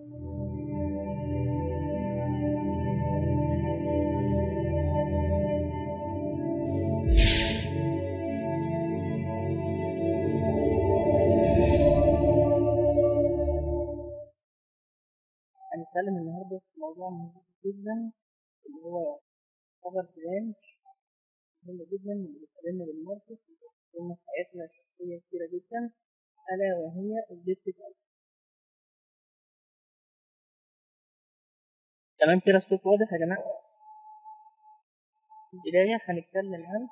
هنتكلم النهارده في موضوع مهم جدا اللي هو خبر برانش مهم جدا اللي بيتكلمنا بالماركت وبيتكلمنا في حياتنا الشخصية كتيرة جدا ألا وهي الديجيتال تمام كده الصوت واضح يا جماعة في البداية هنتكلم عن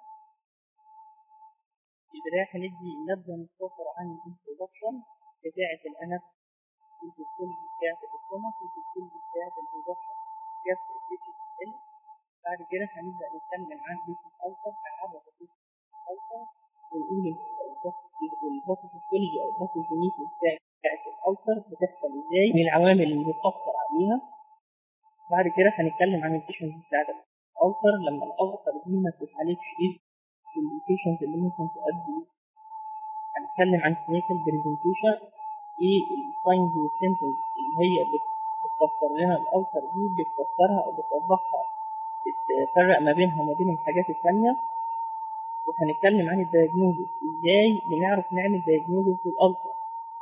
في البداية هندي نبذة مختصرة عن الانترودكشن بتاعة الأنف الفيسيولوجي بتاعة الإسلامة الفيسيولوجي بتاعة الانترودكشن جاست اتش اس ال بعد كده هنبدأ نتكلم عن بيت الألفر هنعرف بيت الألفر ونقول الباثوفيسيولوجي أو الباثوجينيسيس بتاعة الألسر بتحصل إزاي من العوامل اللي بتأثر عليها بعد كده هنتكلم عن البيشنت بتاعت الألسر لما الألسر دي ما بتتعالجش إيه البيشنت اللي ممكن تؤدي هنتكلم عن كلينيكال برزنتيشن ايه الساينز والسيمبتومز اللي هي بتفسر لنا الألسر دي بتفسرها أو بتوضحها بتفرق ما بينها وما بين الحاجات التانية وهنتكلم عن الدايجنوزس ازاي بنعرف نعمل دايجنوزس للألسر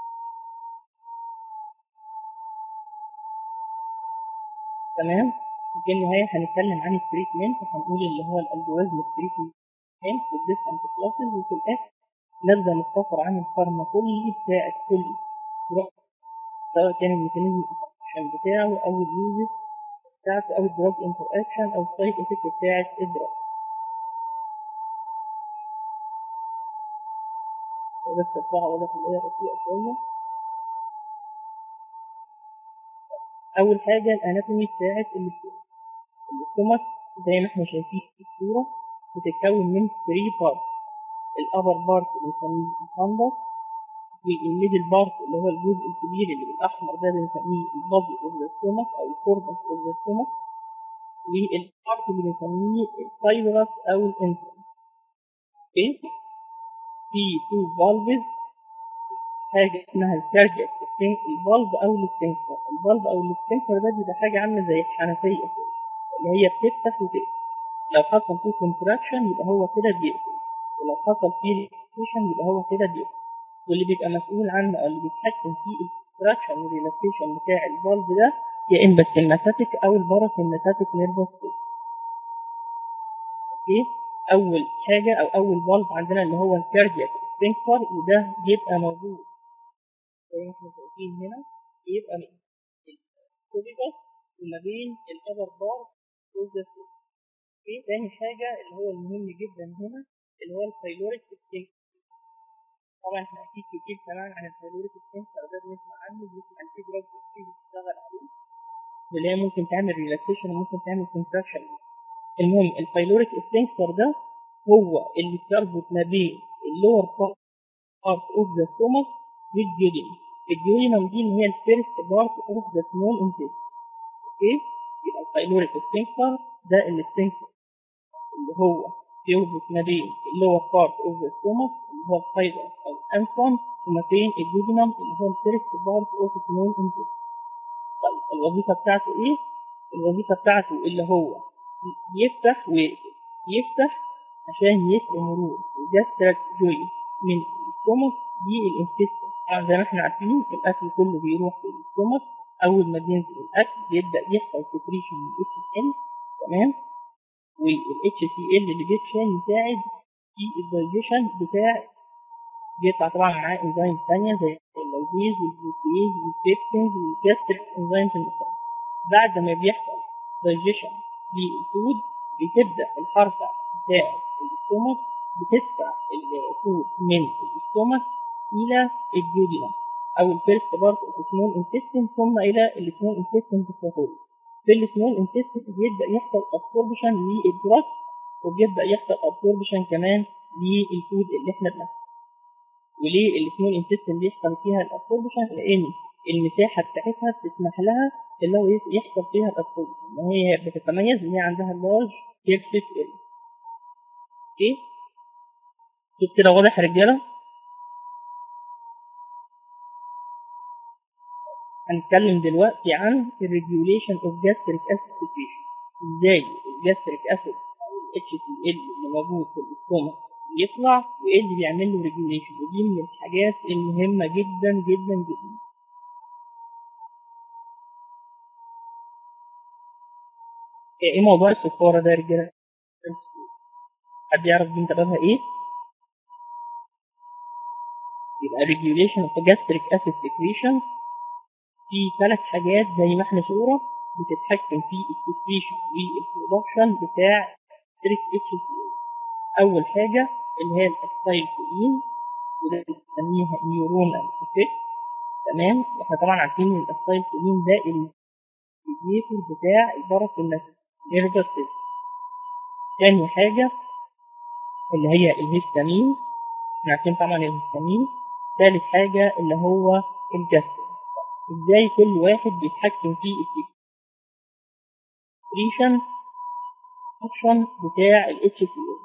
تمام في النهاية هنتكلم عن التريتمنت وهنقول اللي هو الالجوريزم التريتمنت والديفرنت كلاسز وفي الآخر نبذة مختصرة عن الفارماكولوجي بتاعت كل دراج سواء كان الميكانيزم الاكشن بتاعه أو اليوزز بتاعته أو الدراج انتر اكشن أو السايد افكت بتاعت الدراج بس الطباعة واضح اللي هي بطيئة شوية أول حاجة الأناتومي بتاعت الاستومك الاستومك زي ما احنا شايفين في الصورة بتتكون من 3 بارتس الأبر بارت بنسميه الفندس والميدل بارت اللي هو الجزء الكبير اللي بالأحمر ده بنسميه البادي أوف ذا ستومك أو الكوربس أوف ذا ستومك والبارت اللي بنسميه الفايبرس أو الانترم اوكي في تو فالفز حاجة اسمها الكاردياك الفالف أو السفنكتر الفالف أو السفنكتر ده بيبقى حاجة عاملة زي الحنفية كده اللي هي بتفتح وتقفل لو حصل فيه كونتراكشن يبقى هو كده بيقفل ولو حصل فيه ريلاكسيشن يبقى هو كده بيقفل واللي بيبقى مسؤول عنه أو اللي بيتحكم في الكونتراكشن والريلاكسيشن بتاع الفالف ده يا إما السماساتيك أو الباراسماساتيك نيرفس سيستم أوكي أول حاجة أو أول فالف عندنا اللي هو الكاردياك سفنكتر وده بيبقى موجود زي ما احنا شايفين هنا بيبقى الكوبيكس وما بين الأبر بار والزاسوس في تاني حاجة اللي هو المهم جدا هنا اللي هو الفايلوريك سفنكتر طبعا احنا أكيد كتير سمعنا عن الفايلوريك سفنكتر ده بنسمع عنه بنسمع عن في دراج كتير بتشتغل عليه اللي هي ممكن تعمل ريلاكسيشن وممكن تعمل كونتراكشن المهم الفايلوريك سفنكتر ده هو اللي بتربط ما بين اللور بارت اوف ذا ستومك والجيودينم الجيودينم دي اللي هي الفيرست بارت اوف ذا سمول انتست اوكي يبقى الفايلوريك سفنكتر ده السفنكتر اللي هو بيربط ما بين اللور بارت اوف ذا ستومك اللي هو الفايبرس او الانترم وما بين الجيودينم اللي هو الفيرست بارت اوف سمول انتست طيب الوظيفه بتاعته ايه الوظيفه بتاعته اللي هو يفتح ويقفل يفتح عشان يسري مرور الجاستريك جويس من الاستومك دي الانتستين طبعا زي ما احنا عارفين الاكل كله بيروح في الاستومك اول ما بينزل الاكل بيبدا يحصل سكريشن من الاتش سي ال تمام والاتش سي ال اللي بيتشال يساعد في الدايجيشن بتاع بيطلع طبعا معاه انزيمز تانية زي الليبيز والبروتيز والبيبسينز والجاستريك انزيمز المختلفة بعد ما بيحصل دايجيشن للفود بتبدا الحركه بتاع الاستومك بتدفع الفود من الاستومك الى الجيودينم او الفيرست بارت اوف سمول انتستين ثم الى السمول انتستين بتاعته في السمول انتستين بيبدا يحصل ابسوربشن للدراكس وبيبدا يحصل ابسوربشن كمان للفود اللي احنا بناكله وليه السمول انتستين بيحصل فيها الابسوربشن لان المساحه بتاعتها بتسمح لها اللي هو يحصل فيها الابسوربشن ان هي بتتميز ان هي عندها لارج سيرفيس اريا اوكي شوف كده واضح يا رجاله هنتكلم دلوقتي عن الريجوليشن اوف جاستريك اسيد سكريشن ازاي الجاستريك اسيد او الاتش سي ال اللي موجود في الاستومك يطلع وايه اللي بيعمل له ريجوليشن ودي من الحاجات المهمه جدا جدا جدا ايه موضوع الصفاره ده يا رجاله حد يعرف دي سببها ايه يبقى regulation of gastric acid secretion في ثلاث حاجات زي ما احنا صورة بتتحكم في السكريشن والبرودكشن بتاع gastric HCl أول حاجة اللي هي الأستايل كولين وده بنسميها نيورونال افكت تمام احنا طبعا عارفين ان الأستايل كولين ده الميديتور بتاع الباراسيمباثيك نيرفس سيستم تاني حاجة اللي هي الهستامين احنا عارفين طبعا الهستامين ثالث حاجة اللي هو الجاسترين ازاي كل واحد بيتحكم في السكريشن فانكشن بتاع ال HCl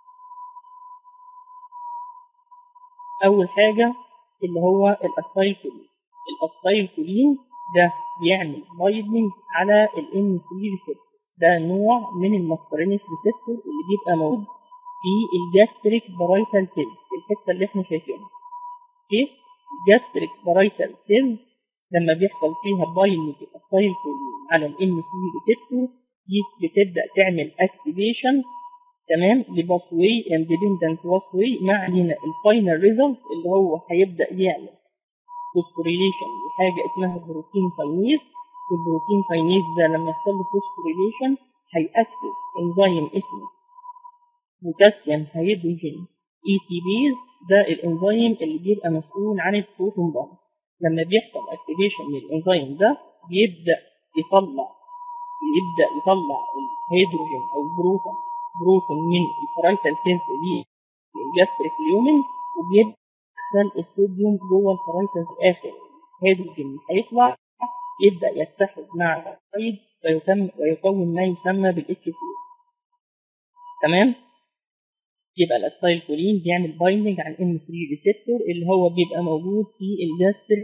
أول حاجة اللي هو الأسايلكولين الأسايلكولين ده بيعمل بايندنج على ال M3 ريسبتور ده نوع من المسكرينيك ريسبتور اللي بيبقى موجود في الجاستريك بارايتال سيلز في الحتة اللي احنا شايفينها اوكي الجاستريك بارايتال سيلز لما بيحصل فيها بايندنج الاسايلكولين على الام سي ريسبتور دي بتبدا تعمل اكتيفيشن تمام لباسوي اندبندنت باسوي ما علينا الفاينل ريزلت اللي هو هيبدا يعمل فوسفوريليشن لحاجه اسمها بروتين كاينيز والبروتين كاينيز ده لما يحصل له فوسفوريليشن هيأكتف انزيم اسمه بوتاسيوم هيدروجين اي تي بيز ده الانزيم اللي بيبقى مسؤول عن البروتون بامب لما بيحصل اكتيفيشن للانزيم ده بيبدا يطلع يبدا يطلع الهيدروجين او البروتون بروتون من الفرايتال سيلز دي الجاستريك ليومن وبيدخل الصوديوم جوه الفرايتال اخر الهيدروجين اللي هيطلع يبدا يتحد مع الفرايد ويتم ويكون ما يسمى بالاتش سي تمام يبقى الاسايل كولين بيعمل بايندنج على الام 3 ريسبتور اللي هو بيبقى موجود في الجاستريك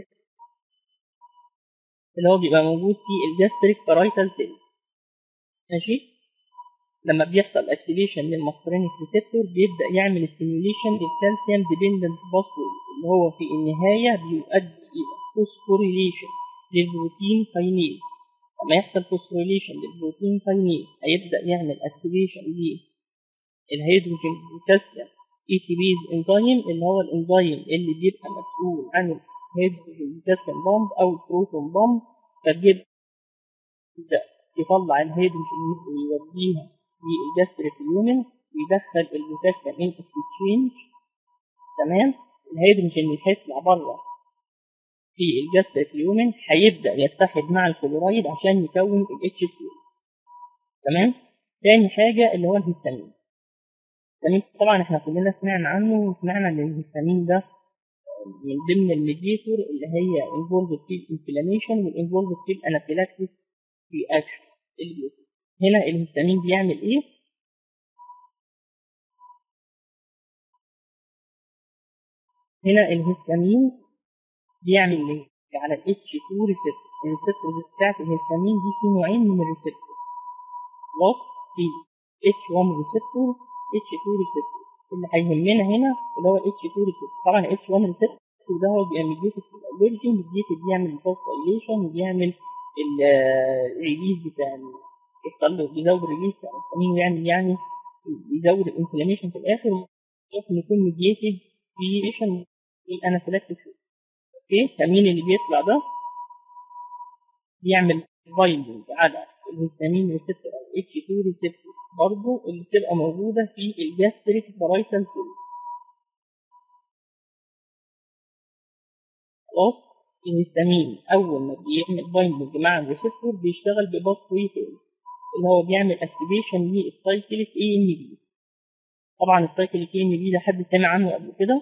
اللي هو بيبقى موجود في الجاستريك بارايتال سيل ماشي لما بيحصل اكتيفيشن للماسكرينيك ريسبتور بيبدا يعمل ستيميوليشن للكالسيوم ديبندنت باثوي اللي هو في النهايه بيؤدي الى فوسفوريليشن للبروتين كاينيز لما يحصل فوسفوريليشن للبروتين كاينيز هيبدا يعمل اكتيفيشن الهيدروجين بوتاسيوم اي تي بيز انزيم اللي هو الانزيم اللي بيبقى مسؤول عن الهيدروجين بوتاسيوم بامب او البروتون بامب فبيبدا يطلع الهيدروجين ويوديها للجاستريك اليومن ويدخل البوتاسيوم ان اكسشينج تمام الهيدروجين اللي هيطلع بره في الجاستريك اليومن هيبدا يتحد مع الكلورايد عشان يكون الاتش سي تمام تاني حاجه اللي هو الهستامين الهستامين طبعا احنا كلنا سمعنا عنه وسمعنا ان الهستامين ده من ضمن الميديتور اللي هي انفولد في الانفلاميشن والانفولد في الانافيلاكتيك رياكشن هنا الهستامين بيعمل ايه؟ هنا الهستامين بيعمل ايه؟ على ال H2 ريسبتور الريسبتور بتاعت الهستامين دي في نوعين من الريسبتور خلاص في H1 ريسبتور H2 ريسبتور اللي هيهمنا هنا اللي هو H2 ريسبتور طبعا H1 ريسبتور ده هو بيبقى ميديتد في الالرجين ميديتد بيعمل الفوسفوريليشن وبيعمل الريليز بتاع التقلب بيزود الريليز بتاع الهستامين ويعمل يعني يزود الانفلاميشن في الاخر ممكن يكون ميديتد في ريشن الانافيلاكتيك اوكي الهستامين اللي بيطلع ده بيعمل بايندنج على الهستامين ريسبتور او اتش 2 ريسبتور برضه اللي بتبقى موجوده في الجاستريك بارايتال سيلز خلاص الهستامين اول ما بيعمل بايندنج مع الريسبتور بيشتغل بباث واي تاني اللي هو بيعمل اكتيفيشن للسايكليك اي ام بي طبعا السايكليك اي ام بي ده حد سمع عنه قبل كده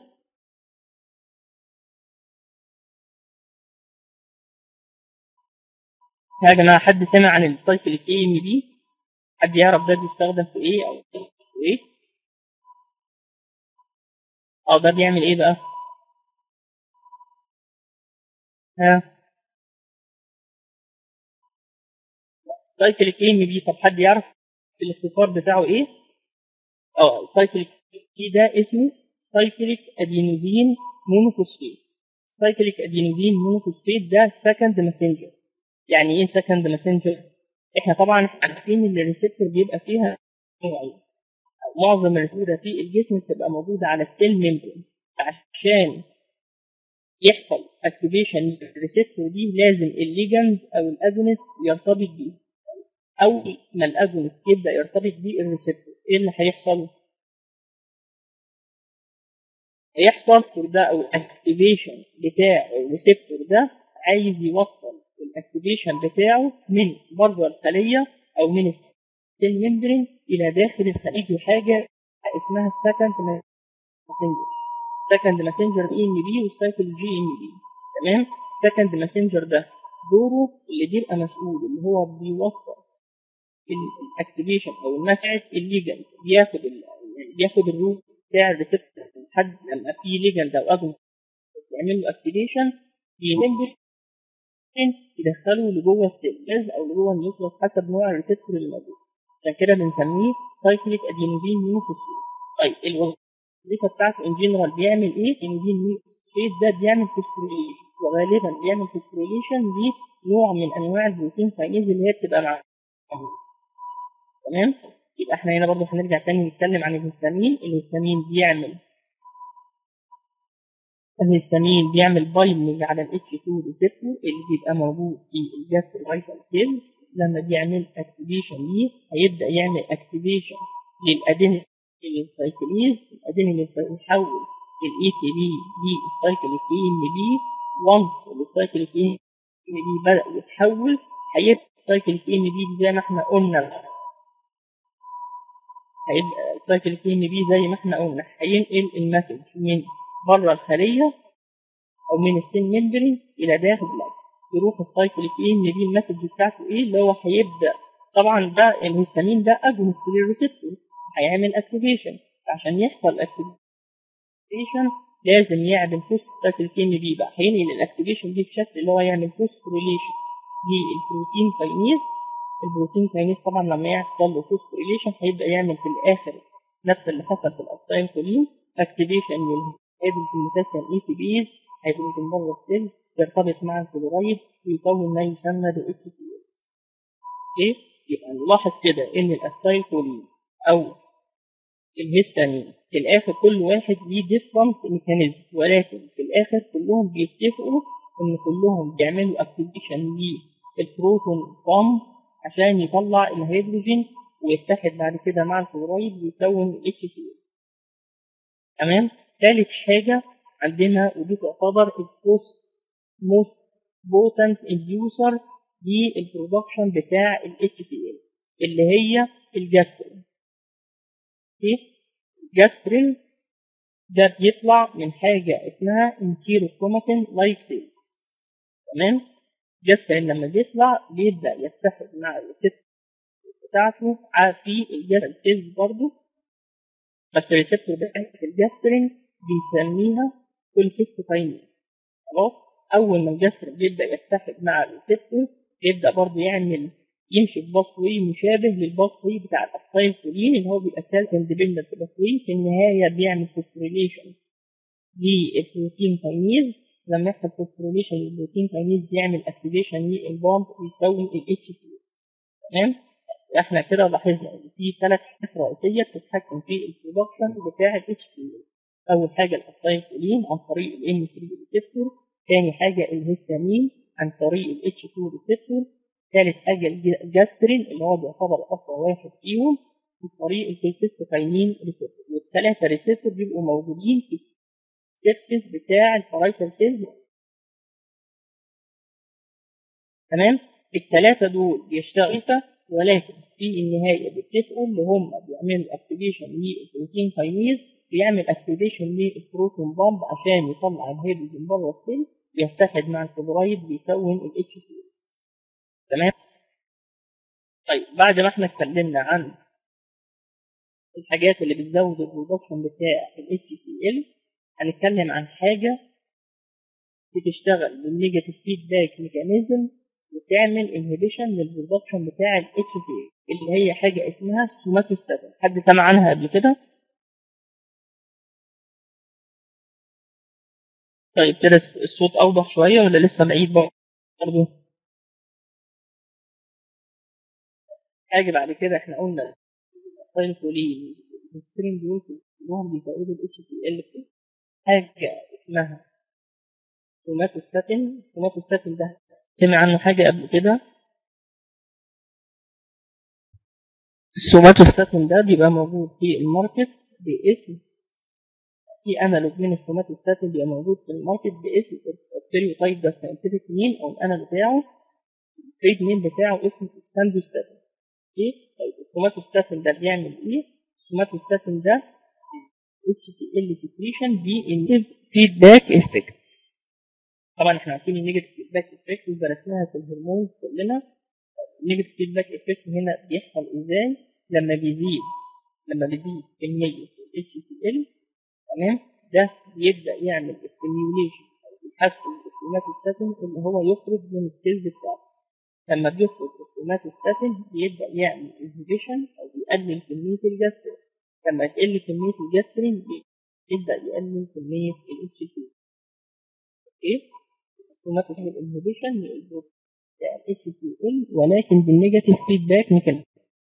يا جماعة حد سمع عن السايكليك اي ام بي حد يعرف ده بيستخدم في ايه او في ايه اه ده بيعمل ايه بقى ها سايكليك اي ام بي طب حد يعرف الاختصار بتاعه ايه؟ اه سايكليك اي ده اسمه سايكليك ادينوزين مونوفوسفيت سايكليك ادينوزين مونوفوسفيت ده سكند ماسنجر يعني ايه سكند ماسنجر؟ احنا طبعا عارفين ان الريسبتور بيبقى فيها نوعين معظم الريسبتور في الجسم بتبقى موجوده على السيل ميمبرين عشان يحصل اكتيفيشن للريسبتور دي لازم الليجند او الاجونست يرتبط بيه اول ما الاجونست يبدا يرتبط بيه الريسبتور ايه اللي هيحصل؟ هيحصل ده او الاكتيفيشن بتاع الريسبتور ده عايز يوصل الاكتيفيشن بتاعه من بره الخليه او من السيل ميمبرين الى داخل الخليه دي حاجه اسمها السكند ماسنجر سكند ماسنجر اي ام بي والسايكل جي ام بي تمام سكند ماسنجر ده دوره اللي بيبقى مسؤول اللي هو بيوصل الاكتيفيشن او المسعد الليجند بياخد ال بياخد الروت بتاع الريسبتور لحد لما في ليجند او اجن يعمل له اكتيفيشن بينبر يدخله لجوه السيل او لجوه النيوكليوس حسب نوع الريسبتور اللي موجود عشان كده بنسميه سايكليك ادينوزين ميوفوسفيت طيب الوظيفه بتاعته ان جنرال بيعمل ايه؟ ادينوزين ميوفوسفيت ده بيعمل فوسفوريليشن وغالبا بيعمل فوسفوريليشن لنوع من انواع البروتين كاينيز اللي هي بتبقى مع تمام؟ يبقى احنا هنا برضه هنرجع تاني نتكلم عن الهستامين الهستامين بيعمل الهستامين بيعمل بايندنج على ال H2 ريسبتور اللي بيبقى موجود في الجاستروفايتال سيلز لما بيعمل اكتيفيشن ليه هيبدا يعمل اكتيفيشن للادينين سايكليز الادينين يحول الاي تي بي للسايكليك اي ام بي وانس السايكليك اي ام بي بدا يتحول هيبقى السايكليك اي ام بي زي ما احنا قلنا هيبقى السايكليك اي ام بي زي ما احنا قلنا هينقل المسج من بره الخليه او من السيل ميمبرين الى داخل الاسد يروح السايكليك اي ام بي المسج بتاعته ايه اللي هو هيبدا طبعا ده الهستامين ده اجونست للريسبتور هيعمل اكتيفيشن عشان يحصل اكتيفيشن لازم يعمل فوسفاتيك ام بي بقى هينقل الاكتيفيشن دي بشكل اللي هو يعمل فوسفوريليشن للبروتين كاينيز البروتين كاينيز طبعا لما يحصل له فوسفوريليشن هيبدا يعمل في الاخر نفس اللي حصل في الاستايل كولين اكتيفيشن للهيدروجين بوتاسيوم اي تي بيز هيدروجين بره السيلز يرتبط مع الكلورايد ويكون ما يسمى ب اتش سي ال اوكي يبقى نلاحظ كده ان الاستايل كولين او الهستامين في الاخر كل واحد ليه ديفرنت ميكانيزم ولكن في الاخر كلهم بيتفقوا ان كلهم بيعملوا اكتيفيشن للبروتون بامب عشان يطلع الهيدروجين ويتحد بعد كده مع الكلورايد ويكون اتش سي تمام ثالث حاجه عندنا ودي تعتبر البوست موست بوتنت انديوسر للبرودكشن بتاع الاتش سي ال اللي هي الجاسترين اوكي جاسترين ده بيطلع من حاجه اسمها انتيروكروماتين لايف سيلز تمام جاسترين لما بيطلع بيبدا يتحد مع الريسبتور بتاعته في الجاسترين سيلز برضه بس الريسبتور بتاعت الجاسترين بيسميها كولسيستوكاينين خلاص اول ما الجاسترين بيبدا يتحد مع الريسبتور يبدا برضه يعمل يمشي في باثوي مشابه للباثوي بتاع الاسايل كولين اللي هو بيبقى كالسيوم ديبندنت باثوي في النهايه بيعمل فوسفوريليشن للبروتين كاينيز لما يحصل فوسفوريليشن للبروتين كاينيز بيعمل اكتيفيشن للبامب ويكون الاتش سي تمام احنا كده لاحظنا ان في ثلاث حاجات رئيسيه بتتحكم في البرودكشن بتاع الاتش سي اول حاجه الاسايل كولين عن طريق الام 3 ريسبتور ثاني حاجه الهستامين عن طريق الاتش 2 ريسبتور ثالث حاجة الجاسترين اللي هو بيعتبر أقوى واحد فيهم عن طريق الكولسيستوكاينين ريسبتور والثلاثة ريسبتور بيبقوا موجودين في السيرفيس بتاع الفرايتال سيلز تمام الثلاثة دول بيشتغلوا ولكن في النهاية بيتفقوا اللي هم بيعملوا اكتيفيشن للبروتين كاينيز بيعمل اكتيفيشن للبروتون بامب عشان يطلع الهيدروجين بره السيل بيتحد مع الكلورايد بيكون الاتش سي تمام طيب بعد ما احنا اتكلمنا عن الحاجات اللي بتزود البرودكشن بتاع ال HCl هنتكلم عن حاجة بتشتغل بالنيجاتيف فيدباك ميكانيزم وتعمل انهبيشن للبرودكشن بتاع الاتش سي اللي هي حاجه اسمها سوماتوستاتين حد سمع عنها قبل كده طيب كده الصوت اوضح شويه ولا لسه بعيد برضه حاجه بعد كده احنا قلنا الثايلكولين السترين دول كلهم بيزودوا الاتش سي ال حاجه اسمها سوماتوستاتين السوماتوستاتين ده سمع عنه حاجه قبل كده السوماتوستاتين ده بيبقى موجود في الماركت باسم في انالوج من السوماتوستاتين بيبقى موجود في الماركت باسم الستيريوتايب ده ساينتفك نيم او الانالوج بتاعه التريد نيم بتاعه اسمه ساندوستاتين ايه طيب السوماتوستاتين ده بيعمل ايه السوماتوستاتين ده اتش سي ال سكريشن بينهب فيدباك افكت طبعا احنا عارفين النيجاتيف فيدباك افكت ودرسناها في الهرمون كلنا النيجاتيف فيدباك افكت هنا بيحصل ازاي لما بيزيد لما بيزيد كميه اتش سي ال تمام ده بيبدا يعمل ستيميوليشن او يحسن السوماتوستاتين اللي هو يخرج من السيلز بتاعته لما بيخرج السوماتوستاتين بيبدا يعمل انهبيشن او يقلل كميه الجاسترين لما تقل كميه الجاسترين يبدا يقلل كميه الاتش سي اوكي السوماتوستاتين انهبيشن الاتش سي ال ولكن بالنيجاتيف فيدباك ميكانيزم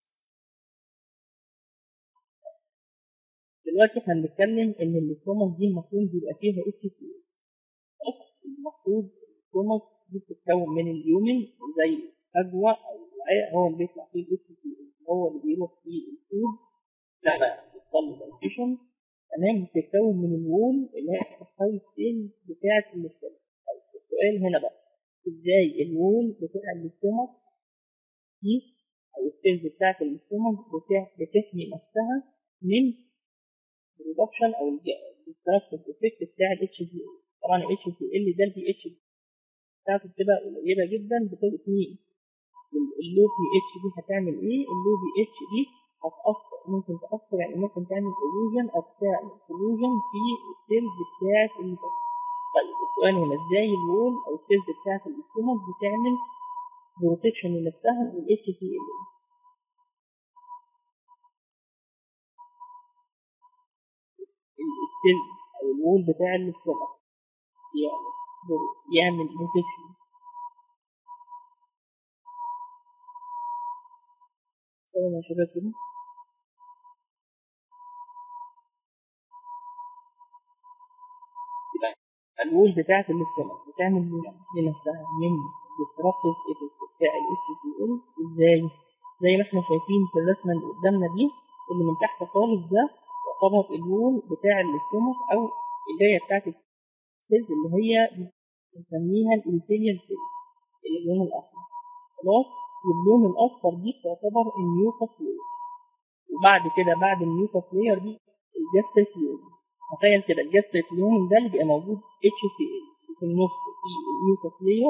دلوقتي احنا بنتكلم ان الكروموس دي المفروض بيبقى فيها اتش سي المفروض الكروموس دي بتتكون من اليومن زي فجوه او وعاء هو اللي بيطلع فيه الاتش سي هو اللي بيروح فيه الفود لما يحصل له دايجيشن تمام بتتكون من الوول اللي هي الفايف ستيلز بتاعه الاستومك السؤال هنا بقى ازاي الوول بتاع الاستومك دي او السيلز بتاعه الاستومك بتحمي نفسها من الريدكشن او الديستراكتيف افكت بتاع الاتش سي ال طبعا الاتش سي ال ده البي اتش بتاعته بتبقى قليله جدا بتبقى 2 اللو بي اتش دي هتعمل ايه؟ اللو بي اتش دي هتأثر ممكن تأثر يعني ممكن تعمل ايروجن او تعمل كولوجن في السيلز بتاعت الليفر طيب السؤال هنا ازاي الوول او السيلز بتاعت الاستومك بتعمل بروتكشن لنفسها من الاتش سي ال السيلز او الوول بتاع الاستومك يعمل يعمل بروتكشن ثواني يا شباب كده يبقى الوول بتاعت الاستومك بتعمل لنفسها من disruptive effect بتاع ال HCl ازاي؟ زي ما احنا شايفين في الرسمة اللي قدامنا دي اللي من تحت خالص ده يعتبر الوول بتاع الاستومك او البداية بتاعت السيلز اللي هي بنسميها الانتيريال سيلز اللون الاحمر خلاص واللون الاصفر دي تعتبر النيوكاس لير وبعد كده بعد النيوكاس لير دي الجاستريك لير تخيل كده الجاستريك لير ده اللي بيبقى موجود اتش سي ال في النص في النيوكاس لير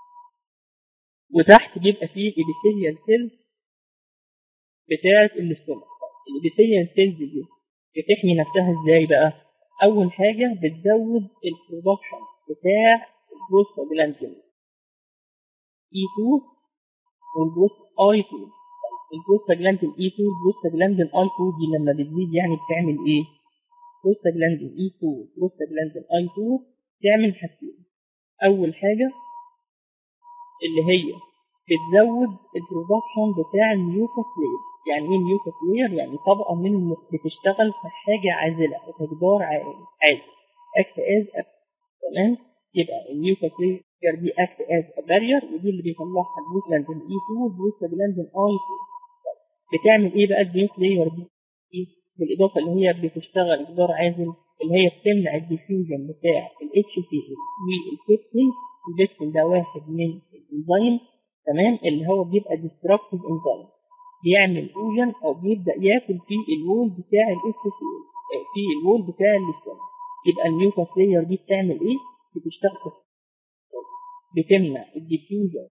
وتحت بيبقى فيه الابيثيليال سيلز بتاعه الاستومك الابيثيليال سيلز دي بتحمي نفسها ازاي بقى اول حاجه بتزود البرودكشن بتاع البروستاجلاندين E2 والبروست I2 البروستاجلاندين E2 والبروستاجلاندين I2 دي لما بتزيد يعني بتعمل ايه؟ بروستاجلاندين E2 والبروستاجلاندين I2 تعمل حاجتين أول حاجة اللي هي بتزود البرودكشن بتاع النيوكاس لير يعني ايه نيوكاس لير؟ يعني طبقة من المخ بتشتغل في حاجة عازلة أو جدار عازل act as تمام يبقى النيوكاس لير دي act as a barrier ودي اللي بيطلعها البروستاجلاندين E2 والبروستاجلاندين I2 بتعمل ايه بقى البيس لير دي؟ بالإضافة اللي هي بتشتغل جدار عازل اللي هي بتمنع الديفيوجن بتاع ال HCl والبيبسين البيبسين ده واحد من الانزيم تمام اللي هو بيبقى ديستركتيف انزيم بيعمل فوجن او بيبدا ياكل في الوول بتاع ال HCl في الوول بتاع الاستومك يبقى النيوكاس لير دي بتعمل ايه؟ بتشتغل بتمنع الديفيوجن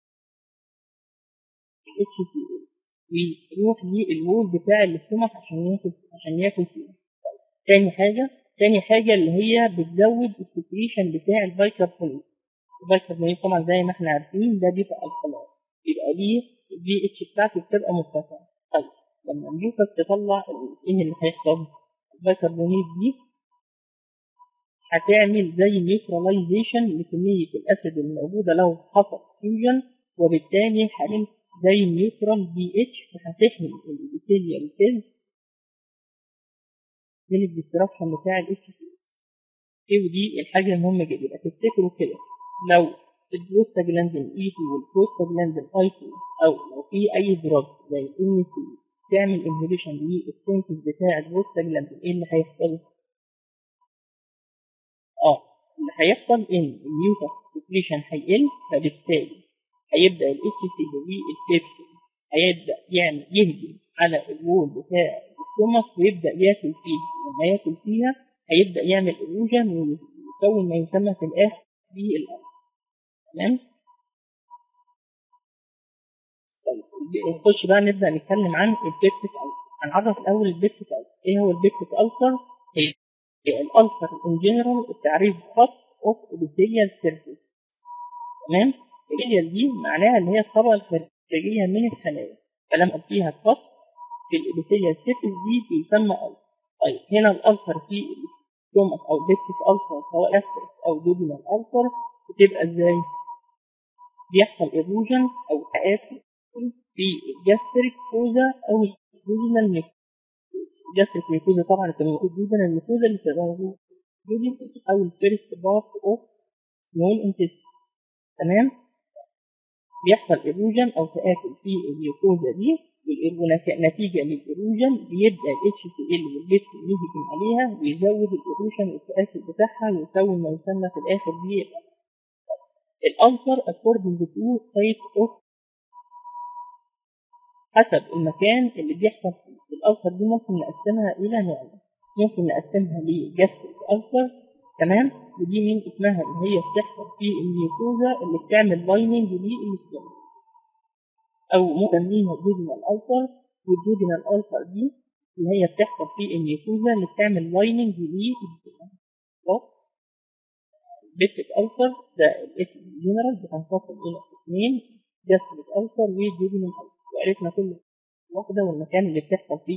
ال HCl ويروح للوول بتاع الاستومك عشان ياكل عشان ياكل فيه تاني حاجة تاني حاجة اللي هي بتزود السكريشن بتاع البيكربونات البيكربونات طبعا زي ما احنا عارفين ده بيبقى الخلاص يبقى ليه البي اتش بتاعته بتبقى مرتفعة طيب لما الميوكس تطلع ايه اللي هيحصل؟ البيكربونات دي هتعمل زي نيوتراليزيشن لكمية الأسيد الموجودة لو حصل فيوجن وبالتالي هعمل زي نيوترال بي اتش فهتحمي الإيثيليال سيلز من الديستراكشن بتاع الاتش سي ودي الحاجة المهمة جدا يبقى تفتكروا كده لو البروستاجلاندين اي 2 والبروستاجلاندين اي 2 او لو في اي دراجز زي الان سي تعمل انهبيشن للسنسز بتاع البروستاجلاندين ايه اللي هيحصل؟ اه اللي هيحصل ان النيوكاس سكريشن هيقل فبالتالي هيبدا الاتش سي والبيبسي هيبدا يعمل يهجم على الوول بتاع الاستومك ويبدا ياكل فيه لما ياكل فيها هيبدا يعمل ايروجن ويكون ما يسمى في الاخر بالأرض تمام طيب نخش بقى نبدا نتكلم عن البيبتيك ألسر هنعرف الاول البيبتيك ألسر ايه هو البيبتيك ألسر هي الألسر ان جنرال التعريف خط اوف ابيثيليال سيرفيس تمام الابيثيليال دي معناها اللي هي الطبقه الخارجيه من الخلايا فلما فيها خط في الابيثيليال سيرفيس دي بيسمى ألسر طيب هنا الألسر في الاستومك او بيبتيك ألسر سواء جاستريك او دوبينال ألسر بتبقى ازاي؟ بيحصل ايروجن او تآكل في الجاستريك كوزا او الجوجنال ميكوزا الجاستريك ميكوزا طبعا بتبقى موجود الجوجنال ميكوزا اللي بتبقى موجود او الفيرست بارت اوف سمول انتستين تمام بيحصل ايروجن او تآكل في الميكوزا دي ونتيجة للإيروجن بيبدأ ال HCl والبيبس يهجم عليها ويزود الإيروجن والتآكل بتاعها ويكون ما يسمى في الآخر بيه الألسر according to type of حسب المكان اللي بيحصل فيه الألسر دي ممكن نقسمها إلى نوعين ممكن نقسمها لجاستريك ألسر تمام ودي من اسمها اللي هي بتحصل في الميوكوزا اللي بتعمل لايننج للاستومك أو مسميها دودينال ألسر والدودينال ألسر دي اللي هي بتحصل في الميوكوزا اللي بتعمل لايننج للاستومك خلاص بيبتيك ألسر ده الاسم الجنرال بتنفصل إلى اسمين جاستريك ألسر وديودينال ألسر وعرفنا كل واحدة والمكان اللي بتحصل فيه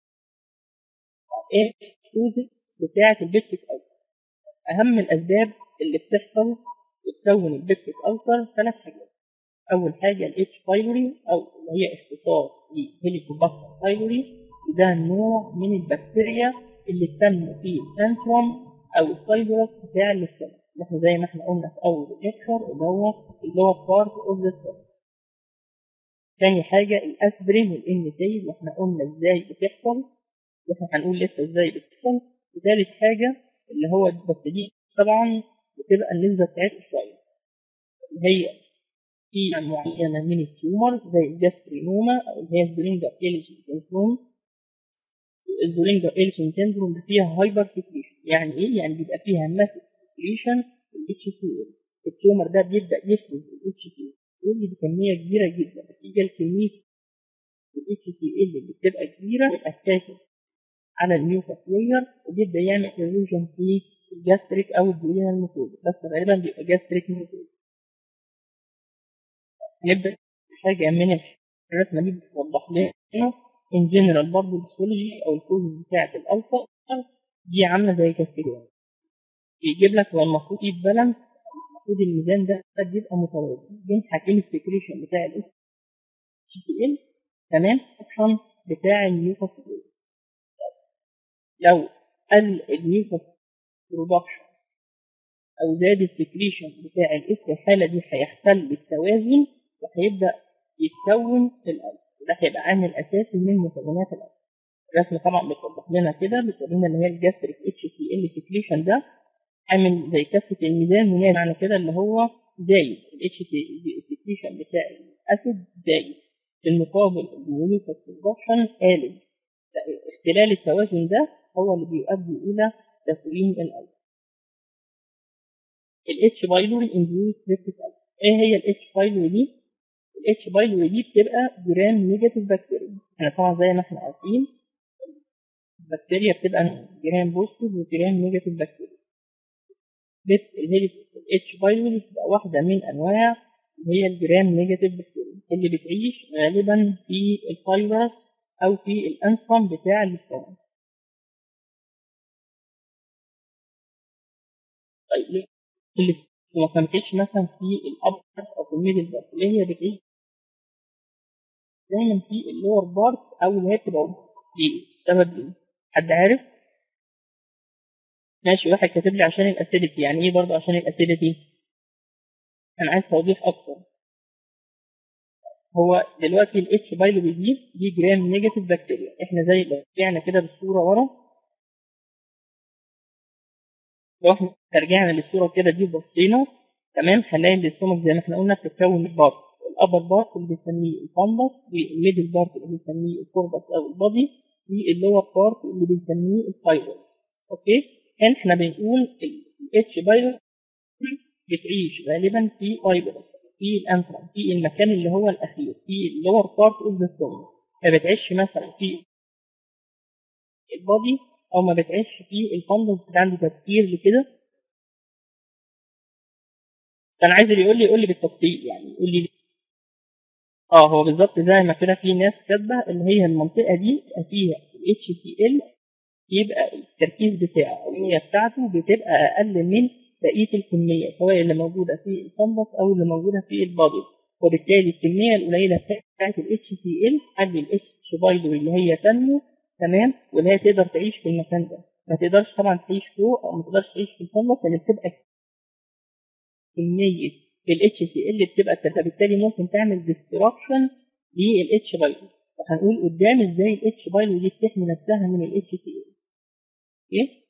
إيه الكوزس بتاعة البيبتيك ألسر أهم الأسباب اللي بتحصل وتكون البيبتيك ألسر ثلاث حاجات أول حاجة الاتش بايلوري أو اللي هي اختصار لهيليكوباكتر بايلوري وده نوع من البكتيريا اللي بتنمو في الانتروم أو الفايبرس بتاع الاستومك احنا زي ما احنا قلنا في اول ليكتشر اللي هو اللي هو بارت اوف ذا ستوري تاني حاجة الاسبرين والان سي واحنا قلنا ازاي بتحصل واحنا هنقول لسه ازاي بتحصل وتالت حاجة اللي هو بس دي طبعا بتبقى النسبة بتاعتها شوية اللي هي في معينة من التيومر زي الجاسترينوما أو اللي هي الزولينجر إيليسون سيندروم الزولينجر إيليسون سيندروم فيها هايبر سكريشن يعني إيه؟ يعني بيبقى فيها ماسك سكريشن الاتش سي ال التيومر ده بيبدا يفرز الاتش سي ال بكميه كبيره جدا نتيجه لكميه الاتش سي ال اللي بتبقى كبيره بتتاكل على الميوكاس لاير وبيبدا يعمل ايروجن في الجاستريك او الدولينال ميكوزا بس غالبا بيبقى جاستريك ميكوزا نبدا حاجه من الرسمه دي بتوضح لنا ان جنرال برضه الهيستولوجي او الكوزز بتاعه الالفا دي عامله زي كده بيجيب لك هو المفروض يتبالانس المفروض الميزان ده بيبقى متوازن بين حاجتين السكريشن بتاع ال سي ال تمام الحم بتاع الميوكاس لو قل الميوكاس برودكشن او زاد السكريشن بتاع ال في الحاله دي هيختل التوازن وهيبدا يتكون القلب وده هيبقى عامل اساسي من مكونات القلب الرسمه طبعا بتوضح لنا كده بتقول لنا اللي هي الجاستريك اتش سي ال سكريشن ده عامل زي كفة الميزان وهي معنى كده اللي هو زايد الاتش سي السكريشن بتاع الاسيد زايد في المقابل الجلوكوز برودكشن قالب اختلال التوازن ده هو اللي بيؤدي الى تكوين القلب الاتش بايلوري انديوس بيبتيك ايه هي الاتش بايلوري دي الاتش بايلوري دي بتبقى جرام نيجاتيف بكتيريا احنا طبعا زي ما احنا عارفين البكتيريا بتبقى جرام بوزيتيف وجرام نيجاتيف بكتيريا بت اللي هي الاتش بايلوري بتبقى واحده من انواع اللي هي الجرام نيجاتيف بكتيريا اللي بتعيش غالبا في الفايبرس او في الانفرم بتاع الاستومك طيب ليه اللي ما كانتش مثلا في الابر او في الميدل بارت اللي هي بتعيش دايما في اللور بارت او اللي هي بتبقى دي السبب ايه حد عارف ماشي واحد كاتب لي عشان الاسيديتي يعني ايه برضه عشان الاسيديتي انا عايز توضيح اكتر هو دلوقتي الاتش بايلوري دي دي جرام نيجاتيف بكتيريا احنا زي لو رجعنا كده بالصوره ورا لو احنا رجعنا للصوره كده دي وبصينا تمام هنلاقي الاستومك زي ما احنا قلنا بتتكون من بارت الابر بارت اللي بنسميه الفندس والميدل بارت اللي بنسميه الكوربس او البادي واللور بارت اللي بنسميه الفايبرز اوكي هنا احنا بنقول الاتش بايلوري بتعيش غالبا في فايبرز في الانفرم في المكان اللي هو الاخير في اللور بارت اوف ذا ستومك ما بتعيش مثلا في البادي او ما بتعيش في الفندس كان عندي تفسير لكده بس انا عايز اللي يقول لي يقول لي بالتفصيل يعني يقول لي اه هو بالظبط زي ما كده في ناس كاتبه اللي هي المنطقه دي فيها الاتش سي ال يبقى التركيز بتاعه او الكميه بتاعته بتبقى اقل من بقيه الكميه سواء اللي موجوده في الفندس او اللي موجوده في البادي وبالتالي الكميه القليله بتاعت الاتش سي ال تخلي الاتش بايلوري اللي هي تنمو تمام واللي هي تقدر تعيش في المكان ده ما تقدرش طبعا تعيش فوق او ما تقدرش تعيش في الفندس لان بتبقى كميه الاتش سي ال بتبقى فبالتالي ممكن تعمل ديستراكشن للاتش بايلوري وهنقول قدام ازاي الاتش بايلوري دي بتحمي نفسها من الاتش سي ال اوكي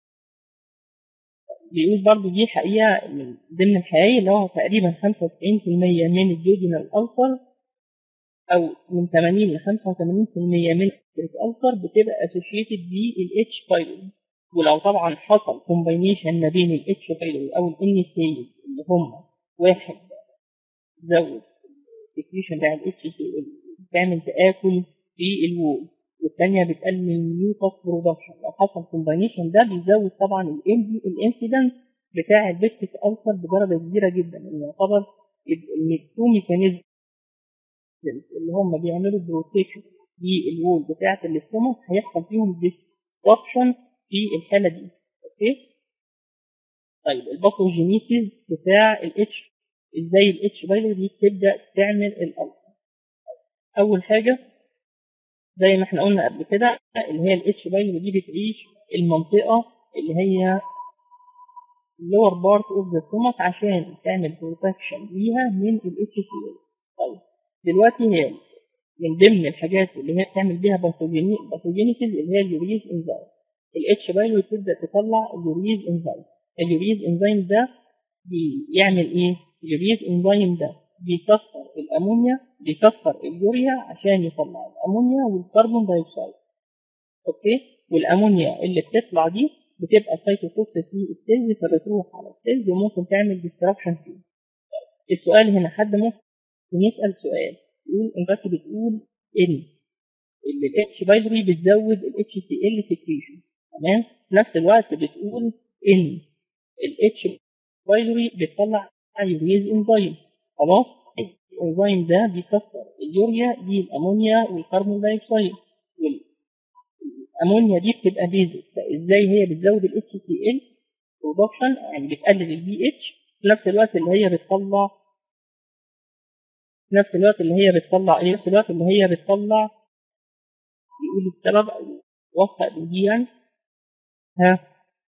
بيقول برضو دي حقيقة من ضمن الحقائق اللي هو تقريبا 95% من الجوجينال ألسر أو من 80 ل 85% من الألسر بتبقى associated بالاتش بايلوري ولو طبعا حصل كومباينيشن ما بين الاتش بايلوري أو الان سي اللي هم واحد زود سكريشن بتاع الاتش سي بتعمل تآكل في الوول والثانية بتقلل الميوكس برودكشن لو حصل كومباينيشن ده بيزود طبعا الانسيدنس بتاع البيكتيك ألسر بدرجة كبيرة جدا لأنه يعتبر التو ميكانيزم اللي هم بيعملوا بروتكشن للوول بتاعة الاستومك هيحصل فيهم ديستركشن في الحالة دي اوكي طيب الباثوجينيسيس بتاع الاتش ازاي الاتش بايلوري دي تبدا تعمل الالسر اول حاجه زي ما احنا قلنا قبل كده اللي هي الاتش بايلوري دي بتعيش المنطقه اللي هي اللور بارت اوف ذا ستومك عشان تعمل بروتكشن ليها من الاتش سي ال طيب دلوقتي هي من ضمن الحاجات اللي هي بتعمل بيها باثوجينيسيس اللي هي اليوريز انزايم الاتش بايلوري تبدا تطلع اليوريز انزايم اليوريز انزيم ده بيعمل ايه اليوريز انزيم ده بيكسر الامونيا بيكسر اليوريا عشان يطلع الامونيا والكربون دايوكسيد اوكي والامونيا اللي بتطلع دي بتبقى سايتوتوكسيك في السيلز فبتروح على السيلز وممكن تعمل ديستراكشن فيه السؤال هنا حد ممكن يسال سؤال يقول انت بتقول ان الاتش بايلوري بتزود الاتش سي ال سكريشن تمام في نفس الوقت بتقول ان الاتش بايلوري بتطلع يوريز انزيم خلاص الانزيم ده بيكسر اليوريا دي الامونيا والكربون دايوكسيد والامونيا دي بتبقى بيزك فازاي هي بتزود الاتش سي ال برودكشن يعني بتقلل البي اتش في نفس الوقت اللي هي بتطلع في نفس الوقت اللي هي بتطلع ايه نفس الوقت اللي هي بتطلع يقول السبب او يوفق دي يعني ها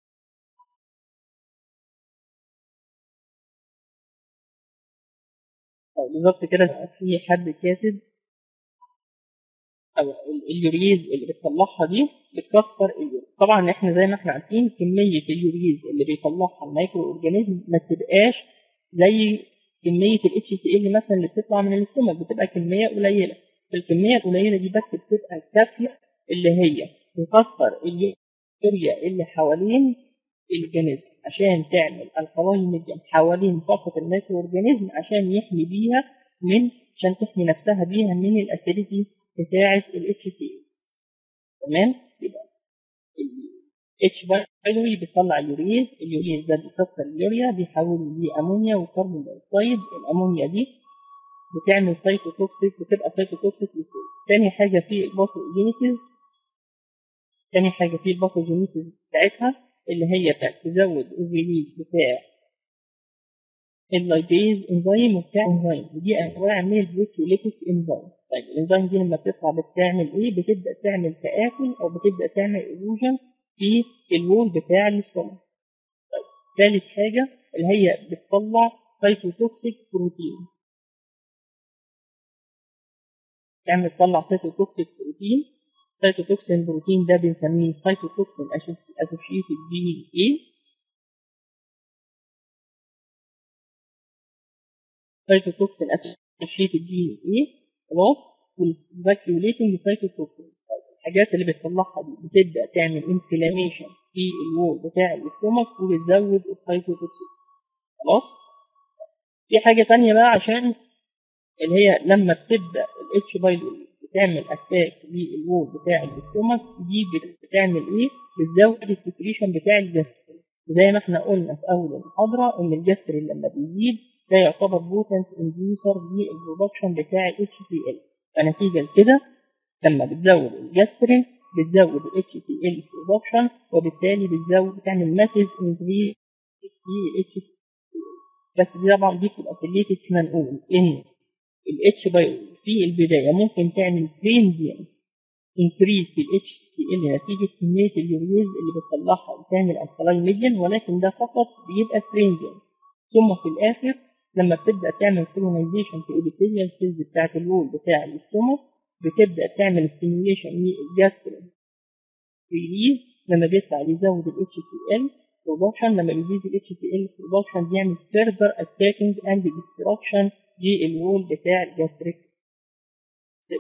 بالظبط كده في حد كاتب او اليوريز اللي بتطلعها دي بتكسر اليوريز طبعا احنا زي ما احنا عارفين كميه اليوريز اللي بيطلعها المايكرو اورجانيزم ما بتبقاش زي كميه الاتش سي ال مثلا اللي بتطلع من الاستومك بتبقى كميه قليله الكميه القليله دي بس بتبقى كافيه اللي هي تكسر اليوريا اللي حوالين الاورجانيزم عشان تعمل القوائم ميديم حوالين طاقة الميكرو اورجانيزم عشان يحمي بيها من عشان تحمي نفسها بيها من الاسيديتي بتاعة الاتش سي تمام يبقى الاتش بايلوري بتطلع اليوريز اليوريز ده بيكسر اليوريا بيحول لامونيا وكربون دايوكسيد الامونيا دي بتعمل سايتوتوكسيك بتبقى سايتوتوكسيك للسيلز تاني حاجه في الباثوجينيسيس تاني حاجه في الباثوجينيسيس بتاعتها اللي هي بتاعت تزود الريليز بتاع اللايبيز انزيم وبتاع انزيم ودي انواع من البروتيوليتيك انزيم طيب الانزيم دي لما بتطلع بتعمل ايه بتبدا تعمل تآكل او بتبدا تعمل ايروجن في الوول بتاع الاستومك طيب ثالث حاجه اللي هي بتطلع سايتوتوكسيك بروتين تعمل تطلع سايتوتوكسيك بروتين سايتوتوكسين بروتين ده بنسميه سايتوتوكسين اسوشيتد بي ايه سايتوتوكسين اسوشيتد بي ايه خلاص والفاكيوليتنج سايتوتوكسين الحاجات اللي بتطلعها دي بتبدا تعمل انفلاميشن في الوول بتاع الاستومك وبتزود السايتوتوكسيس خلاص في حاجه تانية بقى عشان اللي هي لما بتبدا الاتش بايلوري بتعمل اتاك للوول بتاع الاستومك دي بتعمل ايه؟ بتزود السكريشن بتاع الجسترين زي ما احنا قلنا في اول المحاضره ان الجسترين لما بيزيد ده يعتبر بوتنت انديوسر للبرودكشن بتاع الاتش سي ال فنتيجه لكده لما بتزود الجسترين بتزود الاتش سي ال برودكشن وبالتالي بتزود بتعمل ماسيف انكريس في الاتش سي بس دي طبعا دي بتبقى في الليتكس منقول ان الاتش باي في البدايه ممكن تعمل ترانزيانت انكريس في الاتش سي ال نتيجه كميه اليوريز اللي بتطلعها وتعمل الكلاين ميديان ولكن ده فقط بيبقى ترانزيانت ثم في الاخر لما بتبدا تعمل كولونيزيشن في الابيثيليال سيلز بتاعت الوول بتاع الاستومك بتبدا تعمل ستيميوليشن للجاسترين ريليز لما بيطلع يزود الاتش سي ال برودكشن لما بيزيد الاتش سي ال برودكشن بيعمل فيرذر اتاكينج اند ديستراكشن للوول بتاع الجاستريك سيل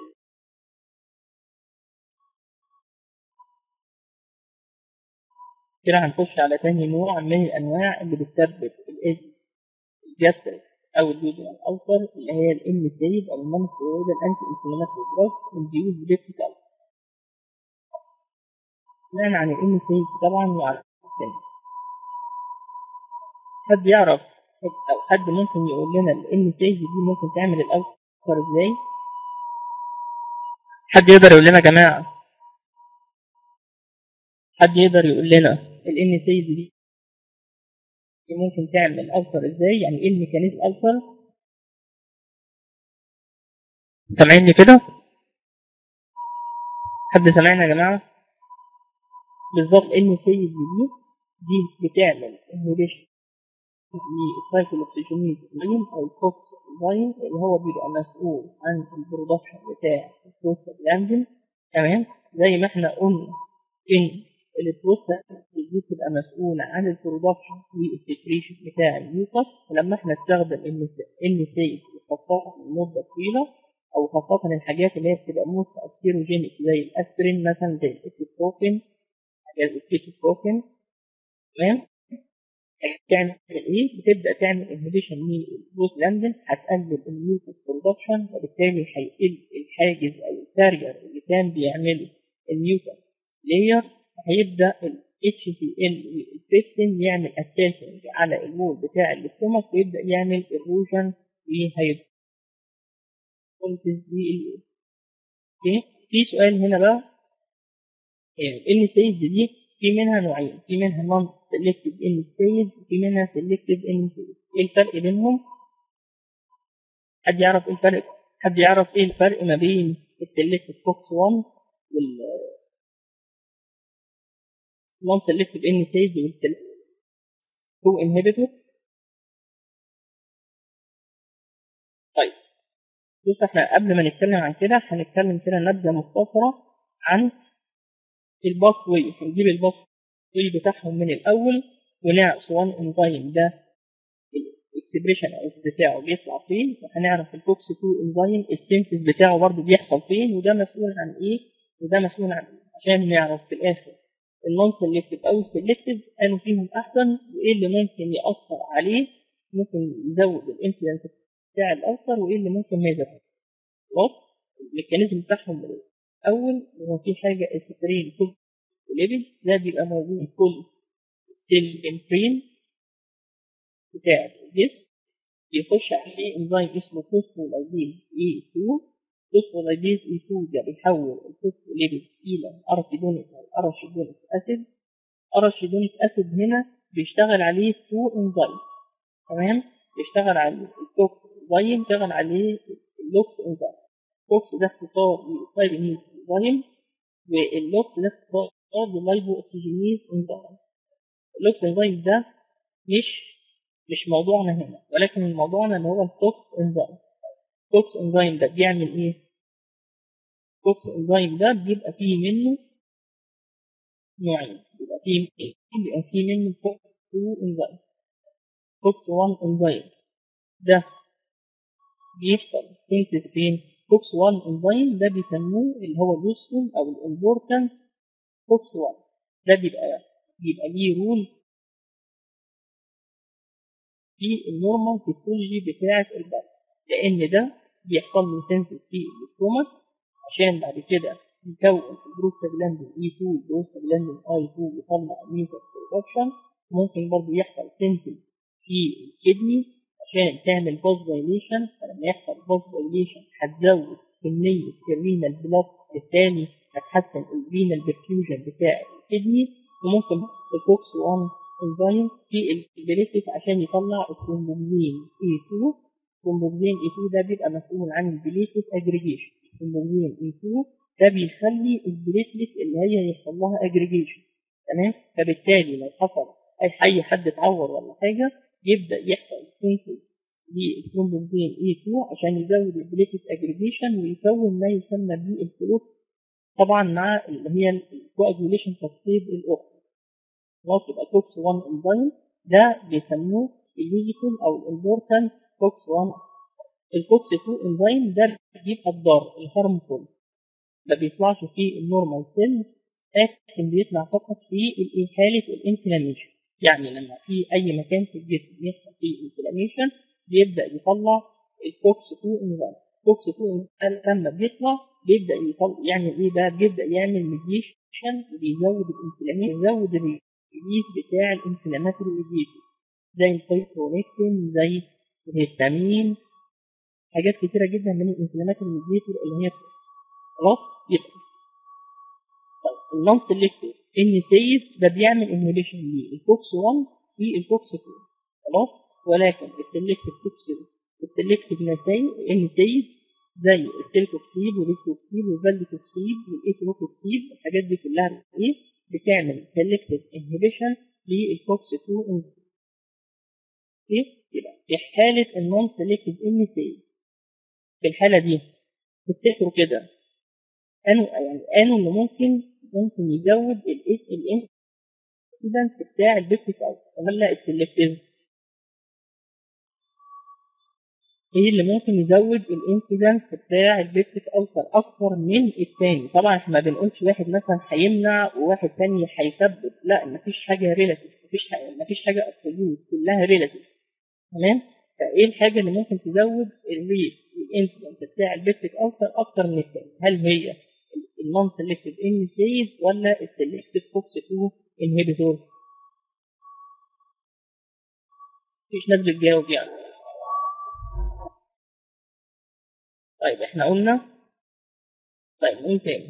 كده هنخش على تاني نوع من الانواع اللي بتسبب الجاستريك او الدودينال ألسر اللي هي الام سيد او النون ستيرويدال انتي انفلاماتوري دراجز انديوز بيبتيكال سمعنا عن الام سيد طبعا وعن الثاني حد يعرف او حد ممكن يقول لنا الام سيد دي ممكن تعمل الألسر ازاي حد يقدر يقول لنا يا جماعه حد يقدر يقول لنا الان سيد دي ممكن تعمل ألسر ازاي يعني ايه الميكانيزم ألسر سامعيني كده حد سامعنا يا جماعة بالظبط ان سيد دي دي بتعمل انهبيشن للسايكلوكسيجينيز انزيم او الكوكس انزيم اللي هو بيبقى مسؤول عن البرودكشن بتاع البروستاجلاندين تمام زي ما احنا قلنا ان البروستات دي بتبقى مسؤولة عن البرودكشن والسكريشن بتاع الميوكس فلما احنا نستخدم ان سيد خاصة لمدة طويلة أو خاصة الحاجات اللي هي بتبقى موست أكسيروجينيك زي الأسبرين مثلا زي الإكتروبين حاجات الإكتروبين تمام بتعمل ايه؟ بتبدا تعمل انهبيشن للبروستاجلاندين هتقلل الميوكس برودكشن وبالتالي هيقل الحاجز او البارير اللي كان بيعمله الميوكس لاير هيبدا ال HCl والبيبسين يعمل اتاكينج على المول بتاع الاستومك ويبدا يعمل ايروجن وهيدروسيس دي اوكي في سؤال هنا بقى ال سيلز دي في منها نوعين في منها نون سيلكتيف ان سيلز وفي منها سيلكتيف ان سيلز ايه الفرق بينهم حد يعرف ايه الفرق حد يعرف ايه الفرق ما بين السيلكتيف كوكس 1 وال non selective N stage وال 2 inhibitor طيب بص احنا قبل ما نتكلم عن كده هنتكلم كده نبذه مختصره عن الباث واي هنجيب الباث واي بتاعهم من الاول ونعرف 1 انزيم ده الاكسبريشن او بتاعه بيطلع فين وهنعرف الكوكس 2 انزيم السينسز بتاعه برضه بيحصل فين وده مسؤول عن ايه وده مسؤول عن ايه عشان نعرف في الاخر النون سيلكتيف او السيلكتيف قالوا فيهم احسن وايه اللي ممكن ياثر عليه ممكن يزود الانسيدنس بتاع الاوثر وايه اللي ممكن ما يزودش خلاص الميكانيزم بتاعهم الاول هو في حاجه اسمها كل ليفل ده بيبقى موجود في كل السيل امبرين بتاع الجسم بيخش عليه انزيم اسمه فوسفولايديز اي 2 فوسفولايديز اي 2 ده بيحول الفوسفوليبيد الى اركيدونيك او اراشيدونيك اسيد اراشيدونيك اسيد هنا بيشتغل عليه تو انزيم تمام بيشتغل عليه الكوكس انزيم بيشتغل عليه اللوكس انزيم الكوكس ده اختصار للسايبينيز انزيم واللوكس ده اختصار للايبو اوكسجينيز انزيم اللوكس انزيم ده مش مش موضوعنا هنا ولكن موضوعنا اللي هو الكوكس انزيم الكوكس انزيم ده بيعمل ايه الكوكس انزيم ده بيبقى فيه منه نوعين بيبقى فيه بيبقى فيه منه كوكس 2 انزيم كوكس 1 انزيم ده بيحصل سينسيس فين كوكس 1 انزيم ده بيسموه اللي هو اليوسفول او الامبورتنت كوكس 1 ده بيبقى بيبقى ليه رول في النورمال فيسيولوجي بتاعة البلد لأن ده بيحصل له سينسس في الاستومك عشان بعد كده يكون البروستاجلاندين اي 2 البروستاجلاندين اي 2 يطلع ميوكس برودكشن ممكن برضه يحصل سينسس في الكدني عشان تعمل بوست دايليشن فلما يحصل بوست دايليشن هتزود كمية الرينال بلاد بالتالي هتحسن الرينال برفيوجن بتاع الكدني وممكن الكوكس 1 انزيم في البليتك عشان يطلع الكرومبوزين A2 الكرومبوزين A2 ده بيبقى مسؤول عن البليتك اجريجيشن الكرومبوزين A2 ده بيخلي البليتلت اللي هي يحصل لها اجريجيشن تمام فبالتالي لو حصل اي اي حد اتعور ولا حاجه يبدا يحصل سينسز للكرومبوزين A2 عشان يزود البليتلت اجريجيشن ويكون ما يسمى بالفلوت طبعا مع اللي هي الكواجوليشن كاسكيد الاخرى خلاص يبقى كوكس 1 انزيم ده بيسموه الليجيكول او الامبورتنت كوكس 1 الكوكس 2 انزيم ده بيبقى الضار الهارمفول ما بيطلعش في النورمال سيلز لكن بيطلع فقط في حالة الانفلاميشن يعني لما في اي مكان في الجسم يحصل فيه انفلاميشن بيبدا يطلع الكوكس 2 انزيم كوكس 2 لما بيطلع بيبدا يطلع يعمل ايه بقى بيبدا يعمل ميديشن بيزود الانفلاميشن يزود الريليز بتاع الانفلاماتوري ميديتور زي الفايبرونكتين زي الهستامين حاجات كتيره جدا من الانفلاماتوري ميديتور اللي هي خلاص يبقى طيب النون سيلكتيف ان سيد ده بيعمل انهبيشن للكوكس 1 والكوكس 2 خلاص ولكن السيلكتيف كوكس السيلكتيف ان سيد زي السيلكوكسيد والريكوكسيد والفالديكوكسيد والايثروكوكسيد الحاجات دي كلها ايه بتعمل سيلكتيف انهبيشن للكوكس 2 انزيم ايه يبقى في حاله النون سيلكتيف ان سي في الحاله دي تفتكروا كده انو يعني انو اللي ممكن ممكن يزود الانسيدنس بتاع البيبتيك اوت ولا السيلكتيف ايه اللي ممكن يزود الانسيدنس بتاع البيبتيك ألسر اكتر من التاني طبعا احنا ما بنقولش واحد مثلا هيمنع وواحد تاني هيسبب لا مفيش حاجه ريلاتيف مفيش حاجه مفيش حاجه ابسوليوت كلها ريلاتيف تمام فايه الحاجه اللي ممكن تزود الريت الانسيدنس بتاع البيبتيك ألسر اكتر من التاني هل هي النون سيلكتيف ان سيد ولا السيلكتيف كوكس 2 انهبيتور مفيش ناس بتجاوب يعني طيب احنا قلنا طيب نقول تاني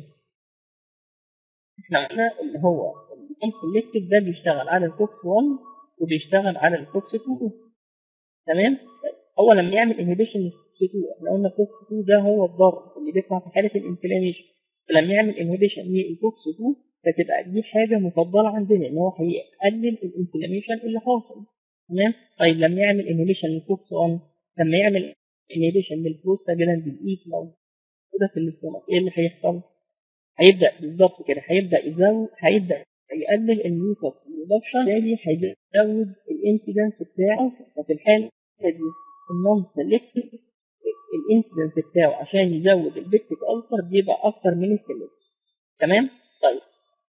احنا قلنا اللي هو النون سيلكتيف ده بيشتغل على الكوكس 1 وبيشتغل على الكوكس 2 تمام طيب هو لما يعمل انهبيشن للكوكس 2 احنا قلنا الكوكس 2 ده هو الضرر اللي بيطلع في حاله الانفلاميشن فلما يعمل انهبيشن للكوكس 2 فتبقى دي حاجه مفضله عندنا ان هو هيقلل الانفلاميشن اللي حاصل تمام طيب لما يعمل انهبيشن للكوكس 1 لما يعمل انهبيشن للبروستاجلاندين اي موجوده في الاستومك ايه اللي هيحصل؟ هيبدا بالظبط كده هيبدا يزود هيبدا يقلل الميوكس برودكشن بالتالي هيزود الانسيدنس بتاعه ففي الحاله دي النون سيلكتيف الانسيدنس بتاعه عشان يزود البيكتيك التر بيبقى اكتر من السيلكتيف تمام؟ طيب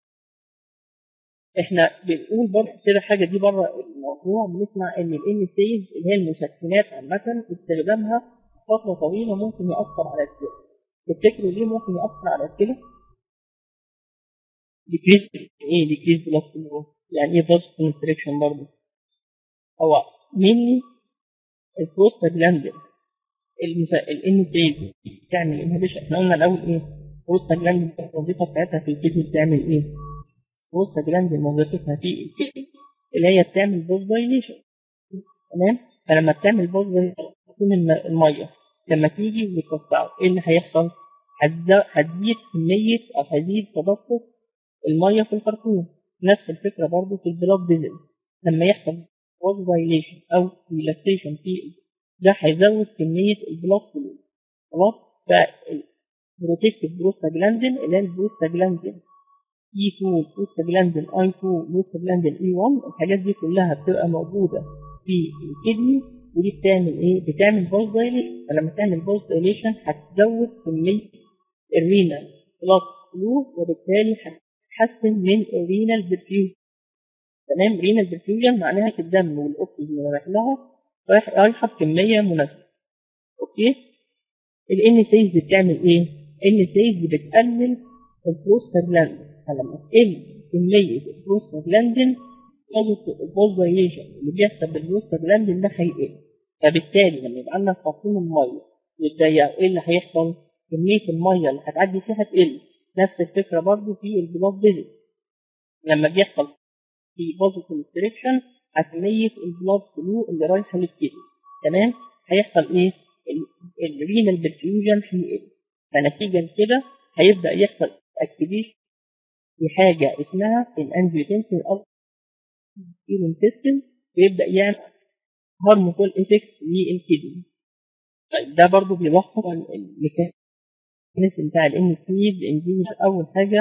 احنا بنقول برضه كده حاجه دي بره الموضوع بنسمع ان الان سيلز اللي هي المسكنات عامه استخدامها فتره طويله ممكن ياثر على الكلى تفتكروا ليه ممكن ياثر على الكلى؟ ديكريز ايه ديكريز بلاد فلو يعني ايه باس كونستريكشن برضه هو مينلي البروستاجلاندين الان سيز بتعمل انهبيشن احنا قلنا الاول ايه البروستاجلاندين الوظيفه بتاعتها في الكدني بتعمل ايه البروستاجلاندين وظيفتها في الكدني اللي هي بتعمل بوز دايليشن تمام فلما بتعمل بوز تكون الميه لما تيجي وتوسعه ايه اللي هيحصل هتزيد كميه او هتزيد تدفق الميه في الخرطوم نفس الفكره برضو في البلاد فيزلز لما يحصل بوز دايليشن او ريلاكسيشن في ده هيزود كميه البلاد فلو خلاص فالبروتكتيف بروستاجلاندين اللي هي البروستاجلاندين اي 2 بروستاجلاندين اي 2 بروستاجلاندين اي 1 الحاجات دي كلها بتبقى موجوده في الكدني ودي بتعمل ايه؟ بتعمل بوز دايليشن فلما تعمل بوز دايليشن هتزود كميه الرينال بلاد فلو وبالتالي هتحسن من الرينال برفيوجن تمام رينال برفيوجن معناها في الدم والاكسجين اللي رايح لها رايحه بكميه مناسبه اوكي الان سيلز بتعمل ايه؟ الان سيلز بتقلل البروستاجلاندين فلما تقل كميه البروستاجلاندين البوز دايليشن اللي بيحصل بالبروستاجلاندين ده هيقل فبالتالي لما يبقى عندك خرطوم الميه يتضيق ايه اللي هيحصل؟ كميه الميه اللي هتعدي فيها تقل نفس الفكره برضو في البلاد فيزيتس لما بيحصل في بازو كونستريكشن هتميز البلاد فلو اللي رايحه للكدني تمام هيحصل ايه الرينال برفيوجن هيقل فنتيجه لكده هيبدا يحصل اكتيفيشن في حاجه اسمها الانجيوتنسين ايرون سيستم ويبدا يعمل هارمفول افكتس للكدني طيب ده برضو بيلخص الميكانيزم بتاع الان سليب انجيز اول حاجه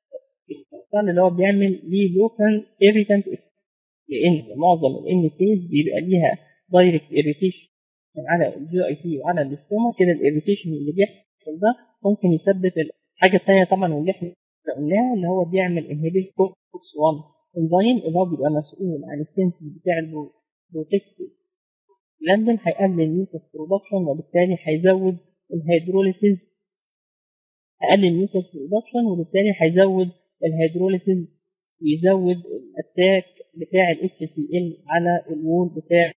اللي هو بيعمل ليه لوكال ايريتانت لان معظم الان سيلز بيبقى ليها دايركت اريتيشن على الجي اي تي وعلى الاستوما كده الاريتيشن اللي بيحصل ده ممكن يسبب الحاجه الثانيه طبعا واللي احنا قلناها اللي هو بيعمل انهبيت كوكس 1 انزيم اللي هو بيبقى مسؤول عن السنسز بتاع البروتكتيف لاندن هيقلل الميوكس برودكشن وبالتالي هيزود الهيدروليسيز هيقلل الميوكس برودكشن وبالتالي هيزود الهيدروليسيز ويزود الاتاك بتاع ال HCl على الوول بتاع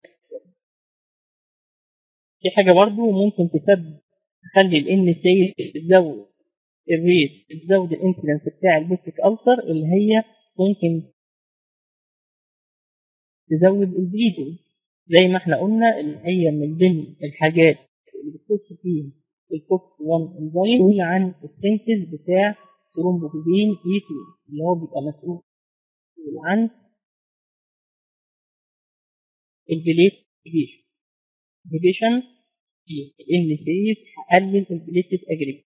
في حاجة برضو ممكن تسبب تخلي ال سيل تزود الريت تزود الانسيدنس بتاع البيتك ألسر اللي هي ممكن تزود البليدنج زي ما احنا قلنا اللي هي من ضمن الحاجات اللي بتخش فيها الكوكس 1 انزيم مسؤول عن السنسز بتاع ثرومبوفيزين اي 2 اللي هو بيبقى مسؤول عن البليت اجريشن اجريشن في الان سيز هقلل البليتد اجريشن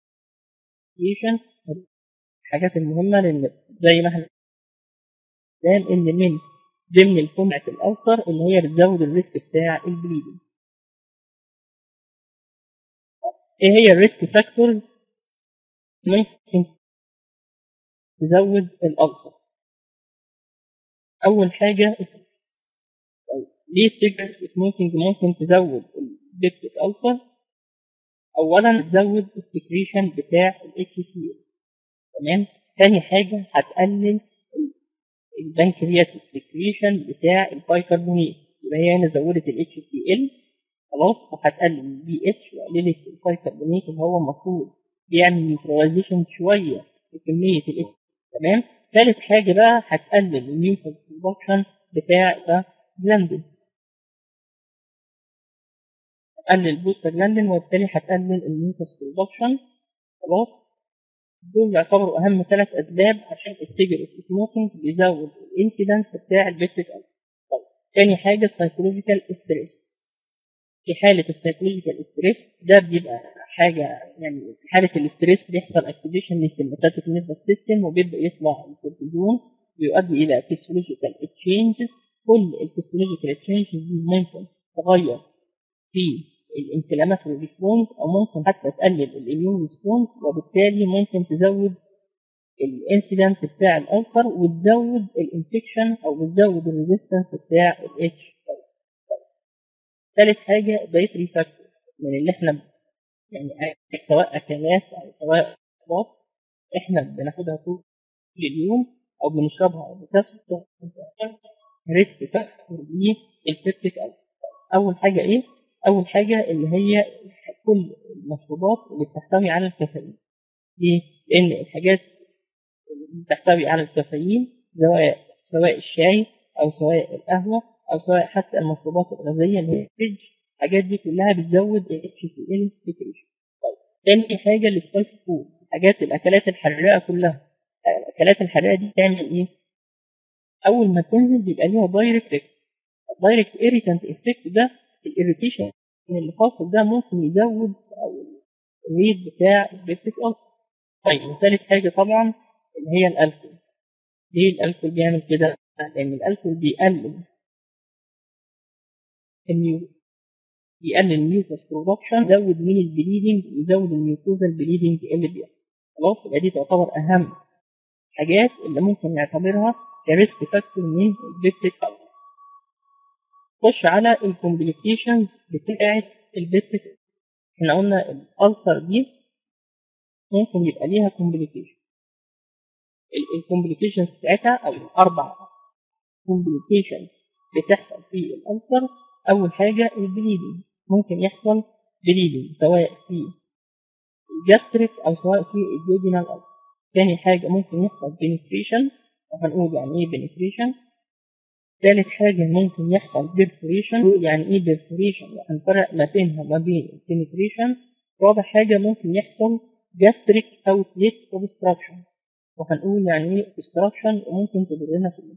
الحاجات المهمه لان زي ما احنا قال ان من ضمن الكمعة الألسر اللي هي بتزود الريسك بتاع البليدنج ايه هي الريسك فاكتورز ممكن تزود الألسر أول حاجة ليه السيجرت سموكينج ممكن تزود البيبتيك ألسر أولا تزود السكريشن بتاع ال HCl تمام تاني حاجة هتقلل البنكرياتيك سكريشن بتاع البايكربونات يبقى هي هنا زودت ال HCl خلاص وهتقلل البي اتش وقللت البايكربونات اللي هو المفروض بيعمل نيوتراليزيشن شويه لكميه ال تمام ثالث حاجه بقى هتقلل الميوكس برودكشن بتاع ده جلاندين هتقلل البوستر جلاندين وبالتالي هتقلل الميوكس برودكشن خلاص دول يعتبروا اهم ثلاث اسباب عشان السيجرت سموكينج بيزود الانسيدنس بتاع البيتريك طيب تاني حاجه السايكولوجيكال ستريس في حاله السايكولوجيكال ستريس ده بيبقى حاجه يعني في حاله الاستريس بيحصل اكتيفيشن للسمباثيك نيرفس سيستم وبيبدا يطلع الكورتيزون ويؤدي الى فيسيولوجيكال تشينج كل الفيسيولوجيكال تشينج دي ممكن تغير في الانفلاماتوري ريسبونس او ممكن حتى تقلل الاميون ريسبونس وبالتالي ممكن تزود الانسيدنس بتاع الالسر وتزود الانفكشن او بتزود الريزيستنس بتاع الاتش ثالث حاجه دايتري فاكتور من اللي احنا يعني سواء اكلات او سواء اطباق احنا بناخدها طول اليوم او بنشربها او بتاخد ريسك فاكتور للبيبتيك اول حاجه ايه اول حاجه اللي هي كل المشروبات اللي بتحتوي على الكافيين ليه لان الحاجات اللي بتحتوي على الكافيين سواء سواء الشاي او سواء القهوه او سواء حتى المشروبات الغازيه اللي هي الفيج الحاجات دي كلها بتزود ال HCl secretion طيب تاني حاجه السبايسي فود حاجات الاكلات الحراقه كلها الاكلات الحراقه دي بتعمل ايه اول ما تنزل بيبقى ليها دايركت دايركت irritant افكت ده الاريتيشن اللي حاصل ده ممكن يزود او الريت بتاع البيبتيك ألسر طيب وثالث حاجه طبعا اللي هي الالكول ليه الالكول بيعمل كده لان الالكول بيقلل النيو بيقلل الميوكس برودكشن يزود من البليدنج يزود الميوكوزال بليدنج اللي بيحصل خلاص يبقى دي تعتبر اهم حاجات اللي ممكن نعتبرها كريسك فاكتور من البيبتيك ألسر خش على الكومبليكيشنز بتاعت البيبتيك احنا قلنا الألسر دي ممكن يبقى ليها كومبليكيشن الكومبليكيشنز بتاعتها او الاربع كومبليكيشنز بتحصل في الألسر اول حاجه البليدنج ممكن يحصل بليدنج سواء في الجاستريك او سواء في الجوجينال ألسر تاني حاجه ممكن يحصل بنتريشن وهنقول يعني ايه بنتريشن ثالث حاجة ممكن يحصل بيرفوريشن يعني ايه بيرفوريشن هنفرق ما بينها وما بين البنتريشن رابع حاجة ممكن يحصل جاستريك اوتليت اوبستراكشن وهنقول يعني ايه اوبستراكشن وممكن تضرنا في ايه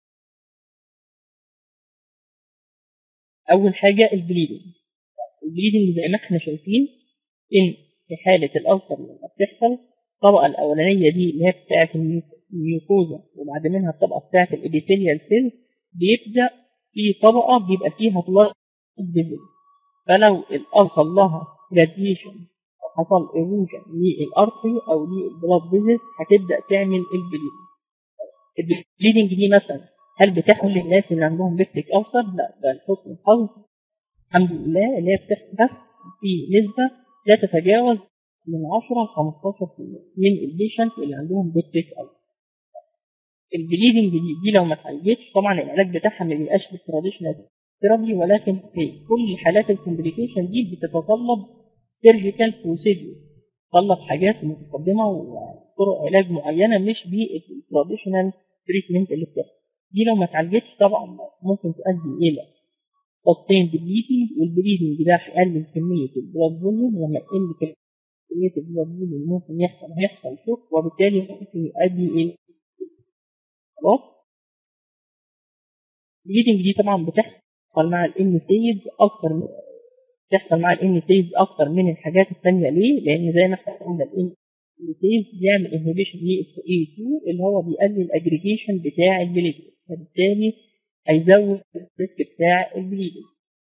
اول حاجة البليدنج البليدنج زي ما احنا شايفين ان في حالة الألسر لما بتحصل الطبقة الأولانية دي اللي هي بتاعة الميوكوزا وبعد منها الطبقة بتاعة الإبيثيليال سيلز بيبدأ في طبقة بيبقى فيها بلاد فيزلز فلو حصل لها راديشن أو حصل ايروجن للأرتري أو للبلاد فيزلز هتبدأ تعمل البليدنج البليدنج دي مثلا هل بتحصل للناس اللي عندهم بيبتيك ألسر؟ لا ده لحسن الحظ الحمد لله اللي هي بتحصل بس في نسبة لا تتجاوز من 10 ل 15% من البيشنت اللي عندهم بيبتيك ألسر البليدنج دي, دي لو ما اتعالجتش طبعا العلاج بتاعها ما بيبقاش بالتراديشنال ثيرابي ولكن في كل حالات الكومبليكيشن دي بتتطلب سيرجيكال بروسيدور تتطلب حاجات متقدمه وطرق علاج معينه مش بالتراديشنال تريتمنت اللي بتحصل دي لو ما اتعالجتش طبعا ممكن تؤدي الى سستيند بليدنج والبليدنج ده هيقلل كميه البلاد فوليوم لما يقل كميه البلاد فوليوم ممكن يحصل هيحصل شوك وبالتالي ممكن يؤدي الى خلاص البليدنج دي طبعا بتحصل مع الان سيدز اكتر من بتحصل مع الان سيدز اكتر من الحاجات الثانيه ليه؟ لان زي ما احنا قلنا الان سيدز بيعمل انهبيشن للاف اي 2 اللي هو بيقلل الاجريجيشن بتاع البليدنج فبالتالي هيزود الريسك بتاع البليدنج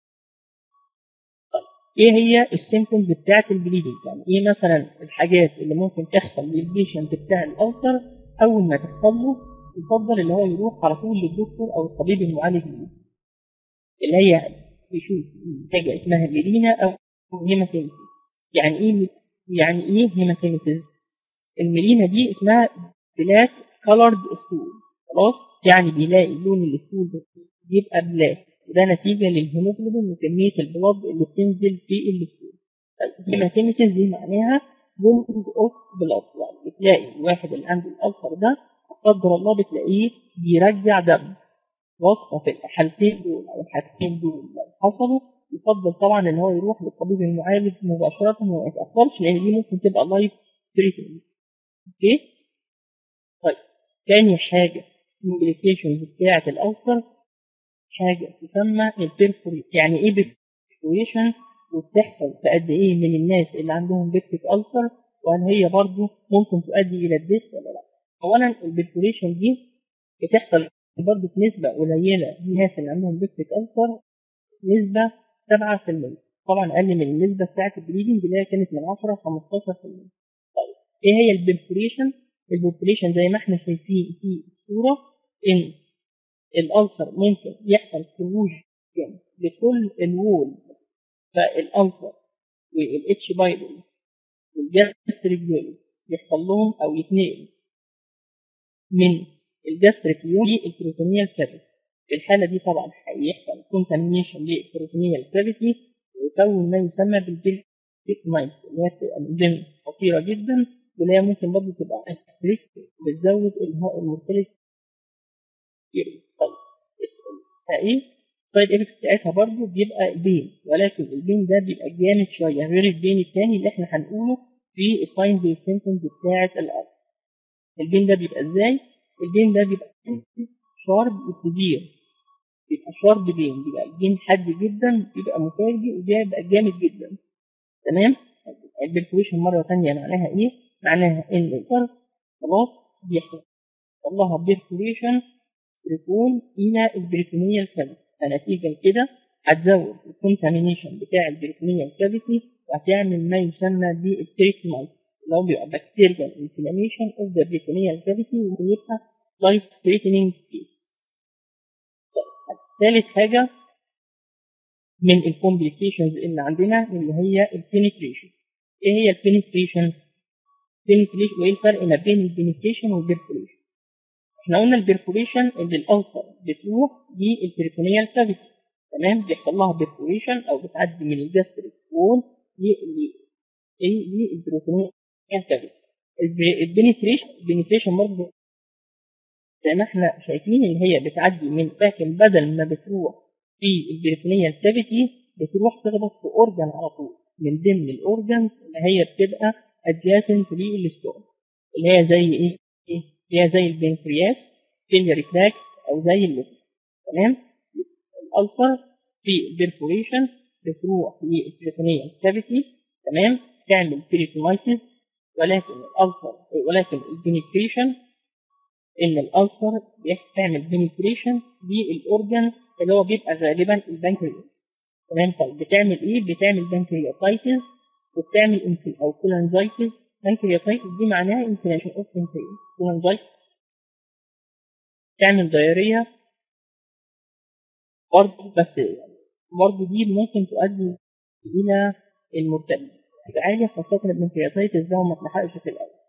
طيب ايه هي السيمبتومز بتاعت البليدنج يعني ايه مثلا الحاجات اللي ممكن تحصل للبيشنت بتاع الالسر اول ما تحصل له يفضل اللي هو يروح على طول للدكتور او الطبيب المعالج ليه اللي هي يشوف حاجه اسمها ميلينا او هيماتيمسيس يعني ايه يعني ايه هيماتيمسيس الميلينا دي اسمها بلاك كولرد ستول خلاص يعني بيلاقي لون الستول بيبقى بلاك وده نتيجه للهيموجلوبين وكميه البلاد اللي بتنزل في الستول الهيماتيمسيس دي معناها بومبنج اوف بلاد يعني بتلاقي الواحد اللي عنده الالسر ده قدر الله بتلاقيه بيرجع دم وصفه في الحالتين دول او الحاجتين دول لو حصلوا يفضل طبعا ان هو يروح للطبيب المعالج مباشره وما يتاخرش لان دي ممكن تبقى لايف ثريتنج اوكي طيب تاني حاجه الكومبليكيشنز بتاعه الالسر حاجه تسمى البيرفوري يعني ايه بيرفوريشن وبتحصل في قد ايه من الناس اللي عندهم بيبتيك السر وهل هي برضه ممكن تؤدي الى الديث ولا لا اولا البرفوريشن دي بتحصل برضه في نسبة قليلة من الناس اللي عندهم بيبتيك ألسر نسبة 7% طبعا أقل من النسبة بتاعت البليدنج اللي هي كانت من 10 ل 15% طيب إيه هي البرفوريشن؟ البرفوريشن زي ما احنا شايفين في الصورة إن الألسر ممكن يحصل خروج لكل الوول فالألسر والاتش بايبل والجاستريك فيلز يحصل لهم أو يتنقل من الجاستريك يولي البروتونيال كابيت في الحالة دي طبعا هيحصل كونتامينيشن للبروتينيال كافيتي ويكون ما يسمى بالبيكمايتس اللي هي بتبقى من خطيرة جدا واللي هي ممكن برضه تبقى بتزود الهواء المرتلف طيب ايه سايد افكتس بتاعتها برضه بيبقى البين ولكن البين ده بيبقى جامد شويه غير البين التاني اللي احنا هنقوله في الساينز والسيمتومز بتاعه القلب البين ده بيبقى ازاي؟ البين ده بيبقى شارب وسيفير بيبقى شارب بين بيبقى البين حاد جدا بيبقى مفاجئ وبيبقى جامد جدا تمام؟ البرفوريشن مره ثانيه معناها ايه؟ معناها ان الفر خلاص بيحصل لها بيرفوريشن تكون الى البريتونيال كافيتي فنتيجه لكده هتزود الكونتامينيشن بتاع البريتونيال كافيتي وهتعمل ما يسمى بالتريتمنت اللي هو بيبقى بكتيريال انفلاميشن اوف ذا بريتونيال كافيتي وبيبقى لايف ثريتنينج كيس ثالث حاجه من الكومبليكيشنز اللي عندنا اللي هي البينيتريشن ايه هي البينيتريشن؟ البينيتريشن وايه الفرق ما بين البينيتريشن والبرفوريشن؟ احنا قلنا البرفوريشن ان الالسر بتروح للبريتونيال كافيتي تمام بيحصل لها برفوريشن او بتعدي من الجاستريك وول للبريتونيال كافيتي البنتريشن البنتريشن برضه زي ما احنا شايفين ان هي بتعدي من لكن بدل ما بتروح في البريتونيال كافيتي بتروح تخبط في اورجان على طول من ضمن الاورجانز اللي هي بتبقى adjacent للستون اللي هي زي ايه؟ اللي هي زي البنكرياس بيلياري تراكت او زي الليفر تمام الالسر في البرفوريشن بتروح للبريتونيال كافيتي تمام تعمل بريتونايتس ولكن الالسر ولكن البنكريشن ان الالسر بتعمل بنكريشن للاورجن اللي هو بيبقى غالبا البنكرياس تمام طيب بتعمل ايه بتعمل بنكرياتايتس وبتعمل انفل او كولانجايتس بنكرياتايتس دي معناها انفلاميشن اوف بنكرياس كولانجايتس تعمل دايريا برضه بس يعني برضه دي ممكن تؤدي الى المرتد عالية خاصة البنكرياتايتس ده وما تلحقش في الأول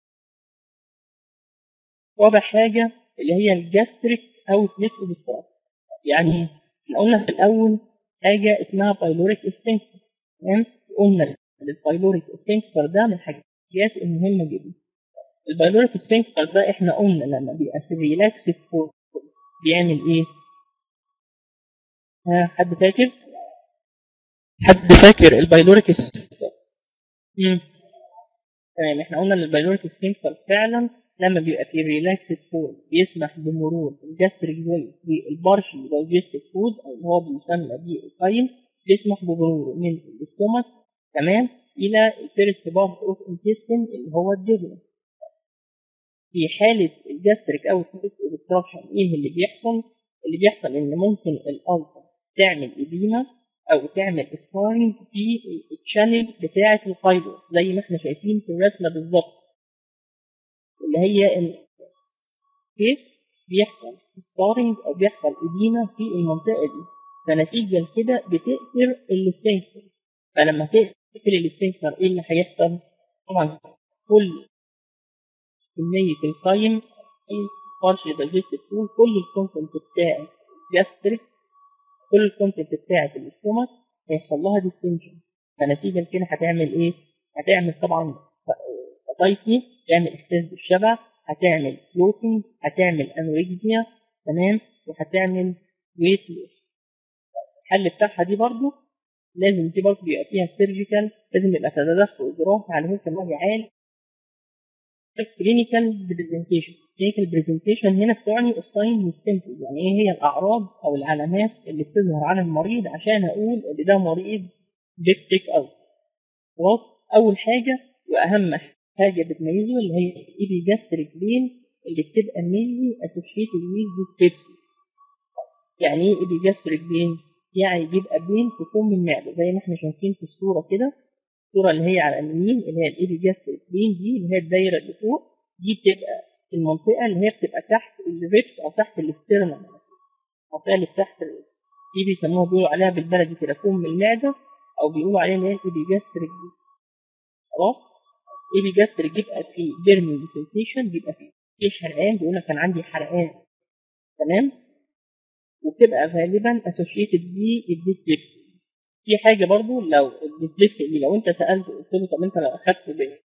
رابع حاجة اللي هي الجاستريك أوتلت اوبستراكت يعني احنا قلنا في الأول حاجة اسمها بايلوريك اسفنكتر تمام قلنا البايلوريك اسفنكتر ده من الحاجات المهمة جدا البايلوريك اسفنكتر ده احنا قلنا لما بيبقى في الريلاكس فور بيعمل ايه؟ ها حد فاكر؟ حد فاكر البايلوريك اسفنكتر؟ امم تمام احنا قلنا ان البايلوريك اسفنكتر فعلا لما بيبقى في ريلاكس فود بيسمح بمرور الجاستريك فويس بالبارشل دايجستيف فود او اللي هو بيسمى بالقيم بيسمح بمروره من الاستومك تمام الى الفيرست بارت اوف انتستين اللي هو الديجن في حالة الجاستريك او اوبستراكشن ايه اللي بيحصل؟ اللي بيحصل ان ممكن الالسر تعمل اديمه او تعمل سكارينج في الشانل بتاعه الفايبرز زي ما احنا شايفين في الرسمه بالظبط اللي هي كيف بيحصل سكارينج او بيحصل اديمه في المنطقه دي فنتيجه لكده بتقفل السفنكتر فلما تقفل السفنكتر ايه اللي هيحصل؟ طبعا كل كميه القيم is partially digested food كل الكونتنت بتاع الجاستريك كل الكونتنت بتاعت الاستومك هيحصل لها ديستنشن فنتيجة لكده هتعمل ايه؟ هتعمل طبعا ساتايتي تعمل احساس بالشبع هتعمل فلوتنج هتعمل انوركسيا تمام وهتعمل ويت لوس الحل بتاعها دي برضو لازم دي برضو يبقى فيها سيرجيكال لازم يبقى تدخل جراحي على اساس ان هو يعالج كلينيكال برزنتيشن كلينيكال برزنتيشن هنا بتعني الساين والسيمبتومز يعني ايه هي الاعراض او العلامات اللي بتظهر على المريض عشان اقول ان ده مريض بيكتيك اوت خلاص اول حاجه واهم حاجه بتميزه اللي هي الايبي جاستريك بين اللي بتبقى مينلي اسوشيتد ويز ديسبيبسي يعني ايه ايبي جاستريك بين يعني بيبقى بين في فم المعده زي ما احنا شايفين في الصوره كده الصوره اللي هي على اليمين اللي هي الايبي جاستريك بين دي اللي هي الدايره اللي فوق دي بتبقى المنطقه اللي هي بتبقى تحت الريبس او تحت الاسترنم المنطقه اللي تحت الريبس دي بيسموها بيقولوا عليها بالبلدي كده فم المعده او بيقولوا عليها اللي هي الايبي جاستريك دي خلاص ايبي جاستريك بيبقى في بيرمينج سنسيشن بيبقى في حرقان بيقول لك كان عندي حرقان تمام وبتبقى غالبا associated بالديسلكسي في حاجه برضو لو الديسلكسي دي لو انت سالته قلت له طب انت لو اخدت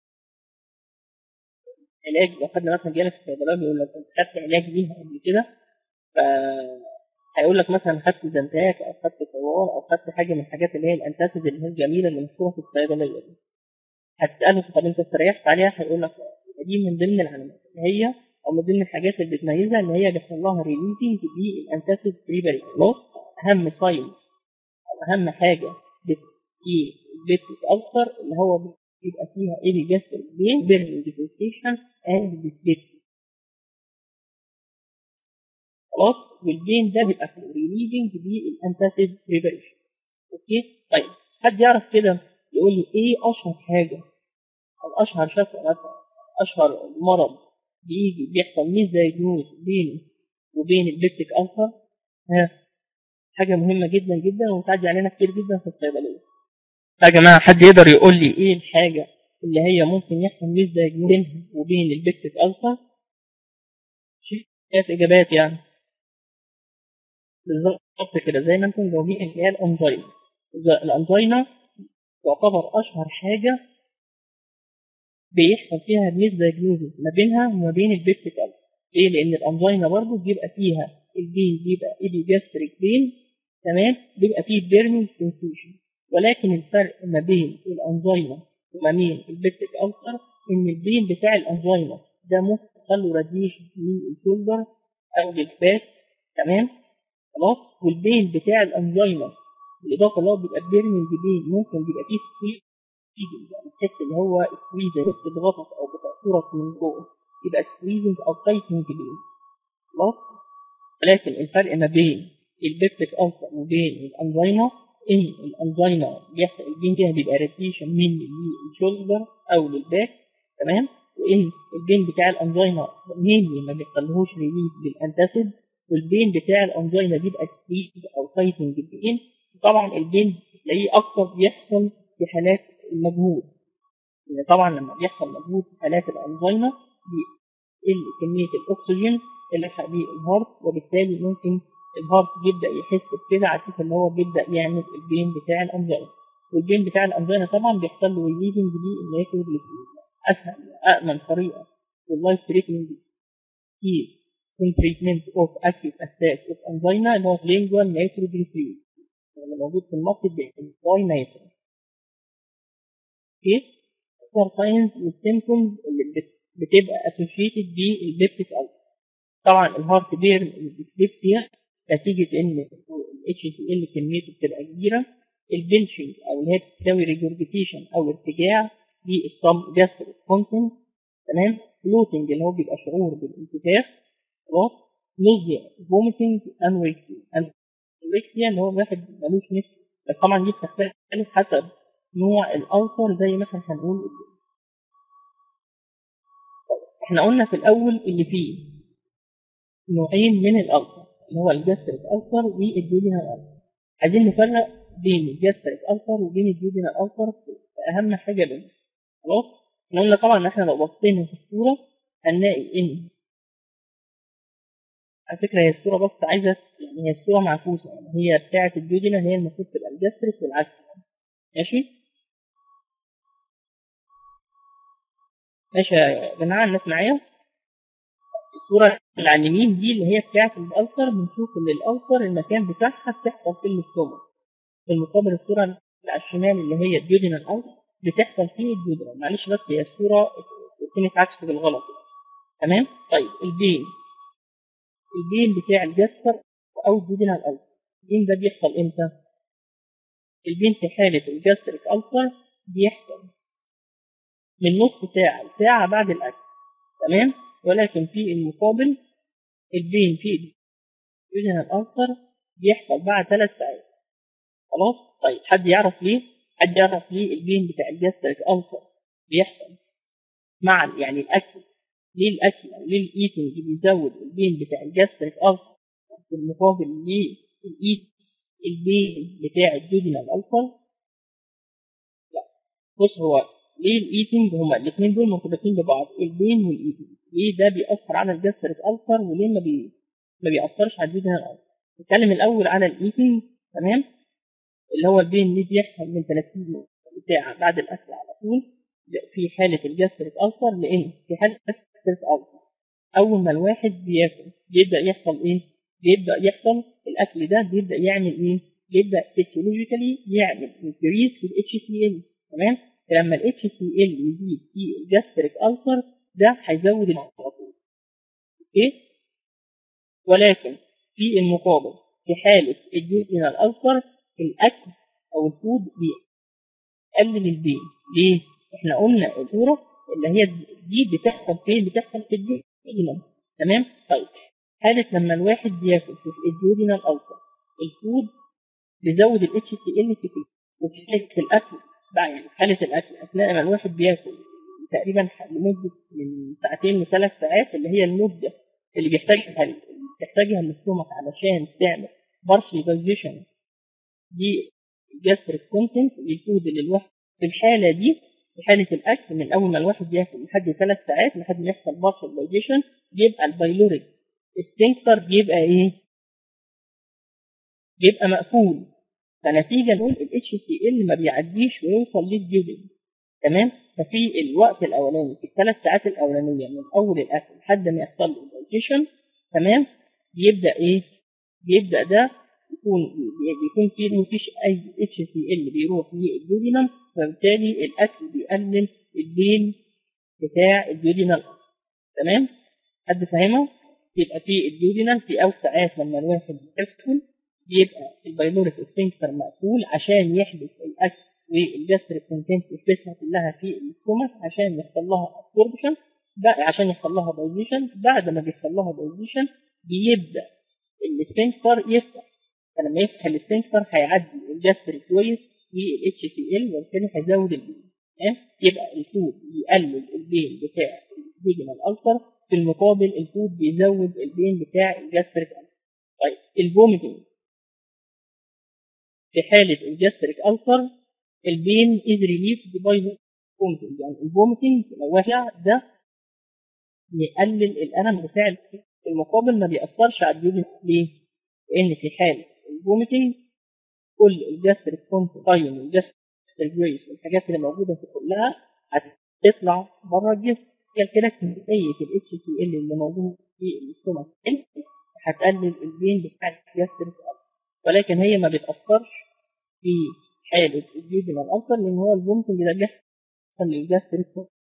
علاج لو خدنا مثلا جالك في الصيدليه بيقول لك انت خدت علاج ليها قبل كده ف هيقول لك مثلا خدت زنتاك او خدت طوال او خدت حاجه من الحاجات اللي هي الانتاسيد اللي هي الجميله اللي مشهوره في الصيدليه دي هتساله طب انت استريحت عليها هيقول لك دي من ضمن العلامات اللي هي او من ضمن الحاجات اللي بتميزها ان هي بيحصل لها ريليفنج بالانتاسيد بريبري اهم ساين او اهم حاجه بت ايه البيت الالسر اللي هو بيبقى فيها ايبي جاستريك بين بيرنينج سنسيشن اند ديسبيبسي خلاص والبين ده بيبقى ريليفنج بالانتاسيد بريبريشن اوكي طيب حد يعرف كده يقول لي ايه اشهر حاجه او اشهر شكوى مثلا اشهر مرض بيجي بيحصل ميس دايجنوز بينه وبين البيبتيك الفا ها حاجه مهمه جدا جدا وبتعدي علينا كتير جدا في الصيدليه يا جماعه حد يقدر يقول لي ايه الحاجه اللي هي ممكن يحصل ميس دايجنوز بينها وبين البيبتيك الفا شايف اجابات يعني بالظبط كده زي ما انتم مجاوبين اللي هي الانزينا الانزينا تعتبر اشهر حاجه بيحصل فيها ميس دايجنوزز ما بينها وما بين البيبتيك الفا ليه؟ لان الانزينا برضو بيبقى فيها البين بيبقى ايبي جاستريك بين تمام بيبقى فيه بيرنينج سنسيشن ولكن الفرق ما بين الانزينا وما بين البيبتيك الفا ان البين بتاع الانزينا ده ممكن يحصل له راديشن من الشولدر او للباك تمام خلاص والبين بتاع الانزينا بالاضافه اللي هو بيبقى بيرنينج بين ممكن بيبقى فيه سكويزنج يعني تحس ان هو سكويزنج بتضغطك او بتعصرك من جوه يبقى سكويزنج او تايتنج بين خلاص ولكن الفرق ما بين البيبتيك ألسر وبين الانزينا ان الانزينا بيحصل البين فيها بيبقى راديشن من للشولدر او للباك تمام وان البين بتاع الانزينا مينلي ما بيحصلهوش ريليف بالانتاسيد والبين بتاع الانزينا بيبقى سكويز او تايتنج بين طبعا البين تلاقيه اكتر بيحصل في حالات المجهود لان طبعا لما بيحصل مجهود في حالات الانزينا بيقل كميه الاكسجين اللي بيه الهارت وبالتالي ممكن الهارت يبدا يحس بكده على اساس ان هو بيبدا يعمل البين بتاع الانزينا والبين بتاع الانزينا طبعا بيحصل له ريليفنج بالنيتروجليسيرين اسهل وامن طريقه لللايف تريتمنت كيس in treatment of acute attack of angina اللي هو lingual nitroglycerin اللي موجود في الماركت بيحتوي نيترو اوكي اكتر ساينز والسيمبتومز اللي بتبقى associated بالبيبتيك الفا طبعا الهارت بيرن الديسليبسيا نتيجة ان الاتش سي ال كميته بتبقى كبيرة البنشنج او اللي هي بتساوي ريجورجيتيشن او ارتجاع بالصم جاستريك كونتنت تمام فلوتنج اللي هو بيبقى شعور بالانتفاخ خلاص نوزيا فوميتنج انوركسيا انوركسيا اللي هو الواحد ملوش نفس بس طبعا دي بتختلف حسب نوع الألسر زي ما احنا هنقول قدام احنا قلنا في الأول اللي فيه نوعين من الألسر اللي هو الجاستريك ألسر والديودينال ألسر عايزين نفرق بين الجاستريك ألسر وبين الديودينال ألسر في أهم حاجة بينهم خلاص احنا قلنا طبعا ان احنا لو بصينا في الصورة هنلاقي ان على فكرة هي الصورة بس عايزة يعني هي الصورة معكوسة يعني هي بتاعة الديودينال هي المفروض تبقى الجاستريك والعكس ماشي ماشي يا جماعة الناس معايا الصورة اللي على اليمين دي اللي هي بتاعة الألسر بنشوف إن الألسر المكان بتاعها بتحصل في الاستومك في المقابل الصورة اللي على الشمال اللي هي الديودينال ألسر بتحصل فيه الديودينال معلش بس هي الصورة كانت عكس بالغلط تمام طيب البين البين بتاع الجسر أو الديودينال ألسر البين ده بيحصل إمتى؟ البين في حالة الجاستريك ألسر بيحصل من نصف ساعة لساعة بعد الأكل تمام ولكن في المقابل البين في الديودينال ألسر بيحصل بعد ثلاث ساعات خلاص طيب حد يعرف ليه حد يعرف ليه البين بتاع الجاستريك ألسر بيحصل مع يعني الأكل ليه الأكل أو ليه الإيتنج بيزود البين بتاع الجاستريك ألسر في المقابل ليه الإيت البين بتاع الديودينال ألسر لا بص هو ليه الايتنج هما الاثنين دول مرتبطين ببعض البين والايتنج ليه ده بيأثر على الجاستريك ألسر وليه ما, بي... ما بيأثرش على الديودينال ألسر نتكلم الاول على الايتنج تمام اللي هو البين اللي بيحصل من 30 ساعه بعد الاكل على طول في حاله الجاستريك ألسر لان في حاله الجاستريك ألسر اول ما الواحد بياكل بيبدا يحصل ايه بيبدا يحصل الاكل ده بيبدا يعمل ايه بيبدا فيسيولوجيكالي يعمل انكريز في الاتش سي ال تمام لما الاتش سي ال يزيد في الجاستريك ألسر ده هيزود العطول اوكي ولكن في المقابل في حالة الجيوتينال ألسر الأكل أو الفود بيقلل البين ليه؟ احنا قلنا الصورة اللي هي دي بتحصل فين؟ بتحصل في الجيوتينال تمام؟ طيب حالة لما الواحد بياكل في الجيوتينال ألسر الفود بيزود ال HCl سكين وفي حالة الأكل بقى يعني حالة الأكل أثناء ما الواحد بياكل تقريبا لمدة من ساعتين لثلاث ساعات اللي هي المدة اللي بيحتاجها اللي بيحتاجها الاستومك علشان تعمل بارشلي دايجيشن دي الجاستريك كونتنت للفود اللي الواحد في الحالة دي في حالة الأكل من أول ما الواحد ياكل لحد ثلاث ساعات لحد ما يحصل بارشل دايجيشن بيبقى البايلوريك السفنكتر بيبقى إيه؟ بيبقى مقفول فنتيجة نقول ال HCl ما بيعديش ويوصل للجبن تمام ففي الوقت الاولاني في الثلاث ساعات الاولانيه من اول الاكل لحد ما يحصل له دايجيشن تمام بيبدا ايه بيبدا ده يكون بيكون فيه مفيش اي اتش سي ال بيروح للجودينم فبالتالي الاكل بيقلل البين بتاع الجودينال تمام حد فاهمه يبقى في الجودينال في اول ساعات لما الواحد بياكل بيبقى البايلوريك سفنكتر مقفول عشان يحبس الاكل والجاستريك كونتنت يحبسها كلها في الاستومك عشان يحصل لها ابسوربشن عشان يحصل لها دايجيشن بعد ما بيحصل لها دايجيشن بيبدا السفنكتر يفتح فلما يفتح السفنكتر هيعدي الجاستريك كويس والاتش سي ال وبالتالي هيزود البين تمام يبقى الفود بيقلل البين بتاع الفيجنال السر في المقابل الفود بيزود البين بتاع الجاستريك السر طيب الفوميتنج في حاله الجاستريك السر البين از ريليفد باي فوميتنج يعني الفوميتنج لو وقع ده يقلل الالم بتاع في المقابل ما بيأثرش على الجيوب ليه؟ لأن في حالة الفوميتنج كل الجاستريك كونت قيم والجاستريك جويس والحاجات اللي موجودة في كلها هتطلع بره الجسم هي كده كمية ال HCl اللي موجود في الاستومك هتقلل البين بتاع الجاستريك ولكن هي ما بتأثرش في حالة الجيوبينال ألسر لأن هو الفوميتنج ده بيحصل للجاستريك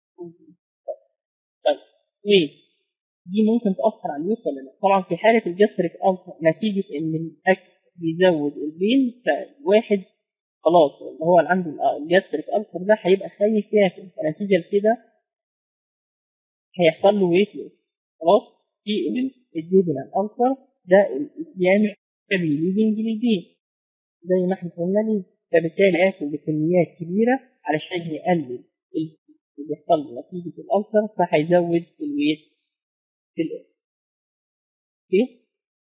طيب ليه؟ دي ممكن تأثر على الويت ولا لا؟ طبعا في حالة الجاستريك ألسر نتيجة إن الأكل بيزود البين فواحد خلاص اللي هو اللي عنده الجاستريك ألسر ده هيبقى خايف ياكل فنتيجة لكده هيحصل له ويت لوس خلاص في الجيوبينال ألسر ده بيعمل ريليفنج للبين زي ما احنا قلنا ليه فبالتالي ياكل بكميات كبيرة علشان يقلل اللي بيحصل له نتيجة الألسر فهيزود الويت في الأكل اوكي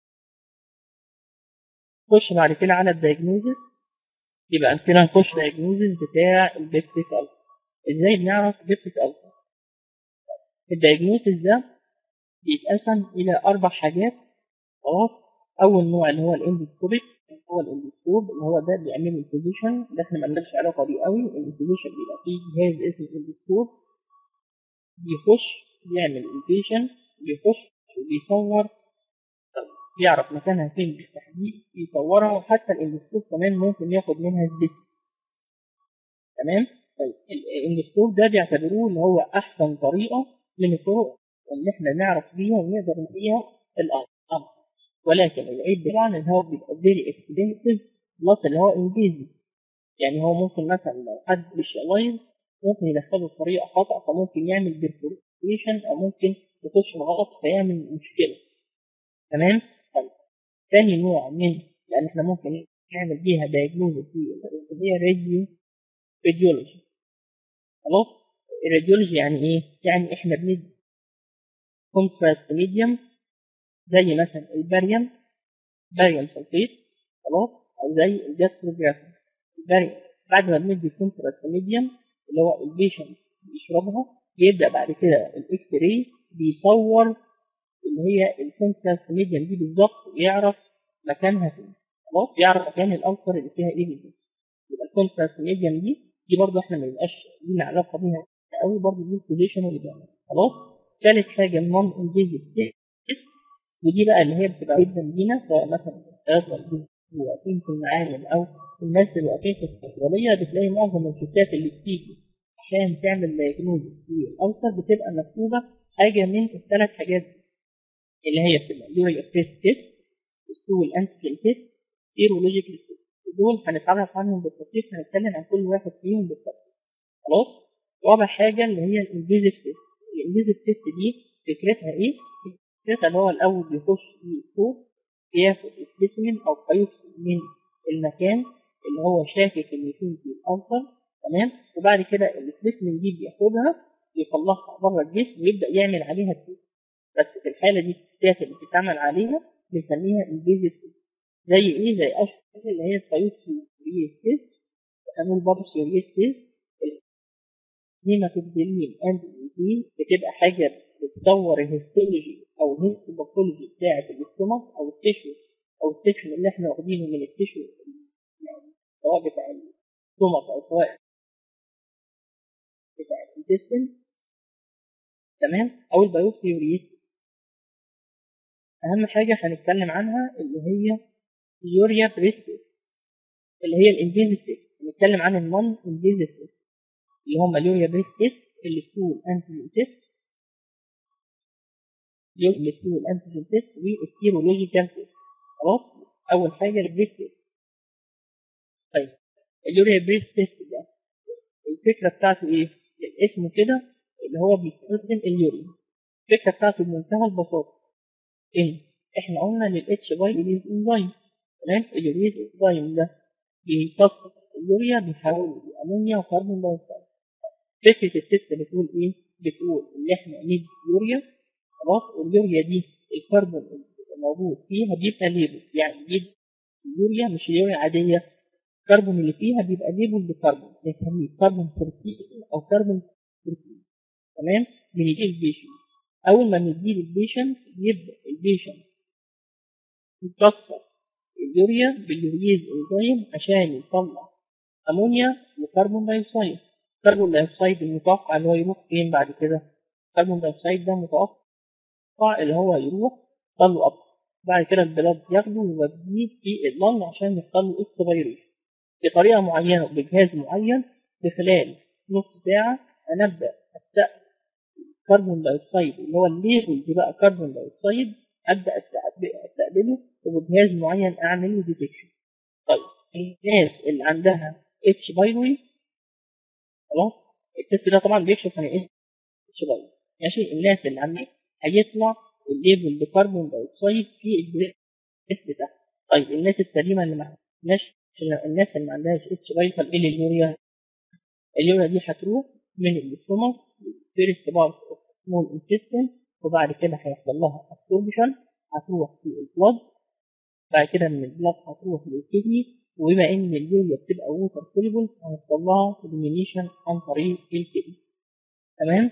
نخش بعد كده على الدايجنوزس يبقى كده نخش دايجنوزس بتاع البيبتيك ألسر ازاي بنعرف البيبتيك ألسر الدايجنوزس ده بيتقسم إلى أربع حاجات خلاص أول نوع اللي هو الاندوسكوبيك هو الاندوسكوب اللي هو ده بيعمله الفيزيشن ده احنا مالناش علاقة بيه قوي الفيزيشن بيبقى فيه جهاز اسمه الاندوسكوب بيخش بيعمل البيشن بيخش وبيصور يعرف مكانها فين بالتحديد يصورها وحتى الاندوسكوب كمان ممكن ياخد منها سبيسي تمام طيب الاندوسكوب ده بيعتبروه اللي هو احسن طريقه من الطرق اللي احنا نعرف بيها ونقدر بيها الامر ولكن العيب طبعا ان هو بيبقى فيري اكسبنسيف بلس اللي هو انجيزي يعني هو ممكن مثلا لو حد فيشوالايز ممكن يدخله بطريقه خطا فممكن يعمل بيرفوريشن او ممكن يخش غلط فيعمل مشكله تمام طيب تاني نوع من لان احنا ممكن نعمل بيها دايجنوزس هي راديو راديولوجي خلاص الراديولوجي يعني ايه يعني احنا بندي كونتراست ميديوم زي مثلا الباريوم باريوم سلفيت خلاص او زي الجاستروجرافي الباريوم بعد ما بندي كونتراست ميديوم اللي هو البيشنت بيشربها يبدا بعد كده الاكس راي بيصور اللي هي الكونتراست ميديوم دي بالظبط ويعرف مكانها فين خلاص يعرف مكان الالسر اللي فيها ايه بالظبط يبقى الكونتراست ميديم دي دي برضه احنا ما يبقاش لينا علاقه بيها قوي برضه دي البوزيشن اللي بيعملها خلاص ثالث حاجه النون انفيزيف تيست ودي بقى اللي هي بتبقى جدا لينا سواء مثلا الصيادله اللي واقفين في المعامل او الناس اللي واقفين في الصيدليه بتلاقي معظم الشفتات اللي بتيجي عشان تعمل دايجنوزس للألسر بتبقى مكتوبه حاجه من الثلاث حاجات اللي هي بتبقى يوريا تيست تيست ستول انتيجين تيست سيرولوجيكال تيست دول هنتعرف عنهم بالتفصيل هنتكلم عن كل واحد فيهم بالتفصيل خلاص رابع حاجه اللي هي الانفيزيف تيست الانفيزيف تيست دي فكرتها ايه؟ فكرتها اللي هو الاول بيخش يسكوب ياخد سبيسيمن او بايوبسي من المكان اللي هو شاكك ان يكون فيه الالسر تمام وبعد كده السبيسيمن دي بياخدها يطلعها بره الجسم ويبدا يعمل عليها التيست بس في الحاله دي التستات اللي بتتعمل عليها بنسميها انفيزيف تيست زي ايه زي اشهر اللي هي البايوبسي ريس تيست هنقول بايوبسي ريس تيست هيماتوبزيلين اند انزيم بتبقى حاجه بتصور الهيستولوجي او الهيستوباثولوجي بتاعه الاستومك او التيشو او السكشن اللي احنا واخدينه من التيشو يعني سواء بتاع الاستومك او سواء بتاع الانتستين تمام او البيوبسي يوريستي اهم حاجه هنتكلم عنها اللي هي اليوريا بريث تيست اللي هي الانفيزيف تيست هنتكلم عن النون انفيزيف تيست اللي هم اليوريا بريث تيست الستول انتيجين تيست الستول انتيجين تيست والسيرولوجيكال تيست خلاص اول حاجه البريث تيست طيب اليوريا بريث تيست ده الفكره بتاعته ايه الاسم كده اللي هو بيستخدم اليوريا الفكره بتاعته بمنتهى البساطه ان احنا قلنا ان الاتش باي ريليز انزيم تمام اليوريز انزيم ده بيكسر اليوريا بيحوله لامونيا وكربون دايوكسيد فكره التست بتقول ايه؟ بتقول ان احنا ندي يوريا خلاص اليوريا دي الكربون اللي موجود فيها بيبقى ليبل يعني دي اليوريا مش اليوريا عاديه الكربون اللي فيها بيبقى ليبل بكربون بنسميه كربون بروتين او كربون بروتين تمام بنديه البيشنت اول ما نديه للبيشنت يبدا البيشنت يكسر اليوريا باليوريز انزيم عشان يطلع امونيا وكربون دايوكسيد الكربون دايوكسيد المتوقع اللي هو يروح فين بعد كده الكربون دايوكسيد ده متوقع اللي هو يروح يحصل له أبطأ بعد كده البلاد ياخده ويوديه في اللنج عشان يحصل له اكسبيريشن بطريقة معينة وبجهاز معين في خلال نص ساعة هنبدأ أستقبل كربون دايوكسيد اللي هو الليبل دي بقى كربون دايوكسيد أبدأ أستقبله وبجهاز معين أعمل له ديتكشن طيب الناس اللي عندها اتش بايلوري خلاص التست ده طبعا بيكشف عن ايه اتش بايلوري ماشي الناس اللي عندها هيطلع الليبل بكربون دايوكسيد في البريد بتاعها طيب الناس السليمه اللي ما عندهاش الناس اللي ما عندهاش اتش بايصل ايه اليوريا اليوريا دي هتروح من الاستومك فيرست بارت اوف سمول انتستين وبعد كده هيحصل لها ابسوربشن هتروح في البلد بعد كده من البلد هتروح للكدني وبما ان اليوريا بتبقى ووتر سوليبل هيحصل لها اليمينيشن عن طريق الكدني تمام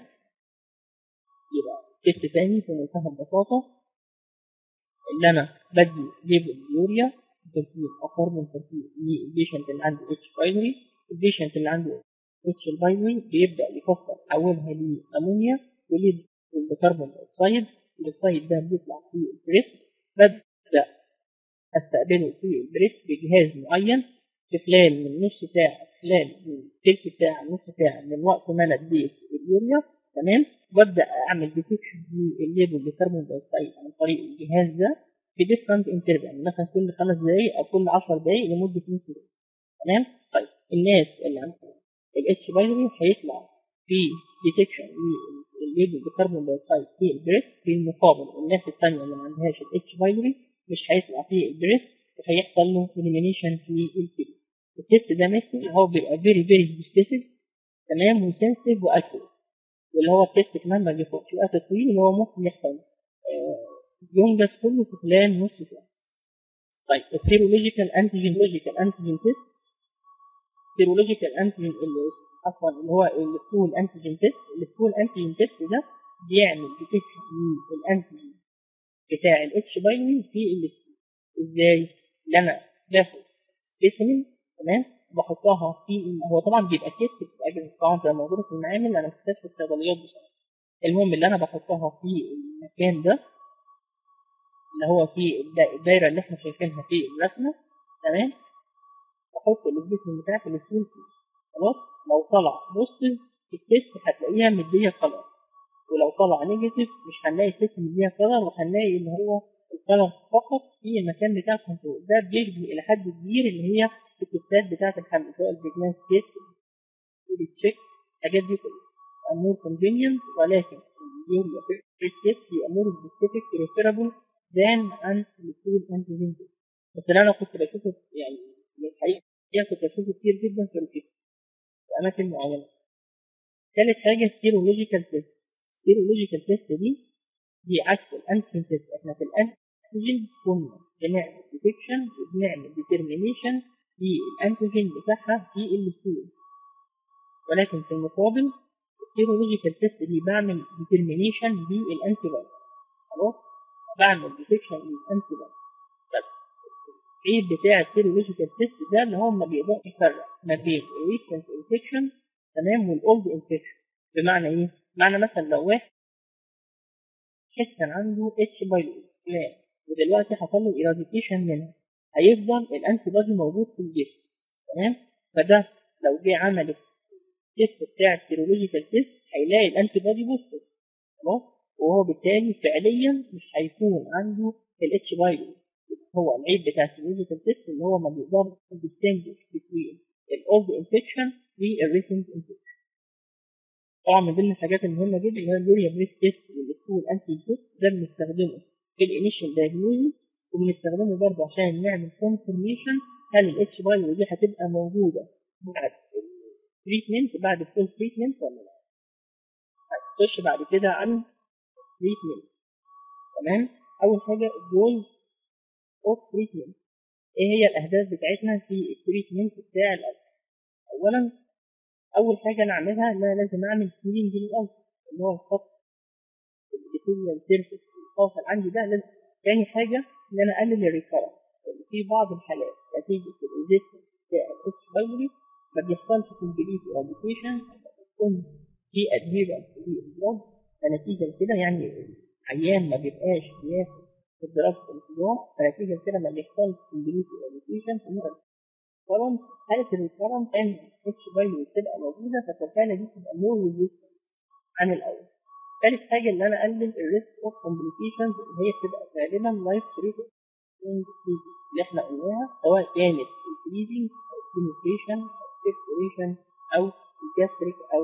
يبقى تيست تاني في منتهى البساطه اللي انا بدي ليبل اليوريا تركيب او كربون تركيب للبيشنت اللي عنده اتش باينري البيشنت اللي عنده اتش باينري بيبدا يكسر يحولها لامونيا وليد بكربون دايوكسيد الاكسيد ده بيطلع في البريس ببدا استقبله في البريس بجهاز معين في خلال من نص ساعه خلال من تلت ساعه نص ساعه من وقت ما انا اديت اليوريا تمام وابدا اعمل ديتكشن للليبل بكربون دايوكسيد عن طريق الجهاز ده في ديفرنت انترفال مثلا كل خمس دقائق او كل 10 دقائق لمده نص ساعه تمام طيب الناس اللي عندها الاتش باينري هيطلع في ديتكشن للليبل بكربون دايوكسيد في البريث في المقابل الناس الثانيه اللي ما عندهاش الاتش باينري مش هيطلع في البريث وهيحصل له اليمينيشن في الكلى التست ده مثل هو بيبقى فيري فيري سبيسيفيك تمام وسنسيتيف واكيوريت واللي هو التست كمان ما بياخدش وقت طويل اللي هو ممكن يحصل ينجز كله في خلال نص ساعه طيب السيرولوجيكال انتيجين لوجيكال انتيجين تيست سيرولوجيكال انتيجين عفوا اللي هو الستول انتيجين تيست الستول انتيجين تيست ده بيعمل ديتكشن للانتيجين بتاع الاتش باينري في الستول ازاي؟ اللي انا باخد سبيسيمن تمام بحطها في هو طبعا بيبقى كيتس بتبقى طبعا بتبقى موجوده في المعامل انا محتاج في الصيدليات بصراحه المهم اللي انا بحطها في المكان ده اللي هو في الدايره اللي احنا شايفينها في الرسمه تمام بحط الجسم بتاعي في الستول فيه خلاص لو طلع بوزيتيف التيست هتلاقيها مديه كلر ولو طلع نيجاتيف مش هنلاقي التيست مديها كلر وهنلاقي ان هو الكلر فقط في المكان بتاع الكنترول ده بيشبه الى حد كبير اللي هي التستات بتاعه الحمل سواء البريجنانس تيست تشيك الحاجات دي كلها امور كونفينينت ولكن اليوريا تيست هي امور سبيسيفيك ريفيرابل ذان عن الفود انتيجين بس اللي انا كنت بشوفه يعني الحقيقه كنت بشوفه كتير جدا في الفيديو في اماكن معينه ثالث حاجه السيرولوجيكال تيست السيرولوجيكال تيست دي دي عكس الانتيجين تيست احنا في الانتيجين كنا بنعمل ديتكشن وبنعمل ديترمينيشن للانتيجين بتاعها في الفود ولكن في المقابل السيرولوجيكال تيست دي بعمل ديترمينيشن للانتي بودي خلاص بعمل ديتكشن للانتي بودي بس العيب بتاع السيرولوجيكال تيست ده ان هو ما بيقدرش يفرق ما بين الريسنت انفكشن تمام والاولد انفكشن بمعنى ايه؟ بمعنى مثلا لو واحد كان عنده اتش بايلوري تمام ودلوقتي حصل له ايراديكيشن منها هيفضل الانتي بودي موجود في الجسم تمام فده لو جه عمل التيست بتاع السيرولوجيكال تيست هيلاقي الانتي بودي بوزيتيف خلاص وهو بالتالي فعليا مش هيكون عنده الاتش بايلوري هو العيب بتاع السيرولوجيكال تيست ان هو ما بيقدرش distinguish between الاولد انفكشن والريسنت انفكشن طبعا من ضمن الحاجات المهمه جدا اللي هي اليوريا بريس تيست والسكول انتي تيست ده بنستخدمه في الانيشال دايجنوزس وبنستخدمه برضه عشان نعمل كونفرميشن هل الاتش بايلوري دي هتبقى موجوده بعد التريتمنت بعد الفول تريتمنت ولا لا هتخش بعد كده عن تريتمنت تمام اول حاجه جولز اوف تريتمنت ايه هي الاهداف بتاعتنا في التريتمنت بتاع القلب اولا اول حاجه انا اعملها ان انا لازم اعمل كلينج للقلب اللي هو الخط الابيثيليال سيرفيس الفاصل عندي ده لازم تاني حاجه ان انا اقلل الريكارنس في بعض الحالات نتيجه الريزيستنس بتاع الاتش بايلوري ما بيحصلش كومبليت ايراديكيشن بتكون في ادهيرنس للبلد فنتيجه لكده يعني العيان ما بيبقاش بياخد الدراسة في الانتظام فنتيجة كده ما بيحصلش كومبليت ايراديكيشن في الريكارنس حالة الريكارنس ان اتش بايلوري بتبقى موجودة ففي الحالة دي بتبقى مور ريزيستنس عن الأول. ثالث حاجة إن أنا أقلل الريسك أوف كومبليكيشنز اللي هي بتبقى غالبا لايف ثريتنج ديزيز اللي احنا قلناها سواء كانت البليدنج أو الكيميكيشن أو السيركيوليشن أو الجاستريك أو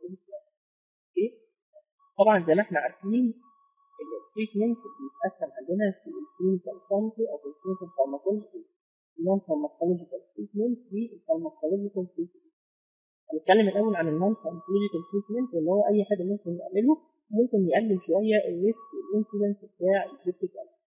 اوكي طبعا زي ما احنا عارفين التريتمنت بيتقسم عندنا في الكلينيكال فارماسي أو في الكلينيكال فارماكولوجي النون فارماكولوجيكال تريتمنت والفارماكولوجيكال تريتمنت هنتكلم الأول عن النون فارماكولوجيكال تريتمنت اللي هو أي حد ممكن يعمله ممكن يقلل شوية الريسك والانسيدنس بتاع الكريتيك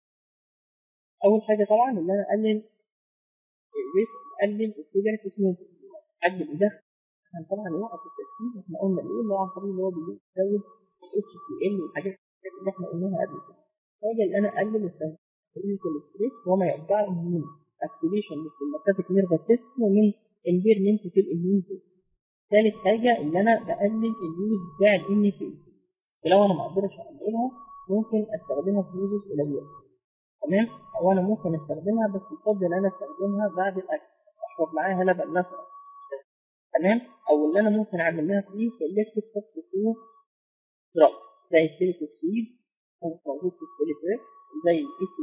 أول حاجة طبعا إن أنا أقلل الريسك أقلل السيجارة سموكينج حد بيدخن طبعا يوقف التدخين احنا قلنا ايه اللي هو عن طريق اللي هو بيزود الاتش سي ال والحاجات اللي احنا قلناها قبل كده حاجة إن أنا أقلل السايكولوجيكال ستريس وما يرجعني من اكتيفيشن للسمباثيك نيرفس سيستم ومن امبيرمنت في الاميون سيستم ثالث حاجة إن أنا بقلل اليوز بتاع الإن فيز ولو أنا ما أقدرش أقللها ممكن أستخدمها في يوزز قليلة تمام أو أنا ممكن أستخدمها بس يفضل إن أنا أستخدمها بعد الأكل أشرب معاها لبن مثلا تمام أو إن أنا ممكن أعمل لها سبيس سيلكتيف توكسيكو دراجز زي السيليكوكسيد موجود في السيليتريكس زي الإيكو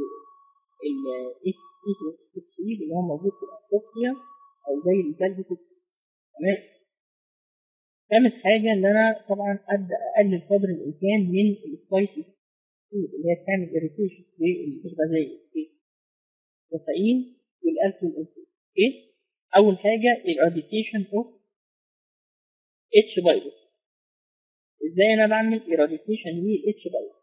الإيكوتوكسيد اللي هو موجود في الأكتوكسيا أو زي الفالفوتوكسيد تمام خامس حاجة إن أنا طبعا أبدأ أقلل قدر الإمكان من السبايسي فود اللي هي بتعمل إريتيشن للغازية الكافيين والألكول أوكي أول حاجة الإراديكيشن أوف اتش فيروس إزاي أنا بعمل إراديكيشن للاتش فيروس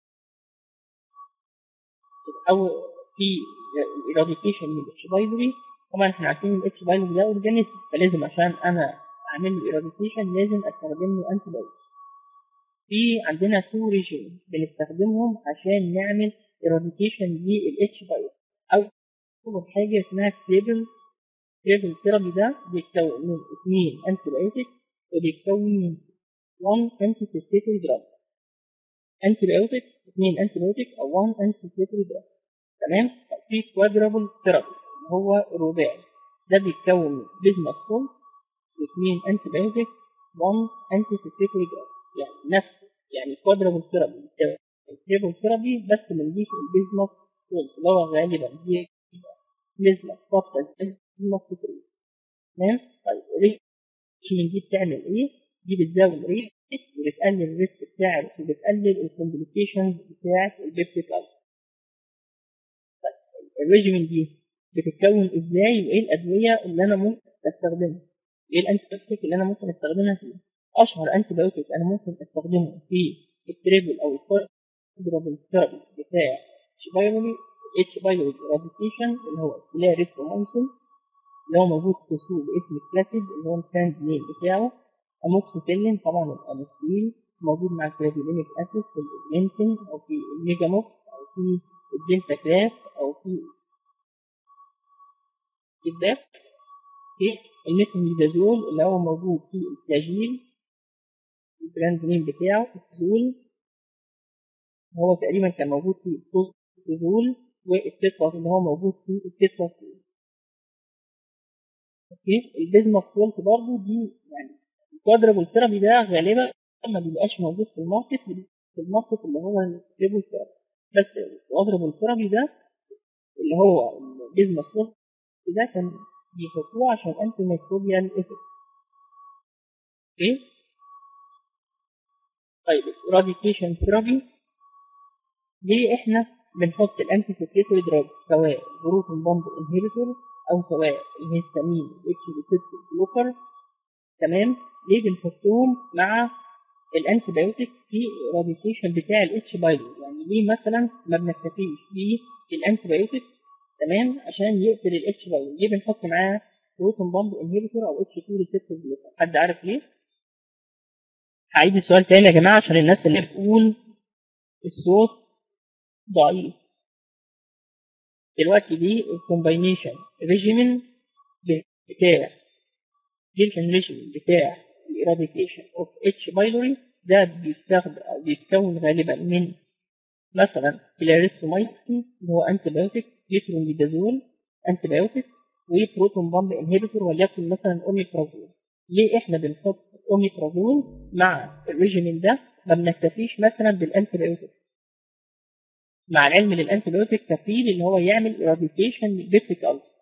أو في الإراديكيشن للاتش بايلوري طبعا احنا عارفين الاتش بايلوري ده اورجانيزم فلازم عشان انا اعمل له ايراديكيشن لازم استخدم له انتي بايوتيك في عندنا تو ريجيم بنستخدمهم عشان نعمل ايراديكيشن للاتش بايوتيك او أول حاجة اسمها تريبل تريبل ثيرابي ده بيتكون من اثنين أنتي بايوتيك وبيتكون من 1 أنتي سيستيتوري دراج أنتي بايوتيك اثنين أنتي بايوتيك أو 1 أنتي سيستيتوري دراج تمام في كوادرابل ثيرابي اللي هو رباعي ده بيتكون من بيزماستول واثنين أنتي بايوتيك 1 أنتي سيستيتوري دراج يعني نفس يعني كوادرابل ثيرابي بيساوي تريبل ثيرابي بس بنضيف البيزماستول اللي هو غالبا بيزماس سبستانس بيزماس ستريت تمام طيب الريجيم دي بتعمل ايه؟ دي بتزود الريت وبتقلل الريسك بتاع وبتقلل الكومبليكيشنز بتاعت البيبتيك ألسر طيب الريجيم دي بتتكون ازاي وايه الادويه اللي انا ممكن استخدمها؟ ايه الانتي اللي انا ممكن استخدمها فيه؟ اشهر انتي بايوتيك انا ممكن استخدمه في التريبل او الكوادرابل ثيرابي بتاع شبايرولي اتش بايلوري راديكيشن اللي هو كلاريترومايسين اللي هو موجود في سوق باسم كلاسيد اللي هو البراند نيم بتاعه اموكسيسيلين طبعا الاموكسيل موجود مع الكريبيولينيك اسيد في الاوجمنتين او في الميجاموكس او في الدلتا كراف او في الداف في الميثاميدازول اللي هو موجود في الفلاجيل البراند نيم بتاعه الفلول هو تقريبا كان موجود في الكورتيزول والتتراس اللي هو موجود في التتراس اوكي البيزماستول برضه دي يعني الكوادرابل ثيرابي ده غالبا ما بيبقاش موجود في الماركت في الماركت اللي هو التريبل ثيرابي بس الكوادرابل ثيرابي ده اللي هو البيزماستول ده كان بيحطوه عشان انتي ميكروبيال افكت اوكي طيب الراديكيشن ثيرابي ليه احنا بنحط الانتي سكريتوري دراج سواء بروتون بامب انهبيتور او سواء الهيستامين اتش ريسبتور بلوكر تمام ليه بنحطهم مع الانتي بايوتيك في الراديكيشن بتاع الاتش بايلو يعني ليه مثلا ما بنكتفيش بالانتي بايوتيك تمام عشان يقتل الاتش بايلو ليه بنحط معاه بروتون بامب انهبيتور او اتش 2 ريسبتور بلوكر حد عارف ليه؟ هعيد السؤال تاني يا جماعه عشان الناس اللي بتقول الصوت ضعيف دلوقتي دي الكومباينيشن ريجيمين بتاع جيركن ريجيمين بتاع الإراديكيشن اوف اتش بايلوري ده بيستخدم أو بيتكون غالبا من مثلا كلاريستومايسين اللي هو انتي بايوتيك جيتروميدازول انتي بايوتيك وبروتون بامب انهبيتور وليكن مثلا اوميبرازول ليه احنا بنحط اوميبرازول مع الريجيمين ده ما بنكتفيش مثلا بالانتي بايوتيك مع العلم ان الانتي بايوتيك كفيل ان هو يعمل ايراديكيشن للبيبتيك ألسر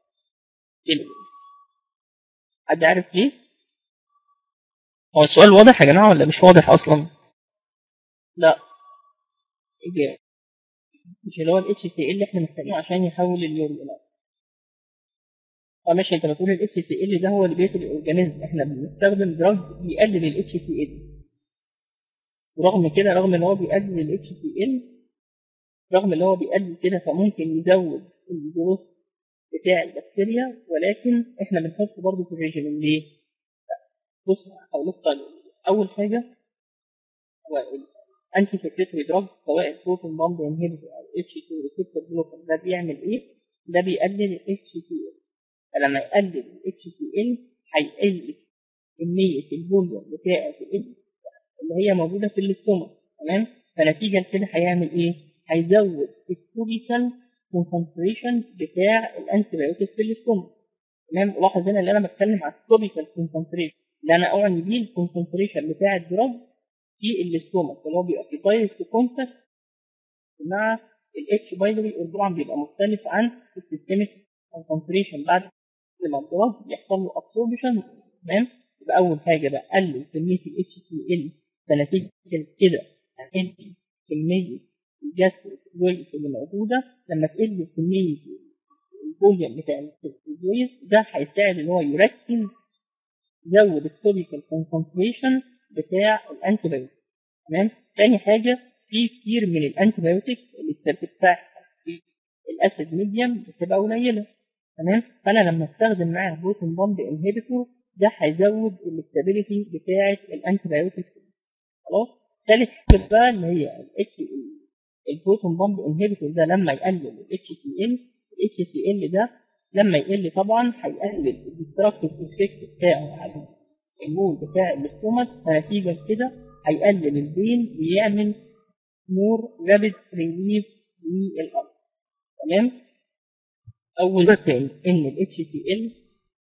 حد عارف ليه؟ هو السؤال واضح يا جماعه ولا مش واضح اصلا؟ لا إجابة مش اللي هو الاتش سي ال اللي احنا محتاجينه عشان يحول اليوريا لا اه ماشي انت بتقول الاتش سي ال ده هو اللي بيقتل الاورجانيزم احنا بنستخدم دراج بيقلل الاتش سي ال ورغم كده رغم ان هو بيقلل الاتش سي ال رغم ان هو بيقلل كده فممكن يزود الجروث بتاع البكتيريا ولكن احنا بنحطه برضه في الريجيم ليه؟ بص هقول لك طيب اول حاجه هو الانتي سكريتوري دراج سواء البروتون بامب انهبيتور او اتش 2 ريسبتور بلوكر ده بيعمل ايه؟ ده بيقلل الاتش سي ال فلما يقلل الاتش سي ال هيقل كميه الفوليوم بتاعه اللي هي موجوده في الاستومك تمام؟ فنتيجه لكده هيعمل ايه؟ هيزود التوبيكال كونسنتريشن بتاع الانتي بايوتيك في الاستومك تمام لاحظ هنا ان انا بتكلم على التوبيكال كونسنتريشن اللي انا اعني بيه الكونسنتريشن بتاع الدراج في الاستومك اللي هو بيبقى في دايركت كونتاكت مع الاتش بايلوري طبعا بيبقى مختلف عن السيستميك كونسنتريشن بعد ما الدراج يحصل له ابسوربشن تمام يبقى اول حاجه بقلل كميه الاتش سي ال فنتيجه كده هقلل كميه الجاستريك جويس اللي موجوده لما تقل كميه الفوليوم بتاع الجويس ده هيساعد ان هو يركز زود التوبيكال كونسنتريشن بتاع الانتي بايوتيك تمام تاني حاجه في كتير من الانتي بايوتكس الاستابيليتي بتاعها الاسيد ميديم بتبقى قليله تمام فانا لما استخدم معاه بروتون بامب انهبيتور ده هيزود الاستابيليتي بتاعه الانتي بايوتكس خلاص ثالث حاجه بقى اللي هي الاتش البروتون بامب انهبيتور ده لما يقلل الاتش سي ال الاتش سي ال ده لما يقل طبعا هيقلل الديستركتيف افكت بتاعه على المول بتاع الاستومك فنتيجه كده هيقلل البين ويعمل مور رابيد ريليف للارض تمام اول تاني ان الاتش سي ال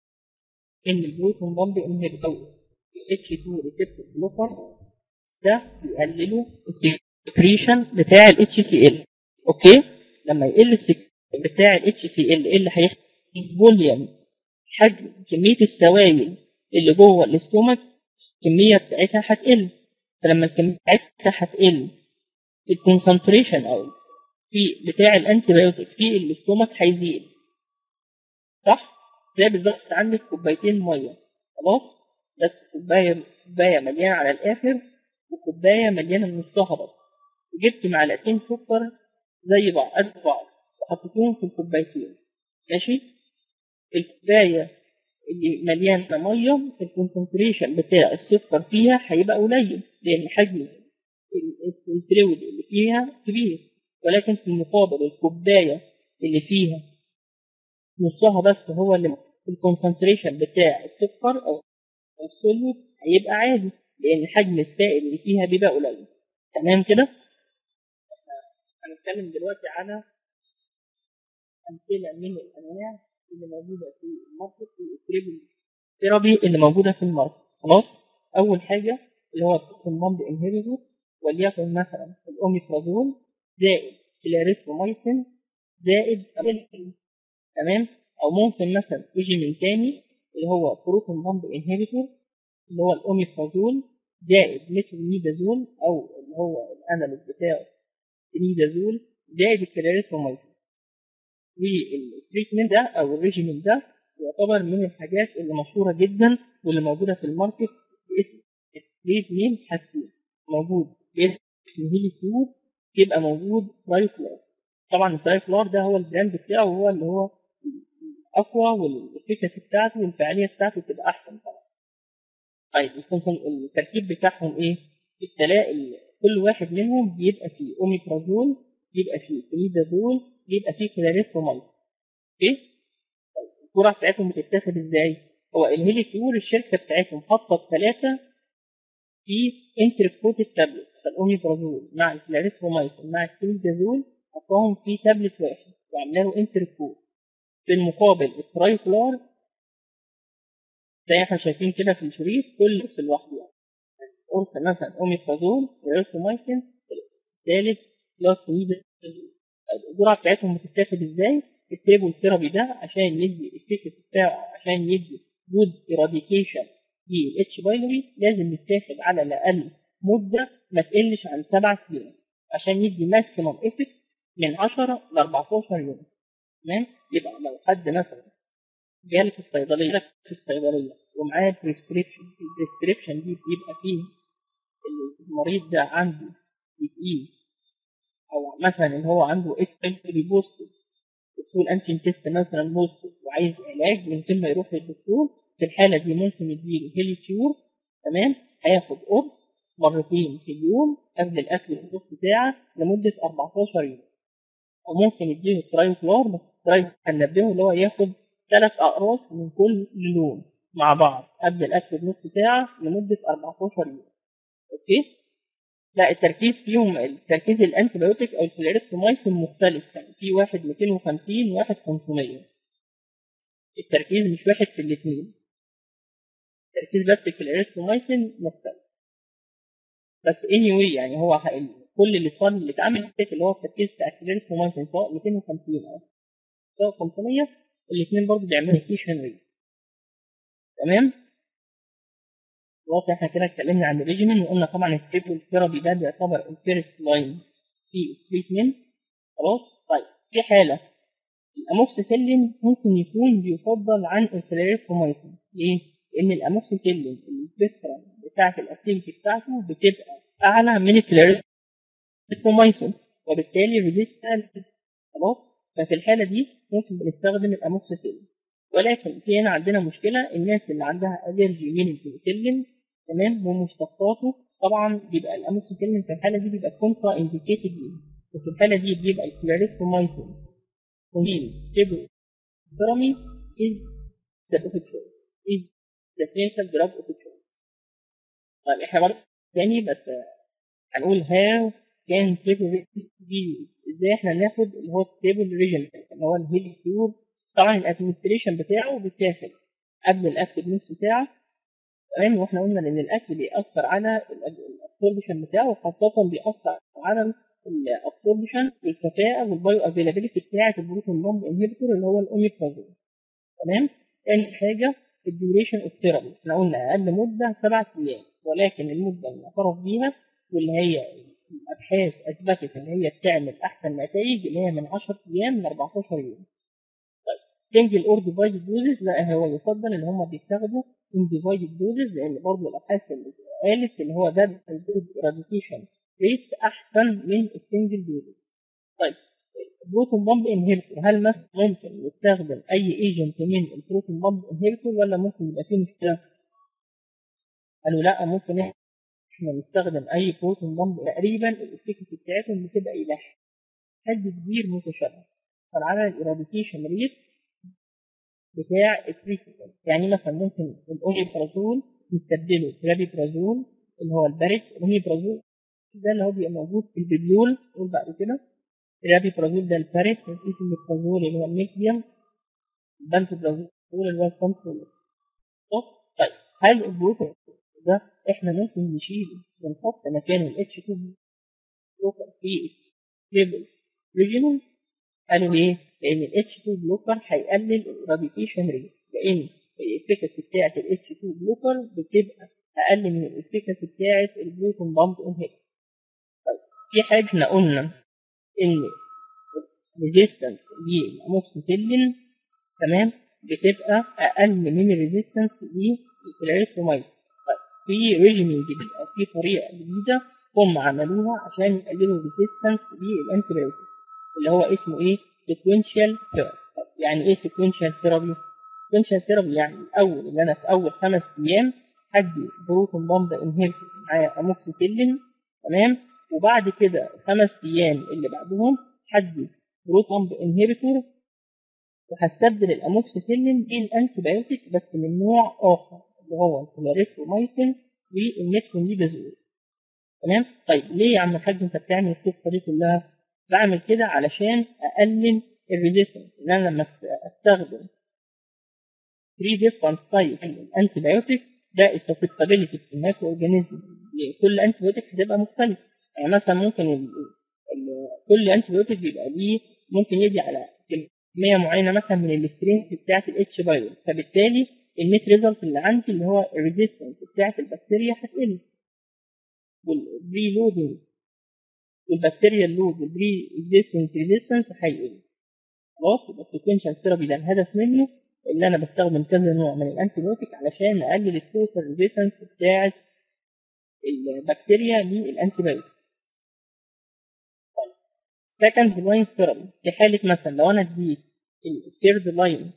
ان البروتون بامب انهبيتور الاتش 2 ريسبتور بلوكر ده بيقللوا السكريشن بتاع الاتش سي ال اوكي لما يقل السكريشن بتاع الاتش سي ال اللي هيحصل فوليوم حجم كميه السوائل اللي جوه الاستومك الكميه بتاعتها هتقل فلما الكميه بتاعتها هتقل الكونسنتريشن او في بتاع الانتي بايوتيك في الاستومك هيزيد صح زي بالظبط عندك كوبايتين ميه خلاص بس كوبايه كوبايه مليانه على الاخر وكوبايه مليانه نصها بس وجبت معلقتين سكر زي بعض قد بعض وحطيتهم في الكوبايتين ماشي الكوبايه اللي مليانه ميه الكونسنتريشن بتاع السكر فيها هيبقى قليل لان حجم الفلويد اللي فيها كبير ولكن في المقابل الكوبايه اللي فيها نصها بس هو اللي الكونسنتريشن بتاع السكر او السوليد هيبقى عادي لان حجم السائل اللي فيها بيبقى قليل تمام كده هنتكلم دلوقتي على امثله من الانواع اللي موجوده في الماركت في التريبل ثيرابي اللي موجوده في الماركت خلاص اول حاجه اللي هو البروتون بامب انهبيتور وليكن مثلا الاوميبرازول زائد الاريثرومايسين زائد تمام او ممكن مثلا يجي من تاني اللي هو بروتون بامب انهبيتور اللي هو الاوميبرازول زائد ميثونيدازول او اللي هو الانالوج بتاعه تريدازول زائد الكلاريثرومايسين والتريتمنت ده او الريجيمين ده يعتبر من الحاجات اللي مشهوره جدا واللي موجوده في الماركت باسم تريتمنت حاجتين موجود باسم هيلي كيور يبقى موجود ترايكلار طبعا الترايكلار ده هو البراند بتاعه وهو اللي هو اقوى والافكاسي بتاعته والفعاليه بتاعته تبقى احسن طبعا طيب التركيب بتاعهم ايه التلاقي كل واحد منهم بيبقى فيه اوميبرازول بيبقى فيه فينيدازول بيبقى فيه كلاريثرومايد اوكي الجرعه بتاعتهم بتتاخد ازاي هو الهيلي كيور الشركه بتاعتهم حاطه الثلاثه في انتركوتد تابلت فالاوميبرازول مع الكلاريثرومايسين مع الفينيدازول حطاهم في تابلت واحد وعامله له انتركوت في المقابل الترايكلار زي احنا شايفين كده في الشريط كل قرص لوحده يعني قرص مثلا اوميبرازول وريثرومايسين الثالث بلس الجرعه بتاعتهم بتتاخد ازاي؟ التريبل ثيرابي ده عشان يدي الافكس بتاعه عشان يدي جود ايراديكيشن للاتش بايلوري لازم يتاخد على الاقل مده ما تقلش عن سبعة ايام عشان يدي ماكسيمم افكت من 10 ل 14 يوم تمام يبقى لو حد مثلا جالك في الصيدليه في الصيدليه ومعاه بريسكريبشن البريسكريبشن دي بيبقى فيه المريض ده عنده ديسيز او مثلا اللي هو عنده اتش بوستيف دكتور انتي تيست مثلا بوستيف وعايز علاج من غير ما يروح للدكتور في الحاله دي ممكن يديله هيلي كيور تمام هياخد قرص مرتين في اليوم قبل الاكل بنص ساعه لمده 14 يوم او ممكن يديله ترايكلور بس الترايكلور هننبهه اللي هو ياخد ثلاث اقراص من كل لون مع بعض قبل الاكل بنص ساعه لمده 14 يوم اوكي لا التركيز فيهم التركيز الانتي بايوتيك او الكلاريثرومايسين مختلف يعني في واحد 250 وواحد 500 التركيز مش واحد في الاثنين التركيز بس الكلاريثرومايسين مختلف بس anyway يعني هو كل الاصفار اللي اتعمل اللي هو التركيز بتاع الكلاريثرومايسين سواء 250 او سواء 500 الاثنين برضه بيعملوا كيشن ريت تمام خلاص احنا كده اتكلمنا عن الريجيمين وقلنا طبعا التريبل ثيرابي ده بيعتبر الفيرست لاين في التريتمنت خلاص طيب في حاله الاموكسيسيلين ممكن يكون بيفضل عن الكلاريثرومايسين ليه؟ لان الاموكسيسيلين السبيكترم بتاعه الاكتيفيتي بتاعته بتبقى اعلى من الكلاريثرومايسين وبالتالي ريزيستنت خلاص ففي الحاله دي ممكن بنستخدم الاموكسيسيلين ولكن في هنا عندنا مشكله الناس اللي عندها الرجي من البنسلين تمام ومشتقاته طبعا بيبقى الاموكسيسيلين في الحاله دي بيبقى كونترا انديكيتد ليه وفي الحاله دي بيبقى الكلاريثرومايسين containing phlebotomy is the of choice is the clinical drug of choice طيب احنا برضه تاني بس هنقول how can phlebotomy be used ازاي احنا ناخد اللي هو التيبل ريجن اللي هو الهيل كيور طبعا الادمنستريشن بتاعه بيتاخد قبل الاكل بنص ساعه تمام واحنا قلنا ان الاكل بيأثر على الابسوربشن بتاعه وخاصه بيأثر على الابسوربشن والكفاءه والبايو افيلابيلتي بتاعه البروتين بومب انهبيتور اللي هو الاوميبرازول تمام تاني حاجه الديوريشن اوف ثيرابي احنا قلنا اقل مده سبعة ايام ولكن المده اللي اعترف بيها واللي هي الابحاث اثبتت ان هي بتعمل احسن نتائج اللي هي من 10 ايام ل 14 يوم سنجل اور ديفايدد دوزز لا هو يفضل ان هم بيتاخدوا ان ديفايدد دوزز لان برضه الابحاث اللي قالت ان هو ده الدوز اراديكيشن ريتس احسن من السنجل دوزز طيب البروتون بامب انهبيتور هل مثلا ممكن نستخدم اي ايجنت من البروتون بامب انهبيتور ولا ممكن يبقى فيه مشكله؟ قالوا لا ممكن احنا نستخدم اي بروتون بامب تقريبا الافكاسي بتاعتهم بتبقى الى حد كبير متشابه على الاراديكيشن ريت بتاع التريتمنت يعني مثلا ممكن الاوميبرازول نستبدله برابيبرازول اللي هو البارد الاوميبرازول ده اللي هو بيبقى موجود في البيبيول قول بعد كده الرابيبرازول ده البارد الإيثيميبرازول اللي هو الميكسيوم البانتوبرازول اللي هو الكنترول بص طيب هل البروتين ده احنا ممكن نشيله ونحط مكانه الاتش 2 بلوكر في تريبل ريجينال قالوا ليه؟ لان الاتش 2 بلوكر هيقلل الراديكيشن ريت لان الافكاسي بتاعت الاتش 2 بلوكر بتبقى اقل من الافكاسي بتاعت البروتون بامب انهبيتور طيب في حاجه احنا قلنا ان ريزيستنس للاموكسيسيلين تمام بتبقى اقل من الريزيستنس للاريثرومايسين طيب في ريجيمين جديد او في طريقه جديده هم عملوها عشان يقللوا الريزيستنس للانتيبيوتيك اللي هو اسمه ايه سيكونشال ثيرابي يعني ايه سيكونشال ثيرابي سيكونشال ثيرابي يعني الاول اللي انا في اول خمس ايام هدي بروتون بامب انهيبيتور معايا اموكسيسيلين تمام وبعد كده خمس ايام اللي بعدهم هدي بروتون بامب انهيبيتور وهستبدل الاموكسيسيلين بالانتيبيوتيك بس من نوع اخر اللي هو الكلاريترومايسين والميترونيدازول تمام طيب ليه يا عم الحاج انت بتعمل القصه دي كلها بعمل كده علشان اقلل الريزيستنس ان انا لما استخدم 3 different types من الانتيبيوتيك ده السسبتابيلتي في المايكرو اورجانيزم كل انتيبيوتيك هتبقى مختلف يعني مثلا ممكن ال ال كل انتيبيوتيك بيبقى ليه ممكن يدي على كميه معينه مثلا من السترينز بتاعت الاتش فايروس فبالتالي النت ريزلت اللي عندي اللي هو الريزيستنس بتاعت البكتيريا هتقل والبري لودنج والبكتيريا اللود والبري اكزيستنت ريزيستنس هيقل خلاص يبقى السيكونشال ثيرابي ده الهدف منه ان انا بستخدم كذا نوع من الانتيبيوتيك علشان اقلل التوتال ريزيستنس بتاعت البكتيريا للانتيبيوتيك سكند لاين ثيرابي في حاله مثلا لو انا اديت الثيرد لاين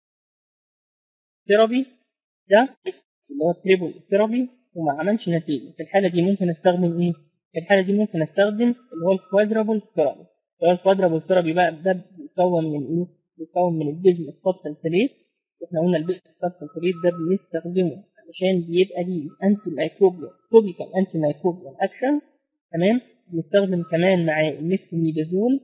ثيرابي ده اللي هو التريبل ثيرابي وما عملش نتيجه في الحاله دي ممكن استخدم ايه؟ في الحاله دي ممكن استخدم اللي هو الكوادرابل ثيرابي اللي هو الكوادرابل ثيرابي بقى ده بيتكون من ايه؟ بيتكون من البيزم السبسلسليت واحنا قلنا البيزم السبسلسليت ده بنستخدمه علشان بيبقى ليه انتي مايكروبيال توبيكال انتي مايكروبيال اكشن تمام بنستخدم كمان معاه الميثونيدازول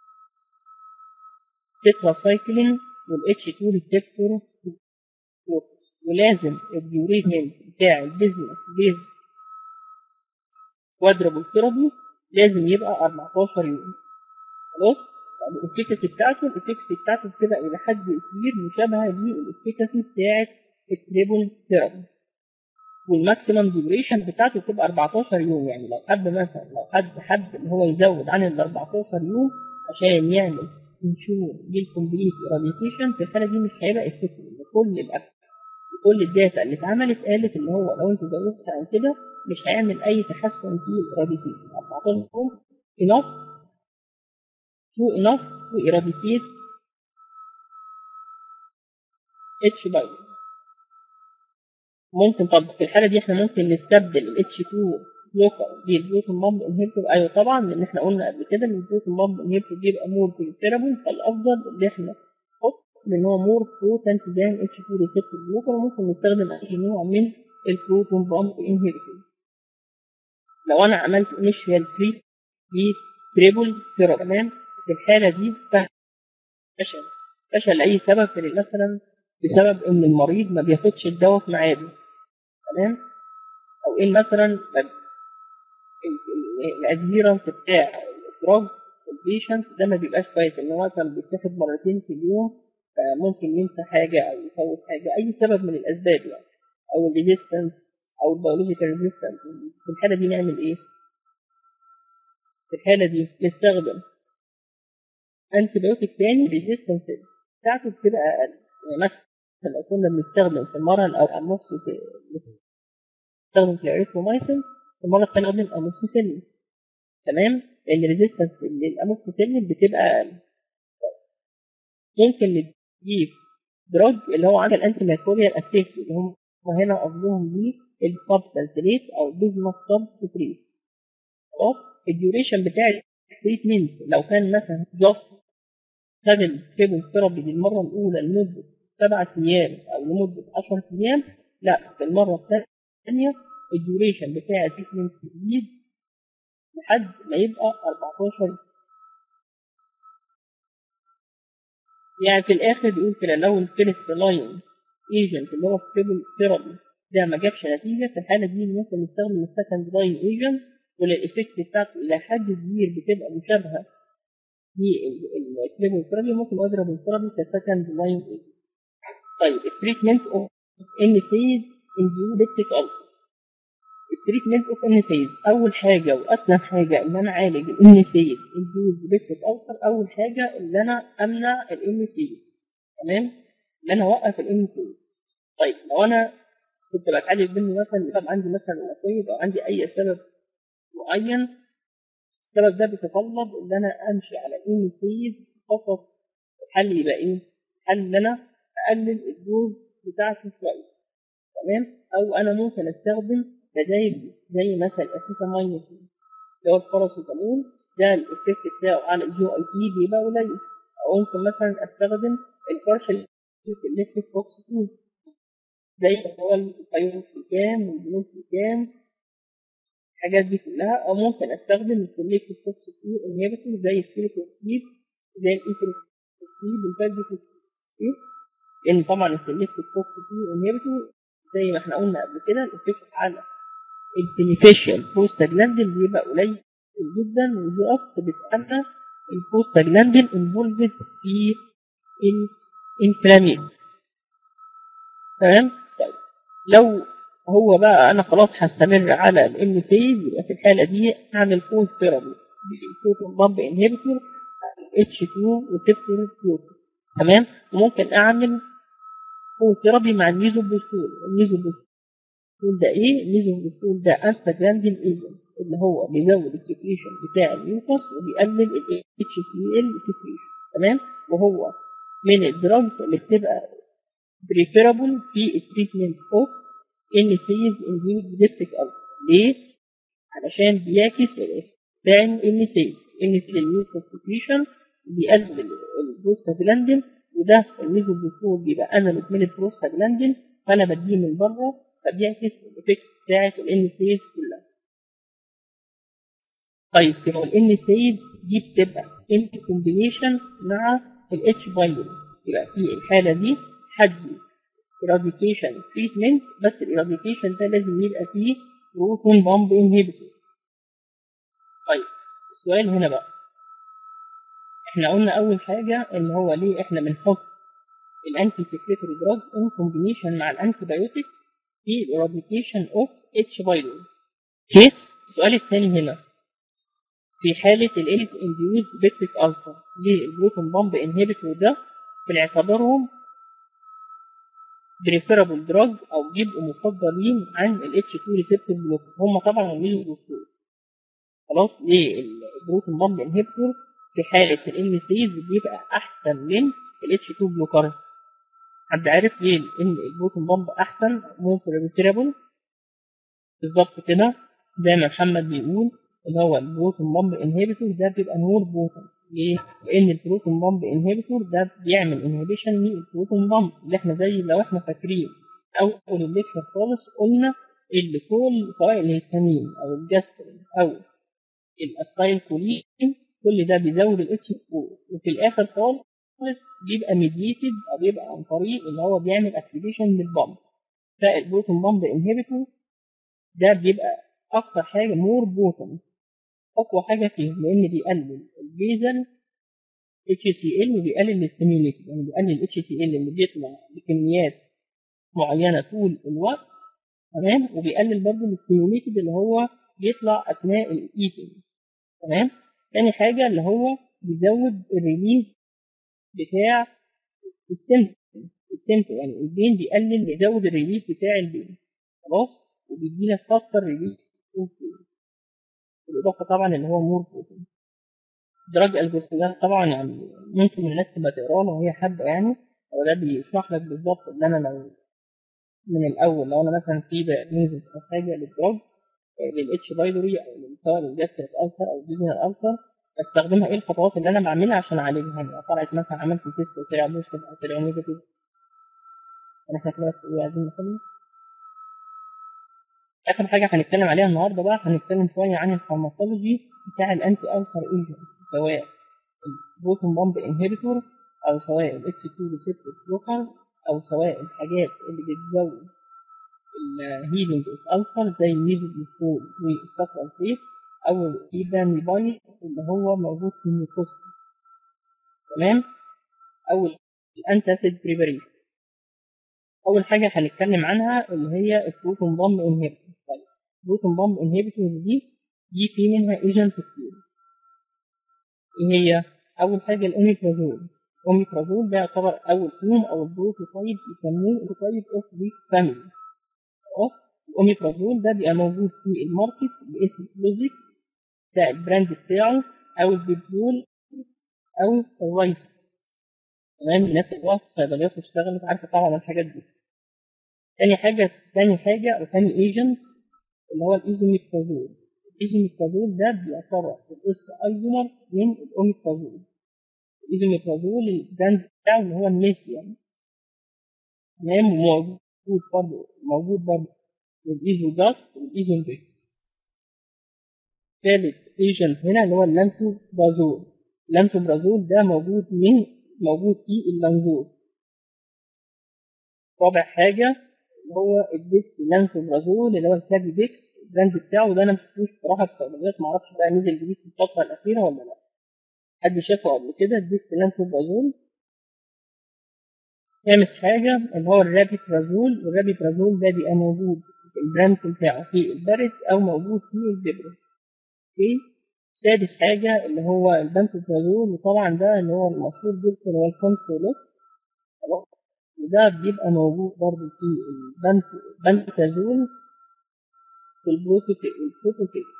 تتراسايكلين والاتش 2 ريسبتور ولازم الديوريشن بتاع البيزنس بيزنس كوادرابل ثيرابي لازم يبقى 14 يوم خلاص الافكاسي بتاعته الافكاسي بتاعته بتبقى الى حد كبير مشابهه للافكاسي بتاعت التريبل ثيرابي والماكسيمم ديوريشن بتاعته بتبقى 14 يوم يعني لو حد مثلا لو حد حب ان هو يزود عن ال 14 يوم عشان يعمل انشور للكومبليت ايراديكيشن في الحاله دي مش هيبقى افكتيف كل الأس كل الداتا اللي اتعملت قالت ان هو لو انت زودت عن كده مش هيعمل اي تحسن في الايراديكيشن 14 يوم enough to enough to eradicate H virus ممكن طب في الحالة دي احنا ممكن نستبدل ال H2 بلوكر دي البروتون بامب انهبيتور ايوه طبعا لان احنا قلنا قبل كده ان البروتون بامب انهبيتور بيبقى مور بريفيرابل فالافضل ان احنا نحط لان هو مور بوتنت زي اتش 2 ريسبتور بلوكر ممكن نستخدم اي نوع من البروتون بامب انهبيتور لو انا عملت انيشيال تريت تريبل ثيرابي تمام في الحاله دي فشل فشل لاي سبب مثلا بسبب ان المريض ما بياخدش الدواء في ميعاده تمام او ان مثلا الادهيرنس بتاع الدراجز البيشنت ده ما بيبقاش كويس ان هو مثلا بيتاخد مرتين في اليوم فممكن ينسى حاجه او يفوت حاجه اي سبب من الاسباب يعني او الريزيستنس او البيولوجيكال ريزيستنس في الحاله دي نعمل ايه؟ في الحاله دي نستخدم انتي بايوتيك تاني ريزيستنس بتاعته بتبقى اقل يعني مثلا لو كنا بنستخدم في المرض او اموكسيس نستخدم كلاريترومايسين في المره الثانيه نستخدم اموكسيسيلين تمام لان الريزيستنس للاموكسيسيلين بتبقى اقل ممكن نجيب دراج اللي هو عندنا الانتي ميكروبيال اكتيفيتي اللي هم هنا قصدهم بيه السبسنسليت او بيزمس سبستريت خلاص الديوريشن بتاع التريتمنت لو كان مثلا جاست خد التريبل ثيرابي للمره الاولى لمده سبعة ايام او لمده 10 ايام لا في المره الثانيه الديوريشن بتاع التريتمنت يزيد لحد ما يبقى 14 يعني في الاخر بيقول كده لو الفيرست لاين ايجنت اللي هو التريبل ثيرابي ده ما جابش نتيجه في الحاله دي ممكن نستخدم السكند لاين ايجنت والايفكت بتاعته الى حد كبير بتبقى مشابهه للتريبل ثيرابي ممكن اضرب الثيرابي كسكند لاين ايجنت طيب التريتمنت اوف ان سيدز انديوليتيك ألسر التريتمنت اوف ان سيدز اول حاجه واسلم حاجه ان انا اعالج الان سيدز انديوز ليبتيك ألسر اول حاجه اللي انا امنع الان سيدز تمام ان انا اوقف الان سيدز طيب لو انا كنت بتعالج منه مثلا طب عندي مثلا نقيض او عندي اي سبب معين السبب ده بيتطلب ان انا امشي على الان سيدز فقط الحل يبقى ايه؟ الحل ان انا اقلل الدوز بتاعته شويه تمام او انا ممكن استخدم بدايل زي مثلا الاسيتامينوفين اللي هو الباراسيتامول ده الايفكت بتاعه على الجي اي بي بيبقى قليل او ممكن مثلا استخدم البارشل سيلكتيف فوكس 2 زي هو البايوكسيكام والبنوكسيكام الحاجات دي كلها او ممكن استخدم السيلكتيف فوكس 2 انهبيتور زي السيليكوكسيد زي الايثيلوكسيد والفالديكوكسيد لان طبعا السيلكتيف فوكس 2 انهبيتور زي ما احنا قلنا قبل كده الايفكت على البنفيشال بروستاجلاندين بيبقى قليل جدا ودي اصل بتأمن البروستاجلاندين انفولفد في الانفلاميشن تمام طيب لو هو بقى انا خلاص هستمر على الان سيز يبقى في الحاله دي اعمل كول ثيرابي بالبروتون بامب انهبيتور اتش 2 ريسبتور بلوكر تمام وممكن اعمل كول ثيرابي مع الميزوبروستول الميزوبروستول ده ايه الميزوبروستول ده انتاجراندين ايجنت اللي هو بيزود السكريشن بتاع الميوكس وبيقلل ال اتش سي ال سكريشن تمام وهو من الدراجز اللي بتبقى بريفيرابل في التريتمنت اوف ان سيز انديوز ديبتيك ألسر ليه؟ علشان بيعكس بتاع ان سيز ان سيز الميوكس سكريشن بيقلل البروستاجلاندين وده الميزوبروستول بيبقى انالوج من البروستاجلاندين فانا بديه من بره فبيعكس الايفكتس بتاعت الان سيز كلها طيب يبقى الان سيز دي بتبقى ان كومبينيشن مع الاتش بايول يبقى في الحاله دي حد eradication treatment بس الإراديكيشن ده لازم يبقى فيه بروتون بامب انهبيتور طيب السؤال هنا بقى احنا قلنا أول حاجة إن هو ليه احنا بنحط الانتي سكريتوري دراج ان كومبينيشن مع الانتي بايوتيك في الإراديكيشن اوف اتش بايلول اوكي السؤال الثاني هنا في حالة الايز انديوز بيتريك الفا ليه البروتون بامب انهبيتور ده بنعتبرهم بريفيرابل دراج او بيبقوا مفضلين عن الاتش 2 ريسبتور بلوك هم طبعا الميزوبروستول خلاص ليه البروتون بامب انهبيتور في حاله الان سيز بيبقى احسن من الاتش 2 بلوكر حد عارف ليه ان البروتون بامب احسن ممكن بريفيرابل بالظبط كده زي ما محمد بيقول اللي هو البروتون بامب انهبيتور ده بيبقى نور بوتن ليه؟ لأن البروتون بامب انهبيتور ده بيعمل انهبيشن للبروتون بامب اللي احنا زي لو احنا فاكرين أول الليكشر خالص قلنا اللي كل سواء الهستامين أو الجاسترين أو الأستايل كولين كل ده بيزود الاتش وفي الآخر خالص بيبقى ميديتد أو بيبقى عن طريق اللي هو بيعمل اكتيفيشن للبامب فالبروتون بامب انهبيتور ده بيبقى أكتر حاجة مور بوتن أقوى حاجة فيه لأن بيقلل البيزل اتش سي ال وبيقلل الستيميوليتد يعني بيقلل الاتش سي ال اللي بيطلع بكميات معينة طول الوقت تمام وبيقلل برضه الستيميوليتد اللي هو بيطلع أثناء الإيتنج تمام تاني حاجة اللي هو بيزود الريليف بتاع السمت السمت يعني البين بيقلل بيزود الريليف بتاع البين خلاص وبيدي لك فاستر ريليف بالإضافة طبعا اللي هو مور بروتين دراج الجلوكوزات طبعا يعني ممكن الناس تبقى تقراه لو هي حابة يعني هو ده بيشرح لك بالظبط اللي أنا لو من الأول لو أنا مثلا في دايجنوزس أو حاجة للدراج للاتش بايلوري أو سواء للجاستريك ألسر أو الديزنال ألسر بستخدمها إيه الخطوات اللي أنا بعملها عشان أعالجها يعني طلعت مثلا عملت تيست وطلع بوزيتيف أو طلع نيجاتيف احنا كده بس إيه عايزين نخلص اخر حاجه هنتكلم عليها النهارده بقى هنتكلم شويه عن الفارماكولوجي بتاع الانتي ألسر ايجنت سواء البروتون بامب انهبيتور او سواء الاتش 2 ريسبتور بلوكر او سواء الحاجات اللي بتزود الهيلينج اوف ألسر زي الميزوبليفول والسكرالفيت او الايداميبايل اللي هو موجود في الميكوستي تمام او الانتاسيد بريباريشن اول حاجه هنتكلم عنها اللي هي البروتون بامب انهبيتور طيب البروتون بامب انهبيتورز دي دي في منها ايجنت كتير ايه هي اول حاجه الاوميبرازول الاوميبرازول ده يعتبر اول فيهم او البروتوتايب يسموه البروتوتايب اوف ذيس فاميلي خلاص الاوميبرازول ده بيبقى موجود في الماركت باسم لوزيك ده البراند بتاعه او البيبزول او الرايس تمام الناس اللي في الصيدليات واشتغلت عارفه طبعا الحاجات دي تاني حاجه تاني حاجه او تاني ايجنت اللي هو الايزوميبرازول الايزوميبرازول ده بيعتبر الاس ايزومر من الاوميبرازول الايزوميبرازول البراند بتاعه اللي هو النيفسيان تمام موجود برضه موجود برضه الايزوجاست والايزومبيكس ثالث ايجنت هنا اللي هو اللانتوبرازول اللانتوبرازول ده موجود من موجود في اللانزور رابع حاجة هو الديكس لانفوبرازول اللي هو الكابي ديكس البراند بتاعه ده انا مشفتوش بصراحة في الصيدليات معرفش بقى نزل جديد في الفترة الأخيرة ولا لا حد شافه قبل كده الديكس لانفوبرازول خامس حاجة اللي هو الرابيبرازول والرابيبرازول ده بيبقى موجود في البراند بتاعه في البارد أو موجود في الدبرة اوكي سادس حاجة اللي هو البنتوبرازول وطبعا ده اللي هو المشهور جدا هو الكونترولوت خلاص وده بيبقى موجود برضه في البنتازول في البروتوفيكس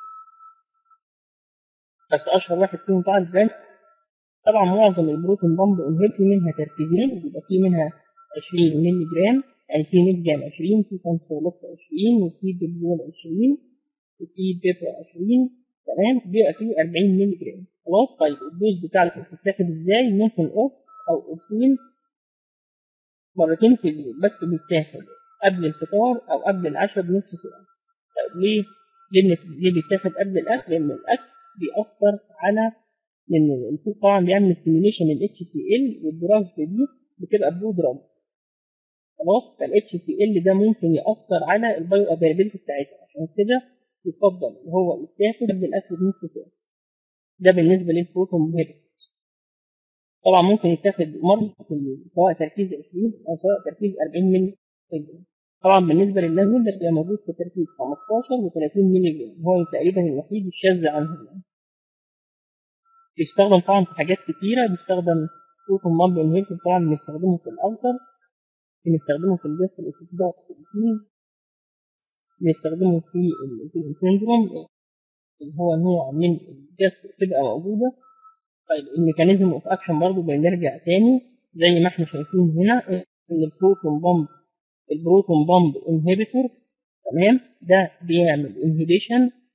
بس أشهر واحد فيهم طبعا البراند طبعا معظم البروتين بامب انهيل في منها تركيزين بيبقى في منها 20 مللي جرام يعني في ميكزيام 20 في كونترولوت 20 وفي بيبول 20 وفي بيبر 20 تمام بيبقى فيه 40 مللي جرام خلاص طيب الدوز بتاعته بتتاخد ازاي ممكن اوبس او اوبسين مرتين في اليوم بس بيتاخد قبل الفطار او قبل العشاء بنص ساعه طيب ليه ليه ليه بيتاخد قبل الاكل لان الاكل بيأثر على لان الفود طبعا بيعمل ستيميوليشن للاتش سي ال والدراجز دي بتبقى برو دراج خلاص فالاتش سي ال ده ممكن يأثر على البايو افيلابيلتي بتاعتها عشان كده يفضل هو يتاخد قبل الاكل بنص ساعه ده بالنسبه للبروتون مهم طبعا ممكن يتاخد مره في اليوم سواء تركيز 20 او سواء تركيز 40 مللي جرام طبعا بالنسبه للنازل ده بيبقى موجود في تركيز 15 و30 مللي جرام هو تقريبا الوحيد الشاذ عنهم يعني. بيستخدم طبعا في حاجات كتيره بيستخدم بروتون بامب انهيبيتور طبعا بنستخدمه في الالسر بنستخدمه في الجسم الاوكسيدوكس ديسيز بنستخدمه في السندروم اللي هو نوع من الجسم بتبقى موجودة طيب الميكانيزم اوف اكشن برضه بنرجع تاني زي ما احنا شايفين هنا ان البروتون بامب البروتون بامب انهبيتور تمام ده بيعمل انهبيشن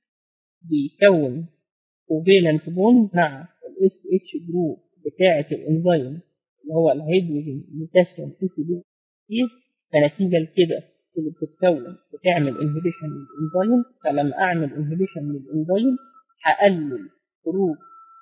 بيكون كوفيلنت بوند مع الاس اتش جروب بتاعة الانزيم اللي هو الهيدروجين بوتاسيوم ايثيليز فنتيجة لكده اللي بتتكون بتعمل انهبيشن للانزيم فلما اعمل انهبيشن للانزيم هقلل خروج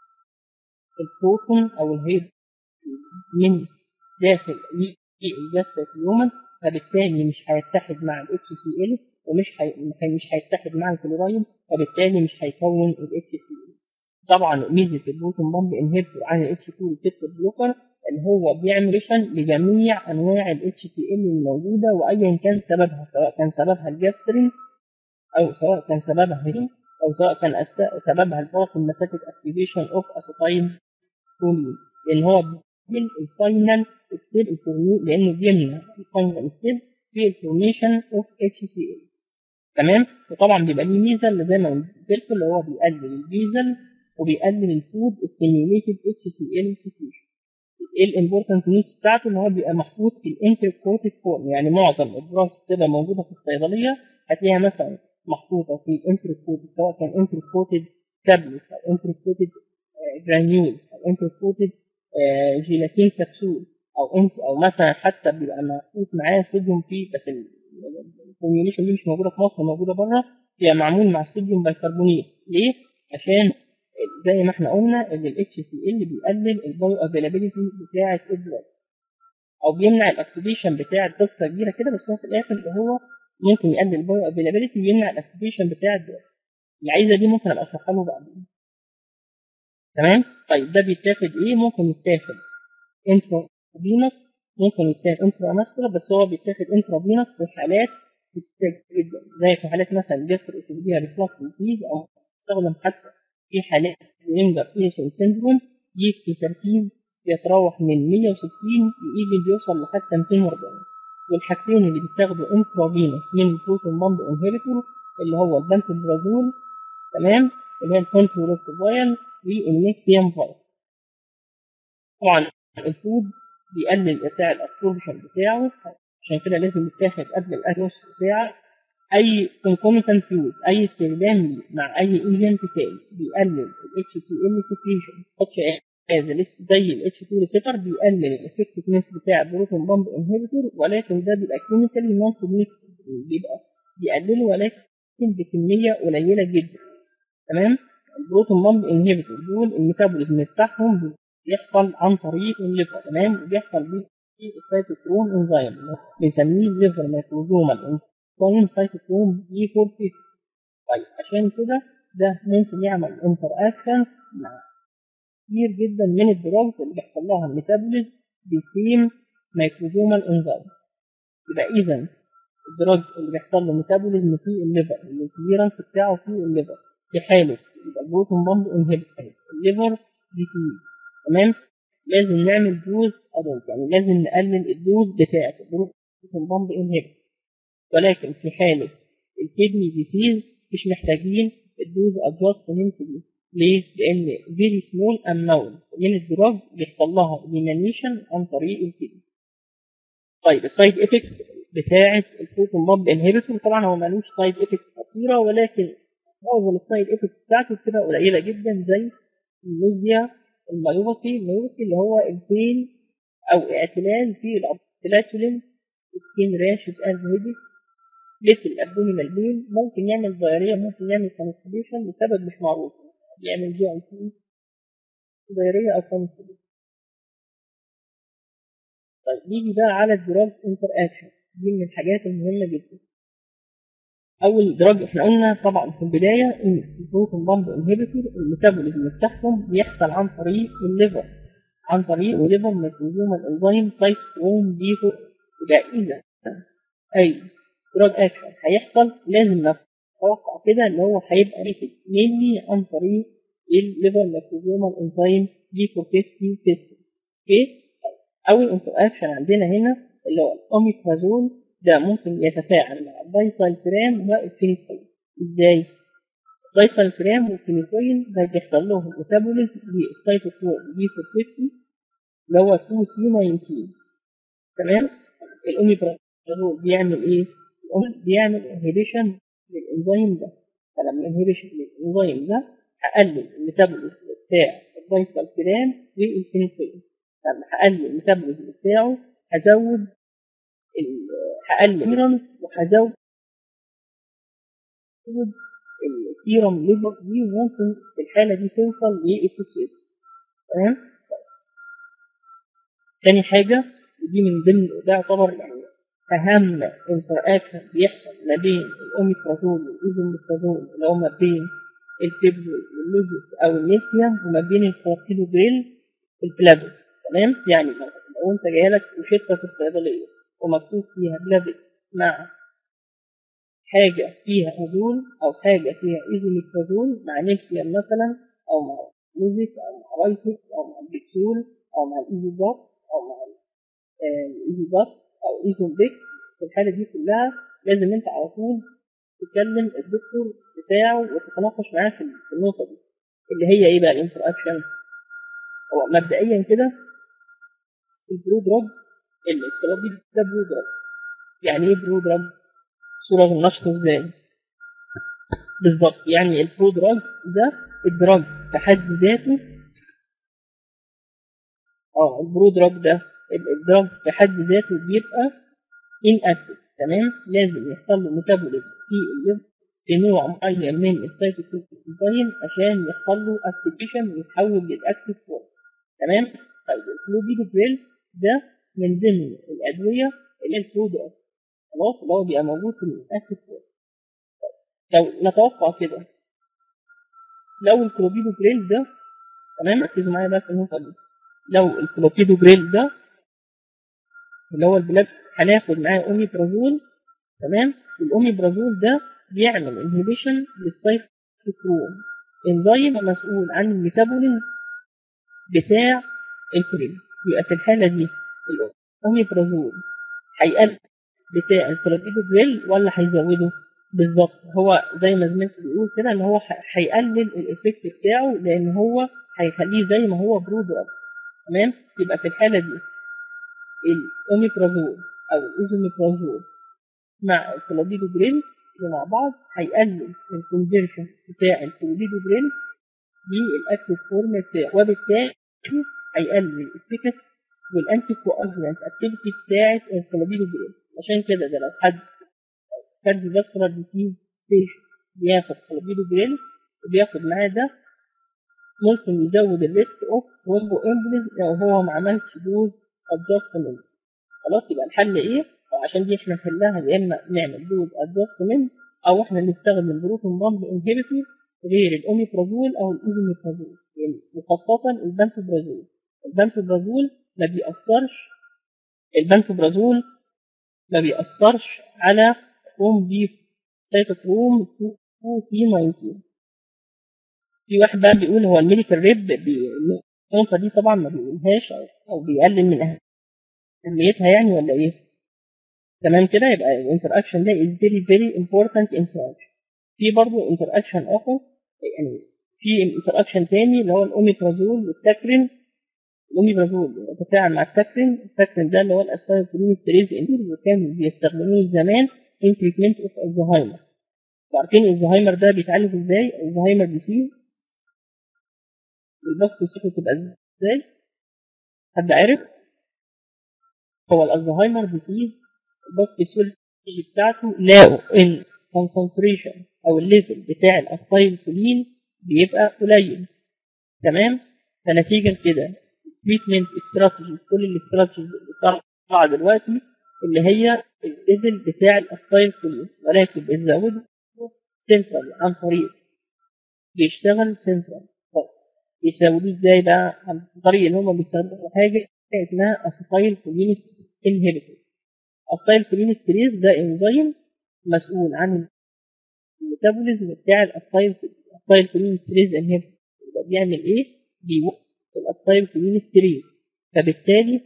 البروتون او الهيدروجين من داخل الجاستيك هيومن فبالتالي مش هيتحد مع ال HCl ومش هي... مش هيتحد مع الكلورايد وبالتالي مش هيكون ال HCl طبعا ميزه البروتون بامب انهبيتور عن ال H2 ريسبتور بلوكر اللي هو بيعمل ريشن لجميع انواع ال HCl الموجوده وايا كان سببها سواء كان سببها الجاسترين او سواء كان سببها هيدين او سواء كان أس... سببها الباطن مسافه اكتيفيشن اوف اسيتايل كولين لان هو من الفاينل ستيب الفورمي لانه بيمنع الفاينل ستيب في الفورميشن اوف اتش سي ال تمام وطبعا بيبقى ليه ميزه اللي زي ما قلت لكم اللي هو بيقلل الفيزل وبيقلل الفود ستيميوليتد اتش سي ال سكريشن ايه الامبورتنت نيوز بتاعته ان هو بيبقى محطوط في الانتركوتد فورم يعني معظم الدراجز بتبقى موجوده في الصيدليه هتلاقيها مثلا محطوطه في الانتركوتد سواء كان انتركوتد تابلت او انتركوتد جرانيول او انتركوتد جيلاتين كبسول او انت او مثلا حتى بيبقى محطوط معاه صوديوم فيه بس الفورميوليشن دي مش موجوده في مصر موجوده بره بيبقى معمول مع الصوديوم بايكربونيت ليه؟ عشان زي ما احنا قلنا ان الاتش سي ال بيقلل البايو افيلابيلتي بتاعه الدراج او بيمنع الاكتيفيشن بتاع قصه كبيره كده بس هو في الاخر اللي هو ممكن يقلل البايو افيلابيلتي ويمنع الاكتيفيشن بتاع الدراج العايزه دي ممكن ابقى اشرحها له بعدين تمام طيب ده بيتاخد ايه ممكن يتاخد انترا فينوس ممكن يتاخد انترا ماسكولار بس هو بيتاخد انترا فينوس في حالات جدا زي في حالات مثلا جفر فيها ريفلكس ديزيز او تستخدم حتى في حالات رينجر ايشن سيندروم دي في تركيز بيتراوح من 160 لايفن بيوصل لحتى 240 والحاجتين اللي بيتاخدوا انترا فينوس من البروتون بامب انهبيتور اللي هو البنتوبرازول تمام اللي هي الكونترولوكتوفايل والميكسيوم فايل طبعا الفود بيقلل بتاع الابسوربشن بتاعه عشان كده لازم يتاخد قبل الاكل نص ساعه اي concomitant فيوز اي استخدام ليه مع اي ايجنت تاني بيقلل ال HCl secretion اتش زي ال H2 ريسيتر بيقلل الافكتفنس بتاع البروتون بامب انهبيتور ولكن ده بيبقى كلينيكالي نون بيبقى بيقلله ولكن بكميه قليله جدا تمام البروتون بامب انهبيتور دول الميتابوليزم بتاعهم بيحصل عن طريق الليفر تمام وبيحصل بيه السيتوكروم انزيم بنسميه الليفر ميكروزومال انزيم سيتوكروم دي 40 طيب عشان كده ده ممكن يعمل انتر اكشن مع كتير جدا من الدراجز اللي بيحصل لها الميتابوليزم بسيم ميكروزومال انزيم يبقى اذا الدراج اللي بيحصل له ميتابوليزم في الليفر الكليرنس بتاعه في الليفر في حاله يبقى البروتون بامب انهبيتور الليفر ديسيز تمام لازم نعمل دوز ادلت يعني لازم نقلل الدوز بتاعه البروتون بامب انهبيتور ولكن في حاله الكدني ديسيز مش محتاجين الدوز ادجستمنت دي ليه؟ لان فيري سمول اماونت من الدراج بيحصل لها اليمينيشن عن طريق الكدني طيب السايد افكتس بتاعه البروتون بامب انهبيتور طبعا هو ملوش سايد افكتس خطيره ولكن معظم السايد افكتس بتاعته بتبقى قليله جدا زي النوزيا المايوباثي المايوباثي اللي هو البين او اعتلال في الابتلاتولينس سكين راشز اند هيدك ليتل ابدومينال بين ممكن يعمل ضياريه ممكن يعمل كونستيبيشن لسبب مش معروف يعمل جي اي تي ضياريه او كونستيبيشن طيب نيجي بقى على الدراج انتر اكشن دي من الحاجات المهمه جدا اول دراج احنا قلنا طبعا في البدايه ان البروتون بامب انهبيتور الميتابوليزم بتاعهم بيحصل عن طريق الليفر عن طريق الليفر ميكروزوم الانزيم سايكلون دي يبقى اذا اي دراج اكشن هيحصل لازم نتوقع كده ان هو هيبقى ريتد مينلي عن طريق الليفر ميكروزوم الانزيم دي 450 سيستم اوكي اول انتر اكشن عندنا هنا اللي هو الاوميبرازول ده ممكن يتفاعل مع الدايسالفرام والفينيكوين ازاي؟ الدايسالفرام والفينيكوين ده بيحصل لهم ميتابوليزم للسيتوكروم دي 450 اللي هو 2 سي 19 تمام؟ الاوميبرازول بيعمل ايه؟ بيعمل انهبيشن للانزيم ده فلما انهبيشن الانزيم ده هقلل الميتابوليزم بتاع الدايسلفيران والفينيكوين لما هقلل الميتابوليزم بتاعه هزود هقلل النيورونز وهزود السيروم ليفل دي وممكن في الحاله دي توصل للتوكسيس تمام تاني حاجه ودي من ضمن ده يعتبر يعني اهم انتراكشن بيحصل ما بين الاوميبرازول والايزوميبرازول اللي هو ما بين الفيبرول واللوزيك او النيفسيا وما بين الكورتيلوجريل البلابت تمام يعني لو لو انت جاي لك روشته في الصيدليه ومكتوب فيها بلابت مع حاجه فيها ازول او حاجه فيها ايزوميبرازول مع نيفسيان مثلا او مع لوزيك او مع رايسيك او مع البيكسول او مع الايزوباف او مع الايزوباف او ايزومبيكس في الحاله دي كلها لازم انت على طول تكلم الدكتور بتاعه وتتناقش معاه في في النقطه دي اللي هي ايه بقى الانتر اكشن هو مبدئيا كده البرو دراج الترابي ده برو دراج يعني ايه برو دراج صوره النشط ازاي بالظبط يعني البرو دراج ده الدراج في حد ذاته اه البرو دراج ده الدراج في حد ذاته بيبقى inactive تمام لازم يحصل له ميتابوليزم في الليفر في نوع معين من السيتوكاين عشان يحصل له اكتيفيشن ويتحول للاكتيف فورم تمام طيب الفلوبيدوبريل ده من ضمن الادويه اللي هي الفلودر خلاص اللي هو بيبقى موجود في الاكتيف فورم لو نتوقع كده لو الكلوبيدوبريل ده تمام ركزوا معايا بقى في النقطه دي لو الكلوبيدوبريل ده اللي هو البلاد هناخد معاه اوميبرازول تمام الاوميبرازول ده بيعمل انهبيشن للسايكلوتروم انزيم مسؤول عن الميتابوليزم بتاع الكولين يبقى في الحاله دي الاوميبرازول هيقلل بتاع الكلوبيدوجريل ولا هيزوده بالظبط هو زي ما زميلتي بيقول كده ان هو هيقلل الايفكت بتاعه لان هو هيخليه زي ما هو برودر تمام يبقى في الحاله دي الاوميبرازول او الايزوميبرازول مع الكلوبيدوجريل مع بعض هيقلل الكونفرشن بتاع الكلوبيدوجريل للاكتيف فورم بتاعه وبالتالي هيقلل الافكاسي والانتي كواجولانت اكتيفيتي بتاعت الكلوبيدوجريل عشان كده ده لو حد كارديوفاسكولار ديسيز بيشنت بياخد كلوبيدوجريل وبياخد معاه ده ممكن يزود الريسك اوف رومبو امبوليزم لو هو ما عملش دوز ادجستمنت خلاص يبقى الحل ايه؟ وعشان دي احنا نحلها يا اما نعمل دوز ادجستمنت او احنا نستخدم بروتون بامب انهبيتور غير الاوميبرازول او الايزوميبرازول يعني وخاصة البنتوبرازول البنتوبرازول ما بيأثرش البنتوبرازول ما بيأثرش على كروم بي سيتوكروم 2 سي 19 في واحد بقى بيقول هو الميديكال ريب النقطة دي طبعا ما بيقولهاش أو بيقلل من أهميتها يعني ولا إيه؟ تمام كده يبقى الانتر اكشن ده is very very important interaction في برضه انتر اكشن اخر يعني في انتر اكشن تاني اللي هو الاوميبرازول والتاكرين الاوميبرازول يتفاعل مع التاكرين التاكرين ده اللي هو الاسبايركولين ستريز وكانوا بيستخدموه زمان in treatment of الزهايمر عارفين الزهايمر ده بيتعالج ازاي الزهايمر ديسيز الباك بتاعته تبقى ازاي حد عارف هو الزهايمر ديسيز الباك بتاعته لقوا ان concentration او الليفل بتاع الاسبايل كولين بيبقى قليل تمام فنتيجه لكده التريتمنت استراتيجيز كل الاستراتيجيز اللي طالعه دلوقتي اللي هي الليفل بتاع الاسبايل كولين ولكن بتزوده سنترال عن طريق بيشتغل سنترال يساويه ازاي بقى عن طريق ان هم بيستخدموا حاجه اسمها اسبايل كولين انهبيتور اسبايل كولين ستريز ده انزيم مسؤول عن الميتابوليزم بتاع الاسبايل الاسبايل كولين ستريز انهبيتور بيعمل ايه؟ بيوقف الاسبايل كولين ستريز فبالتالي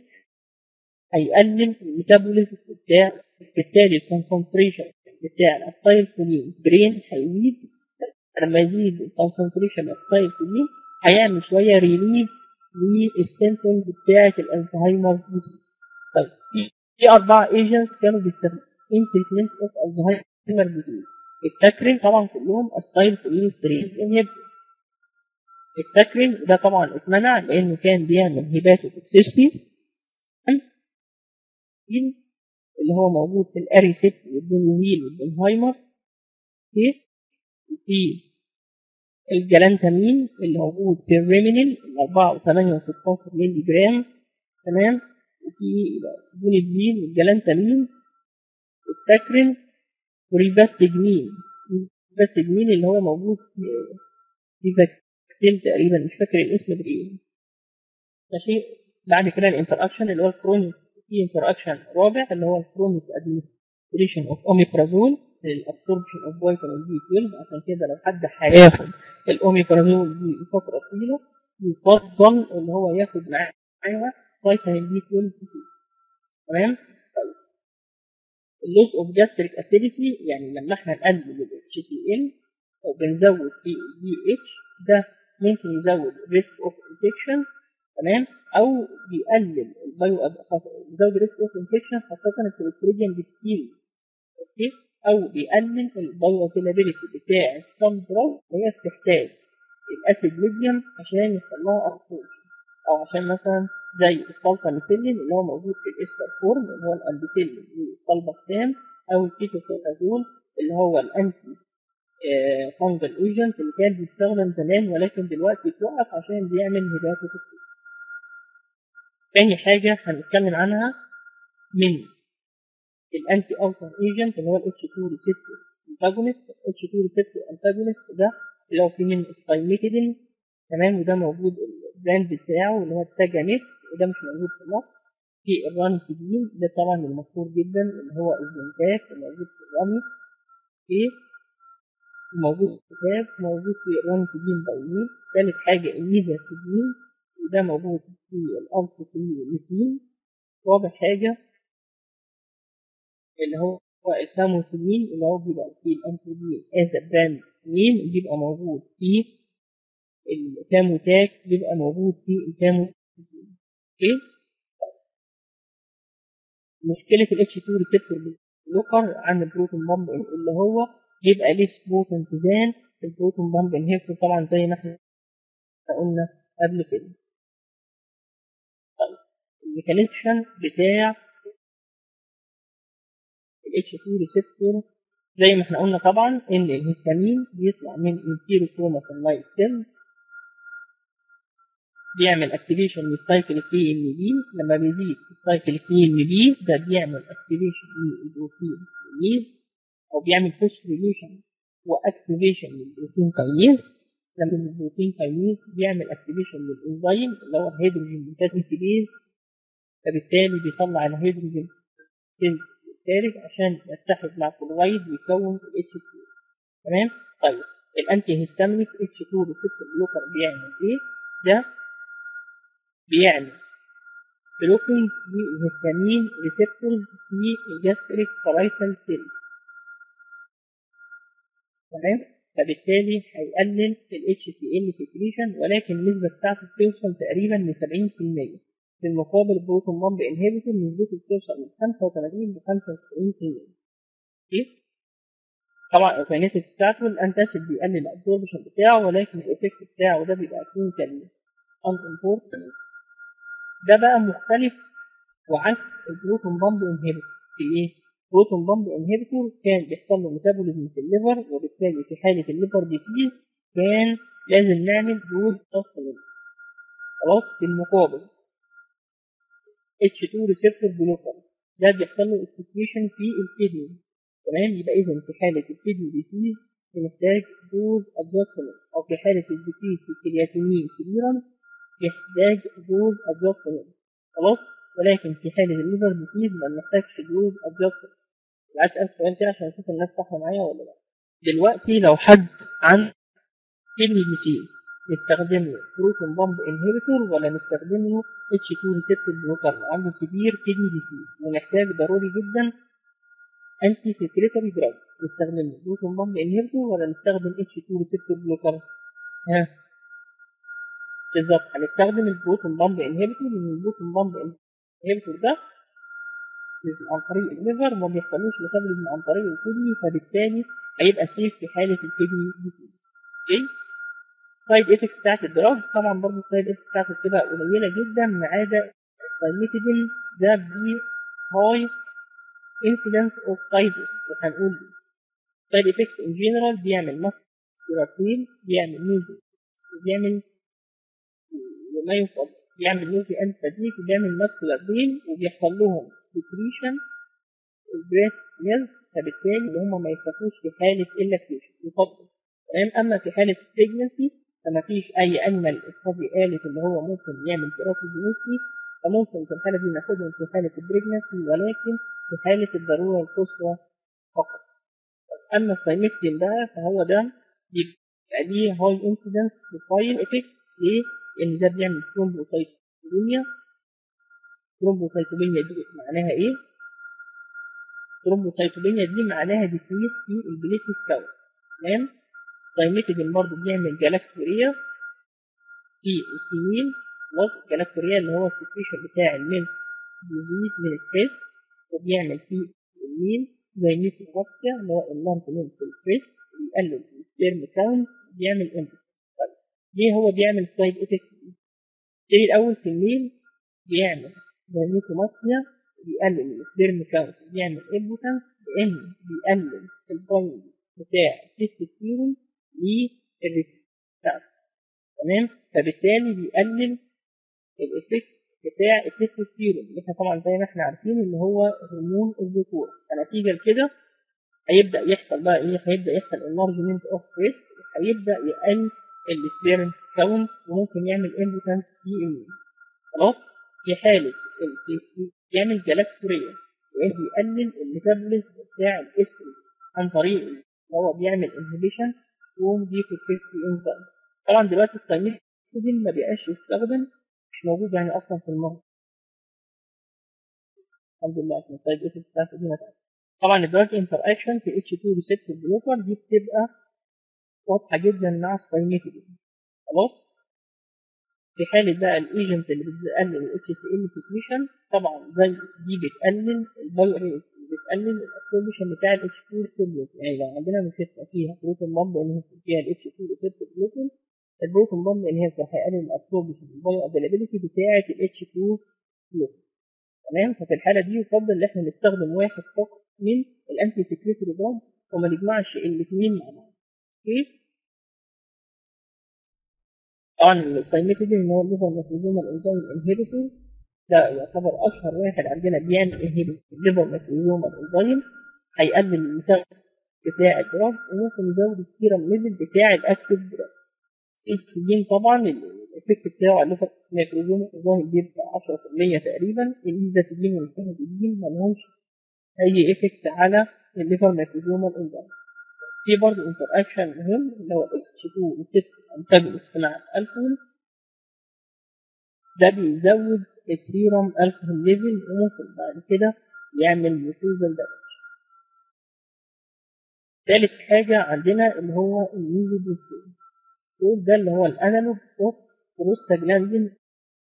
هيقلل الميتابوليزم بتاع بالتالي الكونسنتريشن بتاع الاسبايل كولين برين هيزيد لما يزيد الكونسنتريشن الاسبايل كولين هيعمل شويه ريليف للسيمبتومز بتاعه الالزهايمر ديسيز طيب في اربع ايجنتس كانوا بيستخدموا in treatment of Alzheimer disease التاكرين طبعا كلهم استايل كوليستريز انهبيتور التاكرين ده طبعا اتمنع لانه كان بيعمل هيباتوتوكسيستي اللي هو موجود في الاريسيب والبنزيل والبنهايمر اوكي وفي الجلانتامين اللي موجود في الريمينين 4 و8 و16 مللي جرام تمام وفي البونيبزين والجلانتامين والتاكرين والريباستجمين الريباستجمين اللي هو موجود في في فاكسين تقريبا مش فاكر الاسم بايه ماشي بعد كده الانتر اكشن اللي هو الكرونيك في انتر اكشن رابع اللي هو الكرونيك ادمنستريشن اوف اوميبرازول للابسوربشن اوف فيتامين بي 12 عشان كده لو حد هياخد الاوميبرازول دي لفتره طويله يفضل ان هو ياخد معاها فيتامين بي 12 تمام طيب اللوس اوف جاستريك اسيديتي يعني لما احنا نقلل الاتش سي ال او بنزود في البي اتش ده ممكن يزود ريسك اوف انفكشن تمام او بيقلل البايو بيزود ريسك اوف انفكشن خاصه الكوليستريديوم ديفسيلز اوكي او بيقلل البايو افيلابيلتي بتاع الصن دراج اللي هي بتحتاج الاسيد ميديوم عشان يحصل لها ابسوربشن او عشان مثلا زي السلطانيسيلين اللي هو موجود في الاستر فورم اللي هو الامبيسيلين والسلبكتام او الكيتوكونازول اللي هو الانتي فانجل ايجنت اللي كان بيستخدم زمان ولكن دلوقتي اتوقف عشان بيعمل هيباتوتوكسيس تاني حاجة هنتكلم عنها من الانتي اوسر ايجنت اللي هو الاتش 2 ريسبتور انتاجونست اتش 2 ريسبتور انتاجونست ده اللي هو فيه من السايميتيدين تمام وده موجود البراند بتاعه اللي هو التاجانيت وده مش موجود في مصر في الرانيتيدين ده طبعا المشهور جدا اللي هو الزنتاك الموجود في الرمي في موجود في كتاب موجود في الرانيتيدين بايين ثالث حاجة الميزاتيدين وده موجود في الأنفوكليميتين رابع حاجة اللي هو الكاموتيدين اللي هو بيبقى فيه الأنفودين از براند نيم بيبقى موجود في الكاموتاك بيبقى موجود في الكاموتيدين اوكي مشكلة ال H2 ريسبتور بلوكر عن البروتون بامب اللي هو بيبقى ليه سبوت امتزان البروتون بامب انهيبتور طبعا زي ما احنا قلنا قبل كده طيب الميكانيزم بتاع ال H2 ريسبتور زي ما احنا قلنا طبعا ان الهستامين بيطلع من انتيروكروماتين سيلز بيعمل اكتيفيشن للسايكل كي ام بي لما بيزيد السايكل كي ام بي ده بيعمل اكتيفيشن للبروتين كينيز او بيعمل فوسفوريليشن واكتيفيشن للبروتين كينيز لما البروتين كينيز بيعمل اكتيفيشن للانزيم اللي هو الهيدروجين ميتاسيتيز فبالتالي بيطلع الهيدروجين سيلز الخارج عشان يتحد مع كلورايد ويكون ال HC تمام طيب الانتي هيستامينيك H2 ريسبتور بلوكر بيعمل ايه ده بيعمل بلوكينج للهستامين ريسبتورز في الجاستريك بارايتال سيلز تمام فبالتالي هيقلل ال HCl سكريشن ولكن النسبة بتاعته بتوصل تقريبا ل 70% في المقابل البروتون بامب انهبيتور نسبته بتوصل من 85 ل 95% اوكي طبعا الكاينيتكس بتاعته الانتاسيد بيقلل الابزوربشن بتاعه ولكن الايفكت بتاعه ده بيبقى كلينيكالي ان امبورتنت ده بقى مختلف وعكس البروتون بامب انهبيتور في ايه؟ بروتون بامب انهبيتور كان بيحصل له ميتابوليزم في الليفر وبالتالي في حاله الليفر ديسيز كان لازم نعمل دوز سستمنت خلاص في المقابل H2 ريسبتور بلوكر ده بيحصل له اكسكريشن في الكدني تمام يبقى اذا في حاله الكدني ديسيز بنحتاج دوز ادجستمنت او في حاله الديكريس في الكرياتينين كبيرا يحتاج دوز ادجستمنت خلاص ولكن في حاله الليفر ديسيز ما بنحتاجش دوز ادجستمنت عايز اسال سؤال كده عشان اشوف الناس صح معايا ولا لا دلوقتي لو حد عن كدني ديسيز نستخدم له بروتون بامب انهبيتور ولا نستخدم له اتش 2 ريسبتور بلوكر عنده سيفير كدني ديسيز ونحتاج ضروري جدا انتي سكريتري دراج نستخدم له بروتون بامب انهبيتور ولا نستخدم اتش 2 ريسبتور بلوكر ها بالظبط هنستخدم البروتون بامب انهبيتور لان البروتون بامب انهبيتور ده عن طريق الليفر ما بيحصلوش ميتابوليزم عن طريق الكدني فبالتالي هيبقى سيف في حاله الكدني ديزيز اوكي سايد افكتس بتاعت الدراج طبعا برضه السايد افكتس بتاعته بتبقى قليله جدا ما عدا السايميتيدين ده بي هاي incidence of side وهنقول side effects in general بيعمل muscular pain بيعمل music وبيعمل وما يفضل بيعمل نوزي اند فاتيك وبيعمل muscular pain وبيحصل لهم secretion البريست ميلك فبالتالي اللي هم ما يخافوش في حاله اللاكتيشن يفضل تمام اما في حاله البريجنسي فما فيش اي انيمال استادي قالت اللي هو ممكن يعمل كيراتوجينيستي فممكن في الحاله دي ناخدهم في حاله البريجنسي ولكن في حاله الضروره القصوى فقط اما السايمكتين بقى فهو ده بيبقى ليه هاي انسيدنس بروفايل افكت ليه؟ لان ده بيعمل ثرومبوسايتوبينيا ثرومبوسايتوبينيا دي معناها ايه؟ ثرومبوسايتوبينيا دي معناها ديكريس في البليتلت كاونت تمام؟ السايمتيدين برضه بيعمل جلاكتوريا في الفيميل خلاص الجلاكتوريا اللي هو السكريشن بتاع الميل بيزيد من البريست وبيعمل في الميل زي نيوكلوماستيا اللي هو اللامب من في البريست بيقلل السبيرم كاونت بيعمل امبوت طيب ليه هو بيعمل سايد افكتس دي؟ تيجي الاول في الميل بيعمل زي نيوكلوماستيا بيقلل السبيرم كاونت بيعمل امبوتنس لان بيقلل البايند بتاع التستوستيرون للريسبتور تمام فبالتالي بيقلل الافكت بتاع التستوستيرون اللي احنا طبعا زي ما احنا عارفين اللي هو هرمون الذكوره فنتيجه لكده هيبدا يحصل بقى ايه هيبدا يحصل انلارجمنت اوف بريست هيبدا يقل السبيرم كاونت وممكن يعمل امبوتنس في الميل خلاص في حاله يعمل جلاكتوريا لان بيقلل الميتابوليزم بتاع الاستروجين عن طريق اللي هو بيعمل انهبيشن وهم ديكوفيستي انزيم طبعا دلوقتي السايميتيدين ما بقاش يستخدم مش موجود يعني اصلا في المرض الحمد لله عشان السايد افكتس بتاعته دي طبعا الدراج انتر اكشن في اتش 2 ريسبتور بلوكر دي بتبقى واضحه جدا مع السايميتيدين خلاص في حالة بقى الايجنت اللي بتقلل الاتش سي ال سكريشن طبعا زي دي بتقلل البايو ريت بتقلل الابسوربشن بتاع الاتش 2 ريسبتور يعني لو عندنا مشكله فيها بروتون بامب انهيبيتور فيها الاتش 2 ريسبتور بلوكر البروتون بامب انهيبيتور هيقلل الابسوربشن البايو افيلابيلتي بتاعه الاتش 2 بلوكر تمام ففي الحاله دي يفضل ان احنا نستخدم واحد فقط من الانتي سكريتوري دراج وما نجمعش الاثنين مع بعض اوكي طبعا السايميتيدين اللي هو الليفر ميكروزومال انزيم انهيبيتور ده يعتبر اشهر واحد عندنا بيعمل انهيبيت الليفر ميكروزومال انزيم هيقلل المساحه بتاع الدراج وممكن يزود السيرم ليفل بتاع الاكتيف دراج الاكسجين طبعا الافكت بتاعه على الليفر ميكروزومال انزيم بيبقى 10% تقريبا الميزاتيدين والفيناديدين مالهمش اي افكت على الليفر ميكروزومال انزيم في برضه انتر اكشن مهم اللي هو اتش 2 ريسبتور انتاجونست مع الالكول ده بيزود السيروم الكحول ليفل وممكن بعد كده يعمل ميوكوزال دامج ثالث حاجة عندنا اللي هو الميزودوستين ده اللي هو الانالوج اوف بروستاجلاندين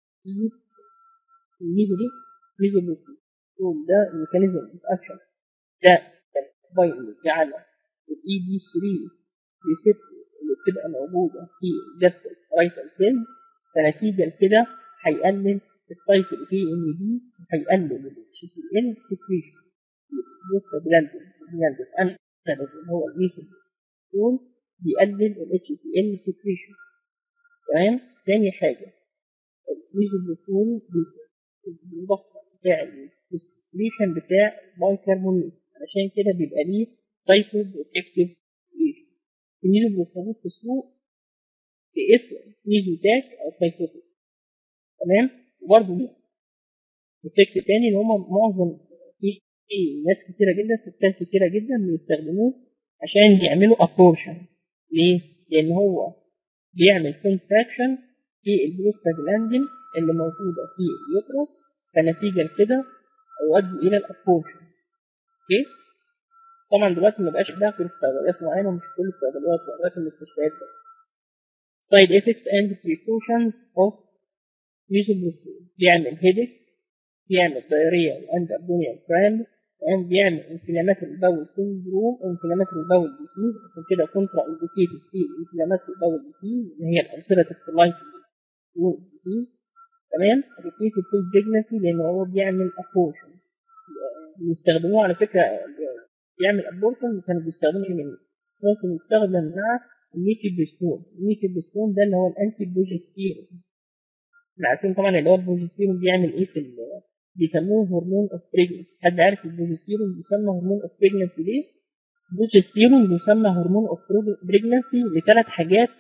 الميزودي ميزودوستين ده الميكانيزم اوف اكشن ده باين على الاي دي 3 ريسبتور اللي بتبقى موجودة في الجاستريك رايتال سيل فنتيجة لكده هيقلل السايكل في ام دي وهيقلل الاتش سي ال سكريشن البروستاجلاندين جلاندين اللي هو الميثيل بيقلل الاتش سي ال سكريشن تمام تاني حاجة الميزوبروتون بالضغط بتاع السكريشن بتاع بايكربونات علشان كده بيبقى ليه سايكل بروتكتيف الميزوبروتون في السوق باسم ميزوتاك او سايكوتيك تمام وبرضه افكت تاني اللي هم معظم في ناس كتيره جدا ستات كتيره جدا بيستخدموه عشان يعملوا ابورشن ليه؟ لان هو بيعمل كونتراكشن في البروستاجلاندين اللي موجوده في اليوترس فنتيجه لكده يؤدي الى الابورشن اوكي؟ طبعا دلوقتي ما بقاش باخده في صيدليات معينه ومش كل الصيدليات ولا في المستشفيات بس side effects and precautions of ميزوبروستول بيعمل هيدك بيعمل diarrhea and abdominal cramp تمام بيعمل انفلاماتوري باول سيندروم انفلاماتوري باول ديسيز عشان كده كونترا انديكيتد في الانفلاماتوري باول ديسيز اللي هي الالسيراتيف كولايتس ديسيز تمام انديكيتد في البريجنسي لان هو بيعمل ابورشن بيستخدموه على فكره بيعمل ابورشن كانوا بيستخدموه من ممكن يستخدم مع الميتيبستون الميتيبستون ده اللي هو الانتي بروجستيرون احنا عارفين طبعا اللي هو البروجستيرون بيعمل ايه في بيسموه هرمون اوف بريجنسي حد عارف البروجستيرون بيسمى هرمون اوف بريجنسي ليه؟ البروجستيرون بيسمى هرمون اوف بريجنسي لثلاث حاجات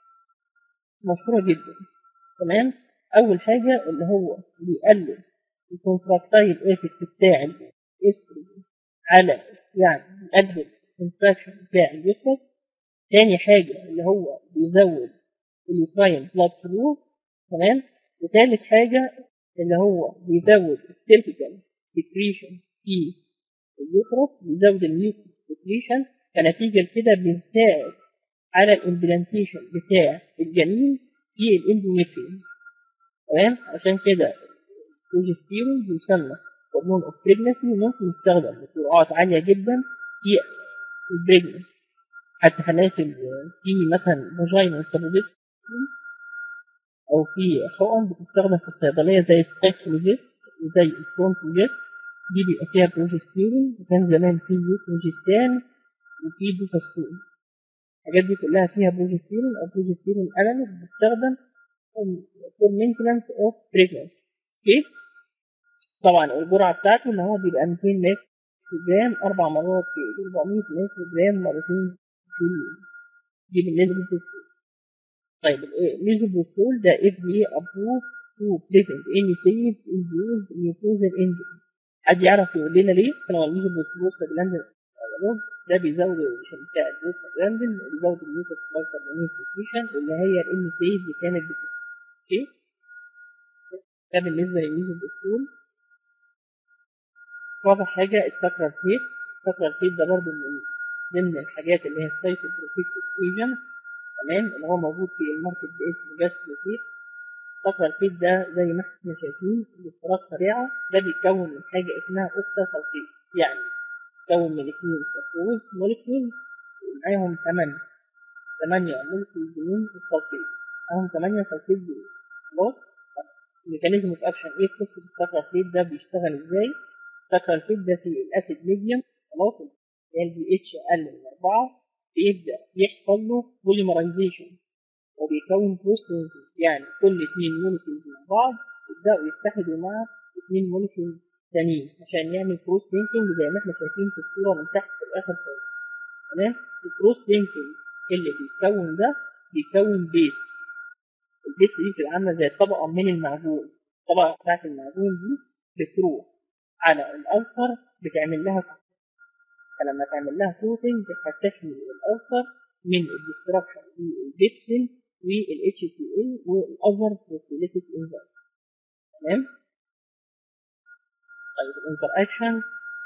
مشهوره جدا تمام اول حاجه اللي هو بيقلل الكونتراكتايل افكت بتاع الاستروجين على يعني بيقلل الكونتراكشن بتاع اليوترس تاني حاجه اللي هو بيزود اليوتراين بلاد فلو تمام وتالت حاجه اللي هو بيزود السيرفيكال سكريشن في اليوترس بيزود الميوكس سكريشن كنتيجه لكده بيساعد على الامبلانتيشن بتاع الجنين في الاندوميتريوم تمام عشان كده البروجستيرون بيسمى هرمون اوف بريجنسي وممكن يستخدم بسرعات عاليه جدا في البريجنسي حتى حالات في مثلا فاجينال سبوبيت او في حقن بتستخدم في الصيدليه زي السايكلوجيست وزي الفرونتوجيست دي بيبقى فيها بروجستيرون وكان زمان في يوتروجستان وفي دوتاستون الحاجات دي كلها فيها بروجستيرون او بروجستيرون الانالوج بتستخدم for maintenance of pregnancy اوكي طبعا الجرعه بتاعته ان هو بيبقى 200 متر جرام اربع مرات في 400 متر جرام مرتين في اليوم دي بالنسبه للدكتور طيب الميزوبروستول ده اف بي ابروف تو بريفنت اني سيلز انديوز نيوكلوزال انجري حد يعرف يقول لنا ليه؟ طبعا الميزوبروستول جلاندل ده بيزود الريشن بتاع البروستاجلاندين بيزود الميوكس كاربونيت سكريشن اللي هي الام سي اللي كانت بتاعته اوكي ده بالنسبه للميزوبروستول رابع حاجه السكرال فيت السكرال فيت ده برضه من ضمن الحاجات اللي هي السايتوبروتيكتيف ايجنت تمام اللي هو موجود في الماركت باسم جاستروفيت السكرال فيت ده زي ما احنا شايفين باستراك سريعه ده بيتكون من حاجه اسمها اوكتا سلفيت يعني بيتكون من اثنين سكروز موليكيول معاهم 8 8 موليكيول من السلفيت معاهم 8 سلفيت دول خلاص الميكانيزم اوف اكشن ايه قصه السكرال فيت ده بيشتغل ازاي السكرال فيت ده في الاسيد ميديوم خلاص ال بي اتش اقل من 4 بيبدا يحصل له بوليمرايزيشن وبيكون بروستين يعني كل اثنين مولكيولز مع بعض يبداوا يتحدوا مع اثنين مولكيولز تانيين عشان يعمل كروس لينكينج زي ما احنا شايفين في الصوره من تحت في الاخر خالص تمام الكروس لينكينج اللي بيتكون ده بيكون بيس البيس دي بتبقى عامله زي طبقه من المعجون الطبقه بتاعت المعجون دي بتروح على الالسر بتعمل لها فلما تعمل لها كوتنج هتحمي الالسر من الديستراكشن للبيبسين والاتش سي ال والاذر بروتيليتيك انزيم تمام طيب الانتر اكشنز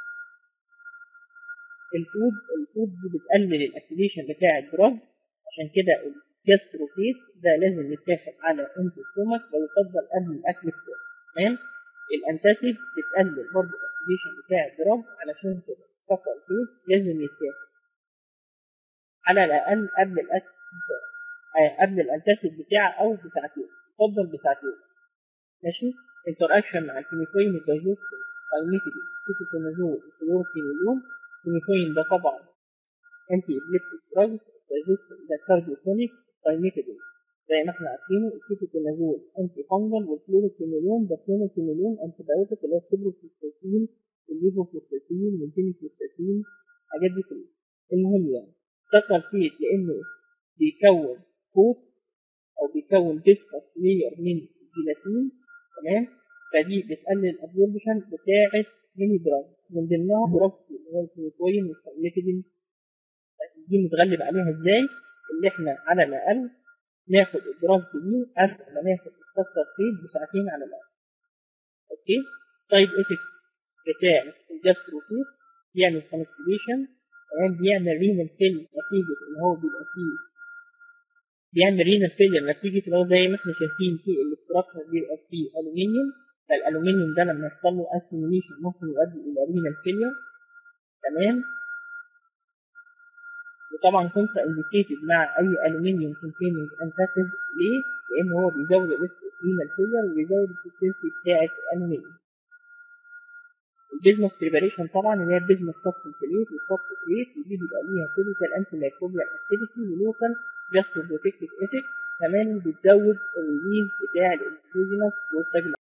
الفود الفود دي بتقلل الاكتيفيشن بتاع الدراج عشان كده الجاستروفيت ده لازم يتاخد على انتو ستومك ويفضل قبل الاكل بسرعه تمام الانتاسيد بتقلل برضه الاكتيفيشن بتاع الدراج علشان كده السكر فيه لازم يتاخد على الاقل قبل الاكل بساعه قبل الانتاسيد بساعه او بساعتين يفضل بساعتين ماشي انتر اكشن مع الكيميكوين الدايجوكسين سايميتيدين كيتوكونازول الكلوروكينولون الكيميكوين ده طبعا انتي ابليبتيك دراجز الدايجوكسين ده كارديوتونيك سايميتيدين زي ما احنا عارفين الكيتوكونازول انتي فانجل والكلوروكينولون ده كلوروكينولون انتي بايوتيك اللي هو السيبروفلوكساسين الليفوفلوكساسين والفينيفلوكساسين الحاجات دي كلها المهم يعني سكر فيت لانه بيكون كوت او بيكون فيسكس لير من الجيلاتين تمام فدي بتقلل الابزوربشن بتاعه ميني دراج من ضمنها دراج اللي هو الكلوكوين والكلوكيدين دي نتغلب عليها ازاي؟ اللي احنا على الاقل ناخد الدراجز دي قبل ما ناخد السكر فيت بساعتين على الاقل اوكي سايد افكتس بتاع الجاستروفيت بيعمل كونستيبيشن تمام بيعمل رينال فيل نتيجة إن هو بيبقى فيه بيعمل رينال فيلير نتيجة إن هو زي ما احنا شايفين في الاستراكشر بيبقى فيه ألومنيوم فالألومنيوم ده لما يحصل له أكيوميليشن ممكن يؤدي إلى رينال فيلير تمام وطبعا كونترا انديكيتد مع اي الومنيوم كونتيننج انتاسيد ليه؟ لان هو بيزود الريسك اوف رينال فيلير وبيزود الفيتيلتي بتاعه الالومنيوم البيزنس بريباريشن طبعا اللي هي البيزنس سبستنس ريت والسبستنس ريت ودي بيبقى ليها فيزيكال انتي مايكروبيال اكتيفيتي ولوكال جاسترو بروتكتيف افكت كمان بتزود الريليز بتاع الاكسوجينوس والتاجلاس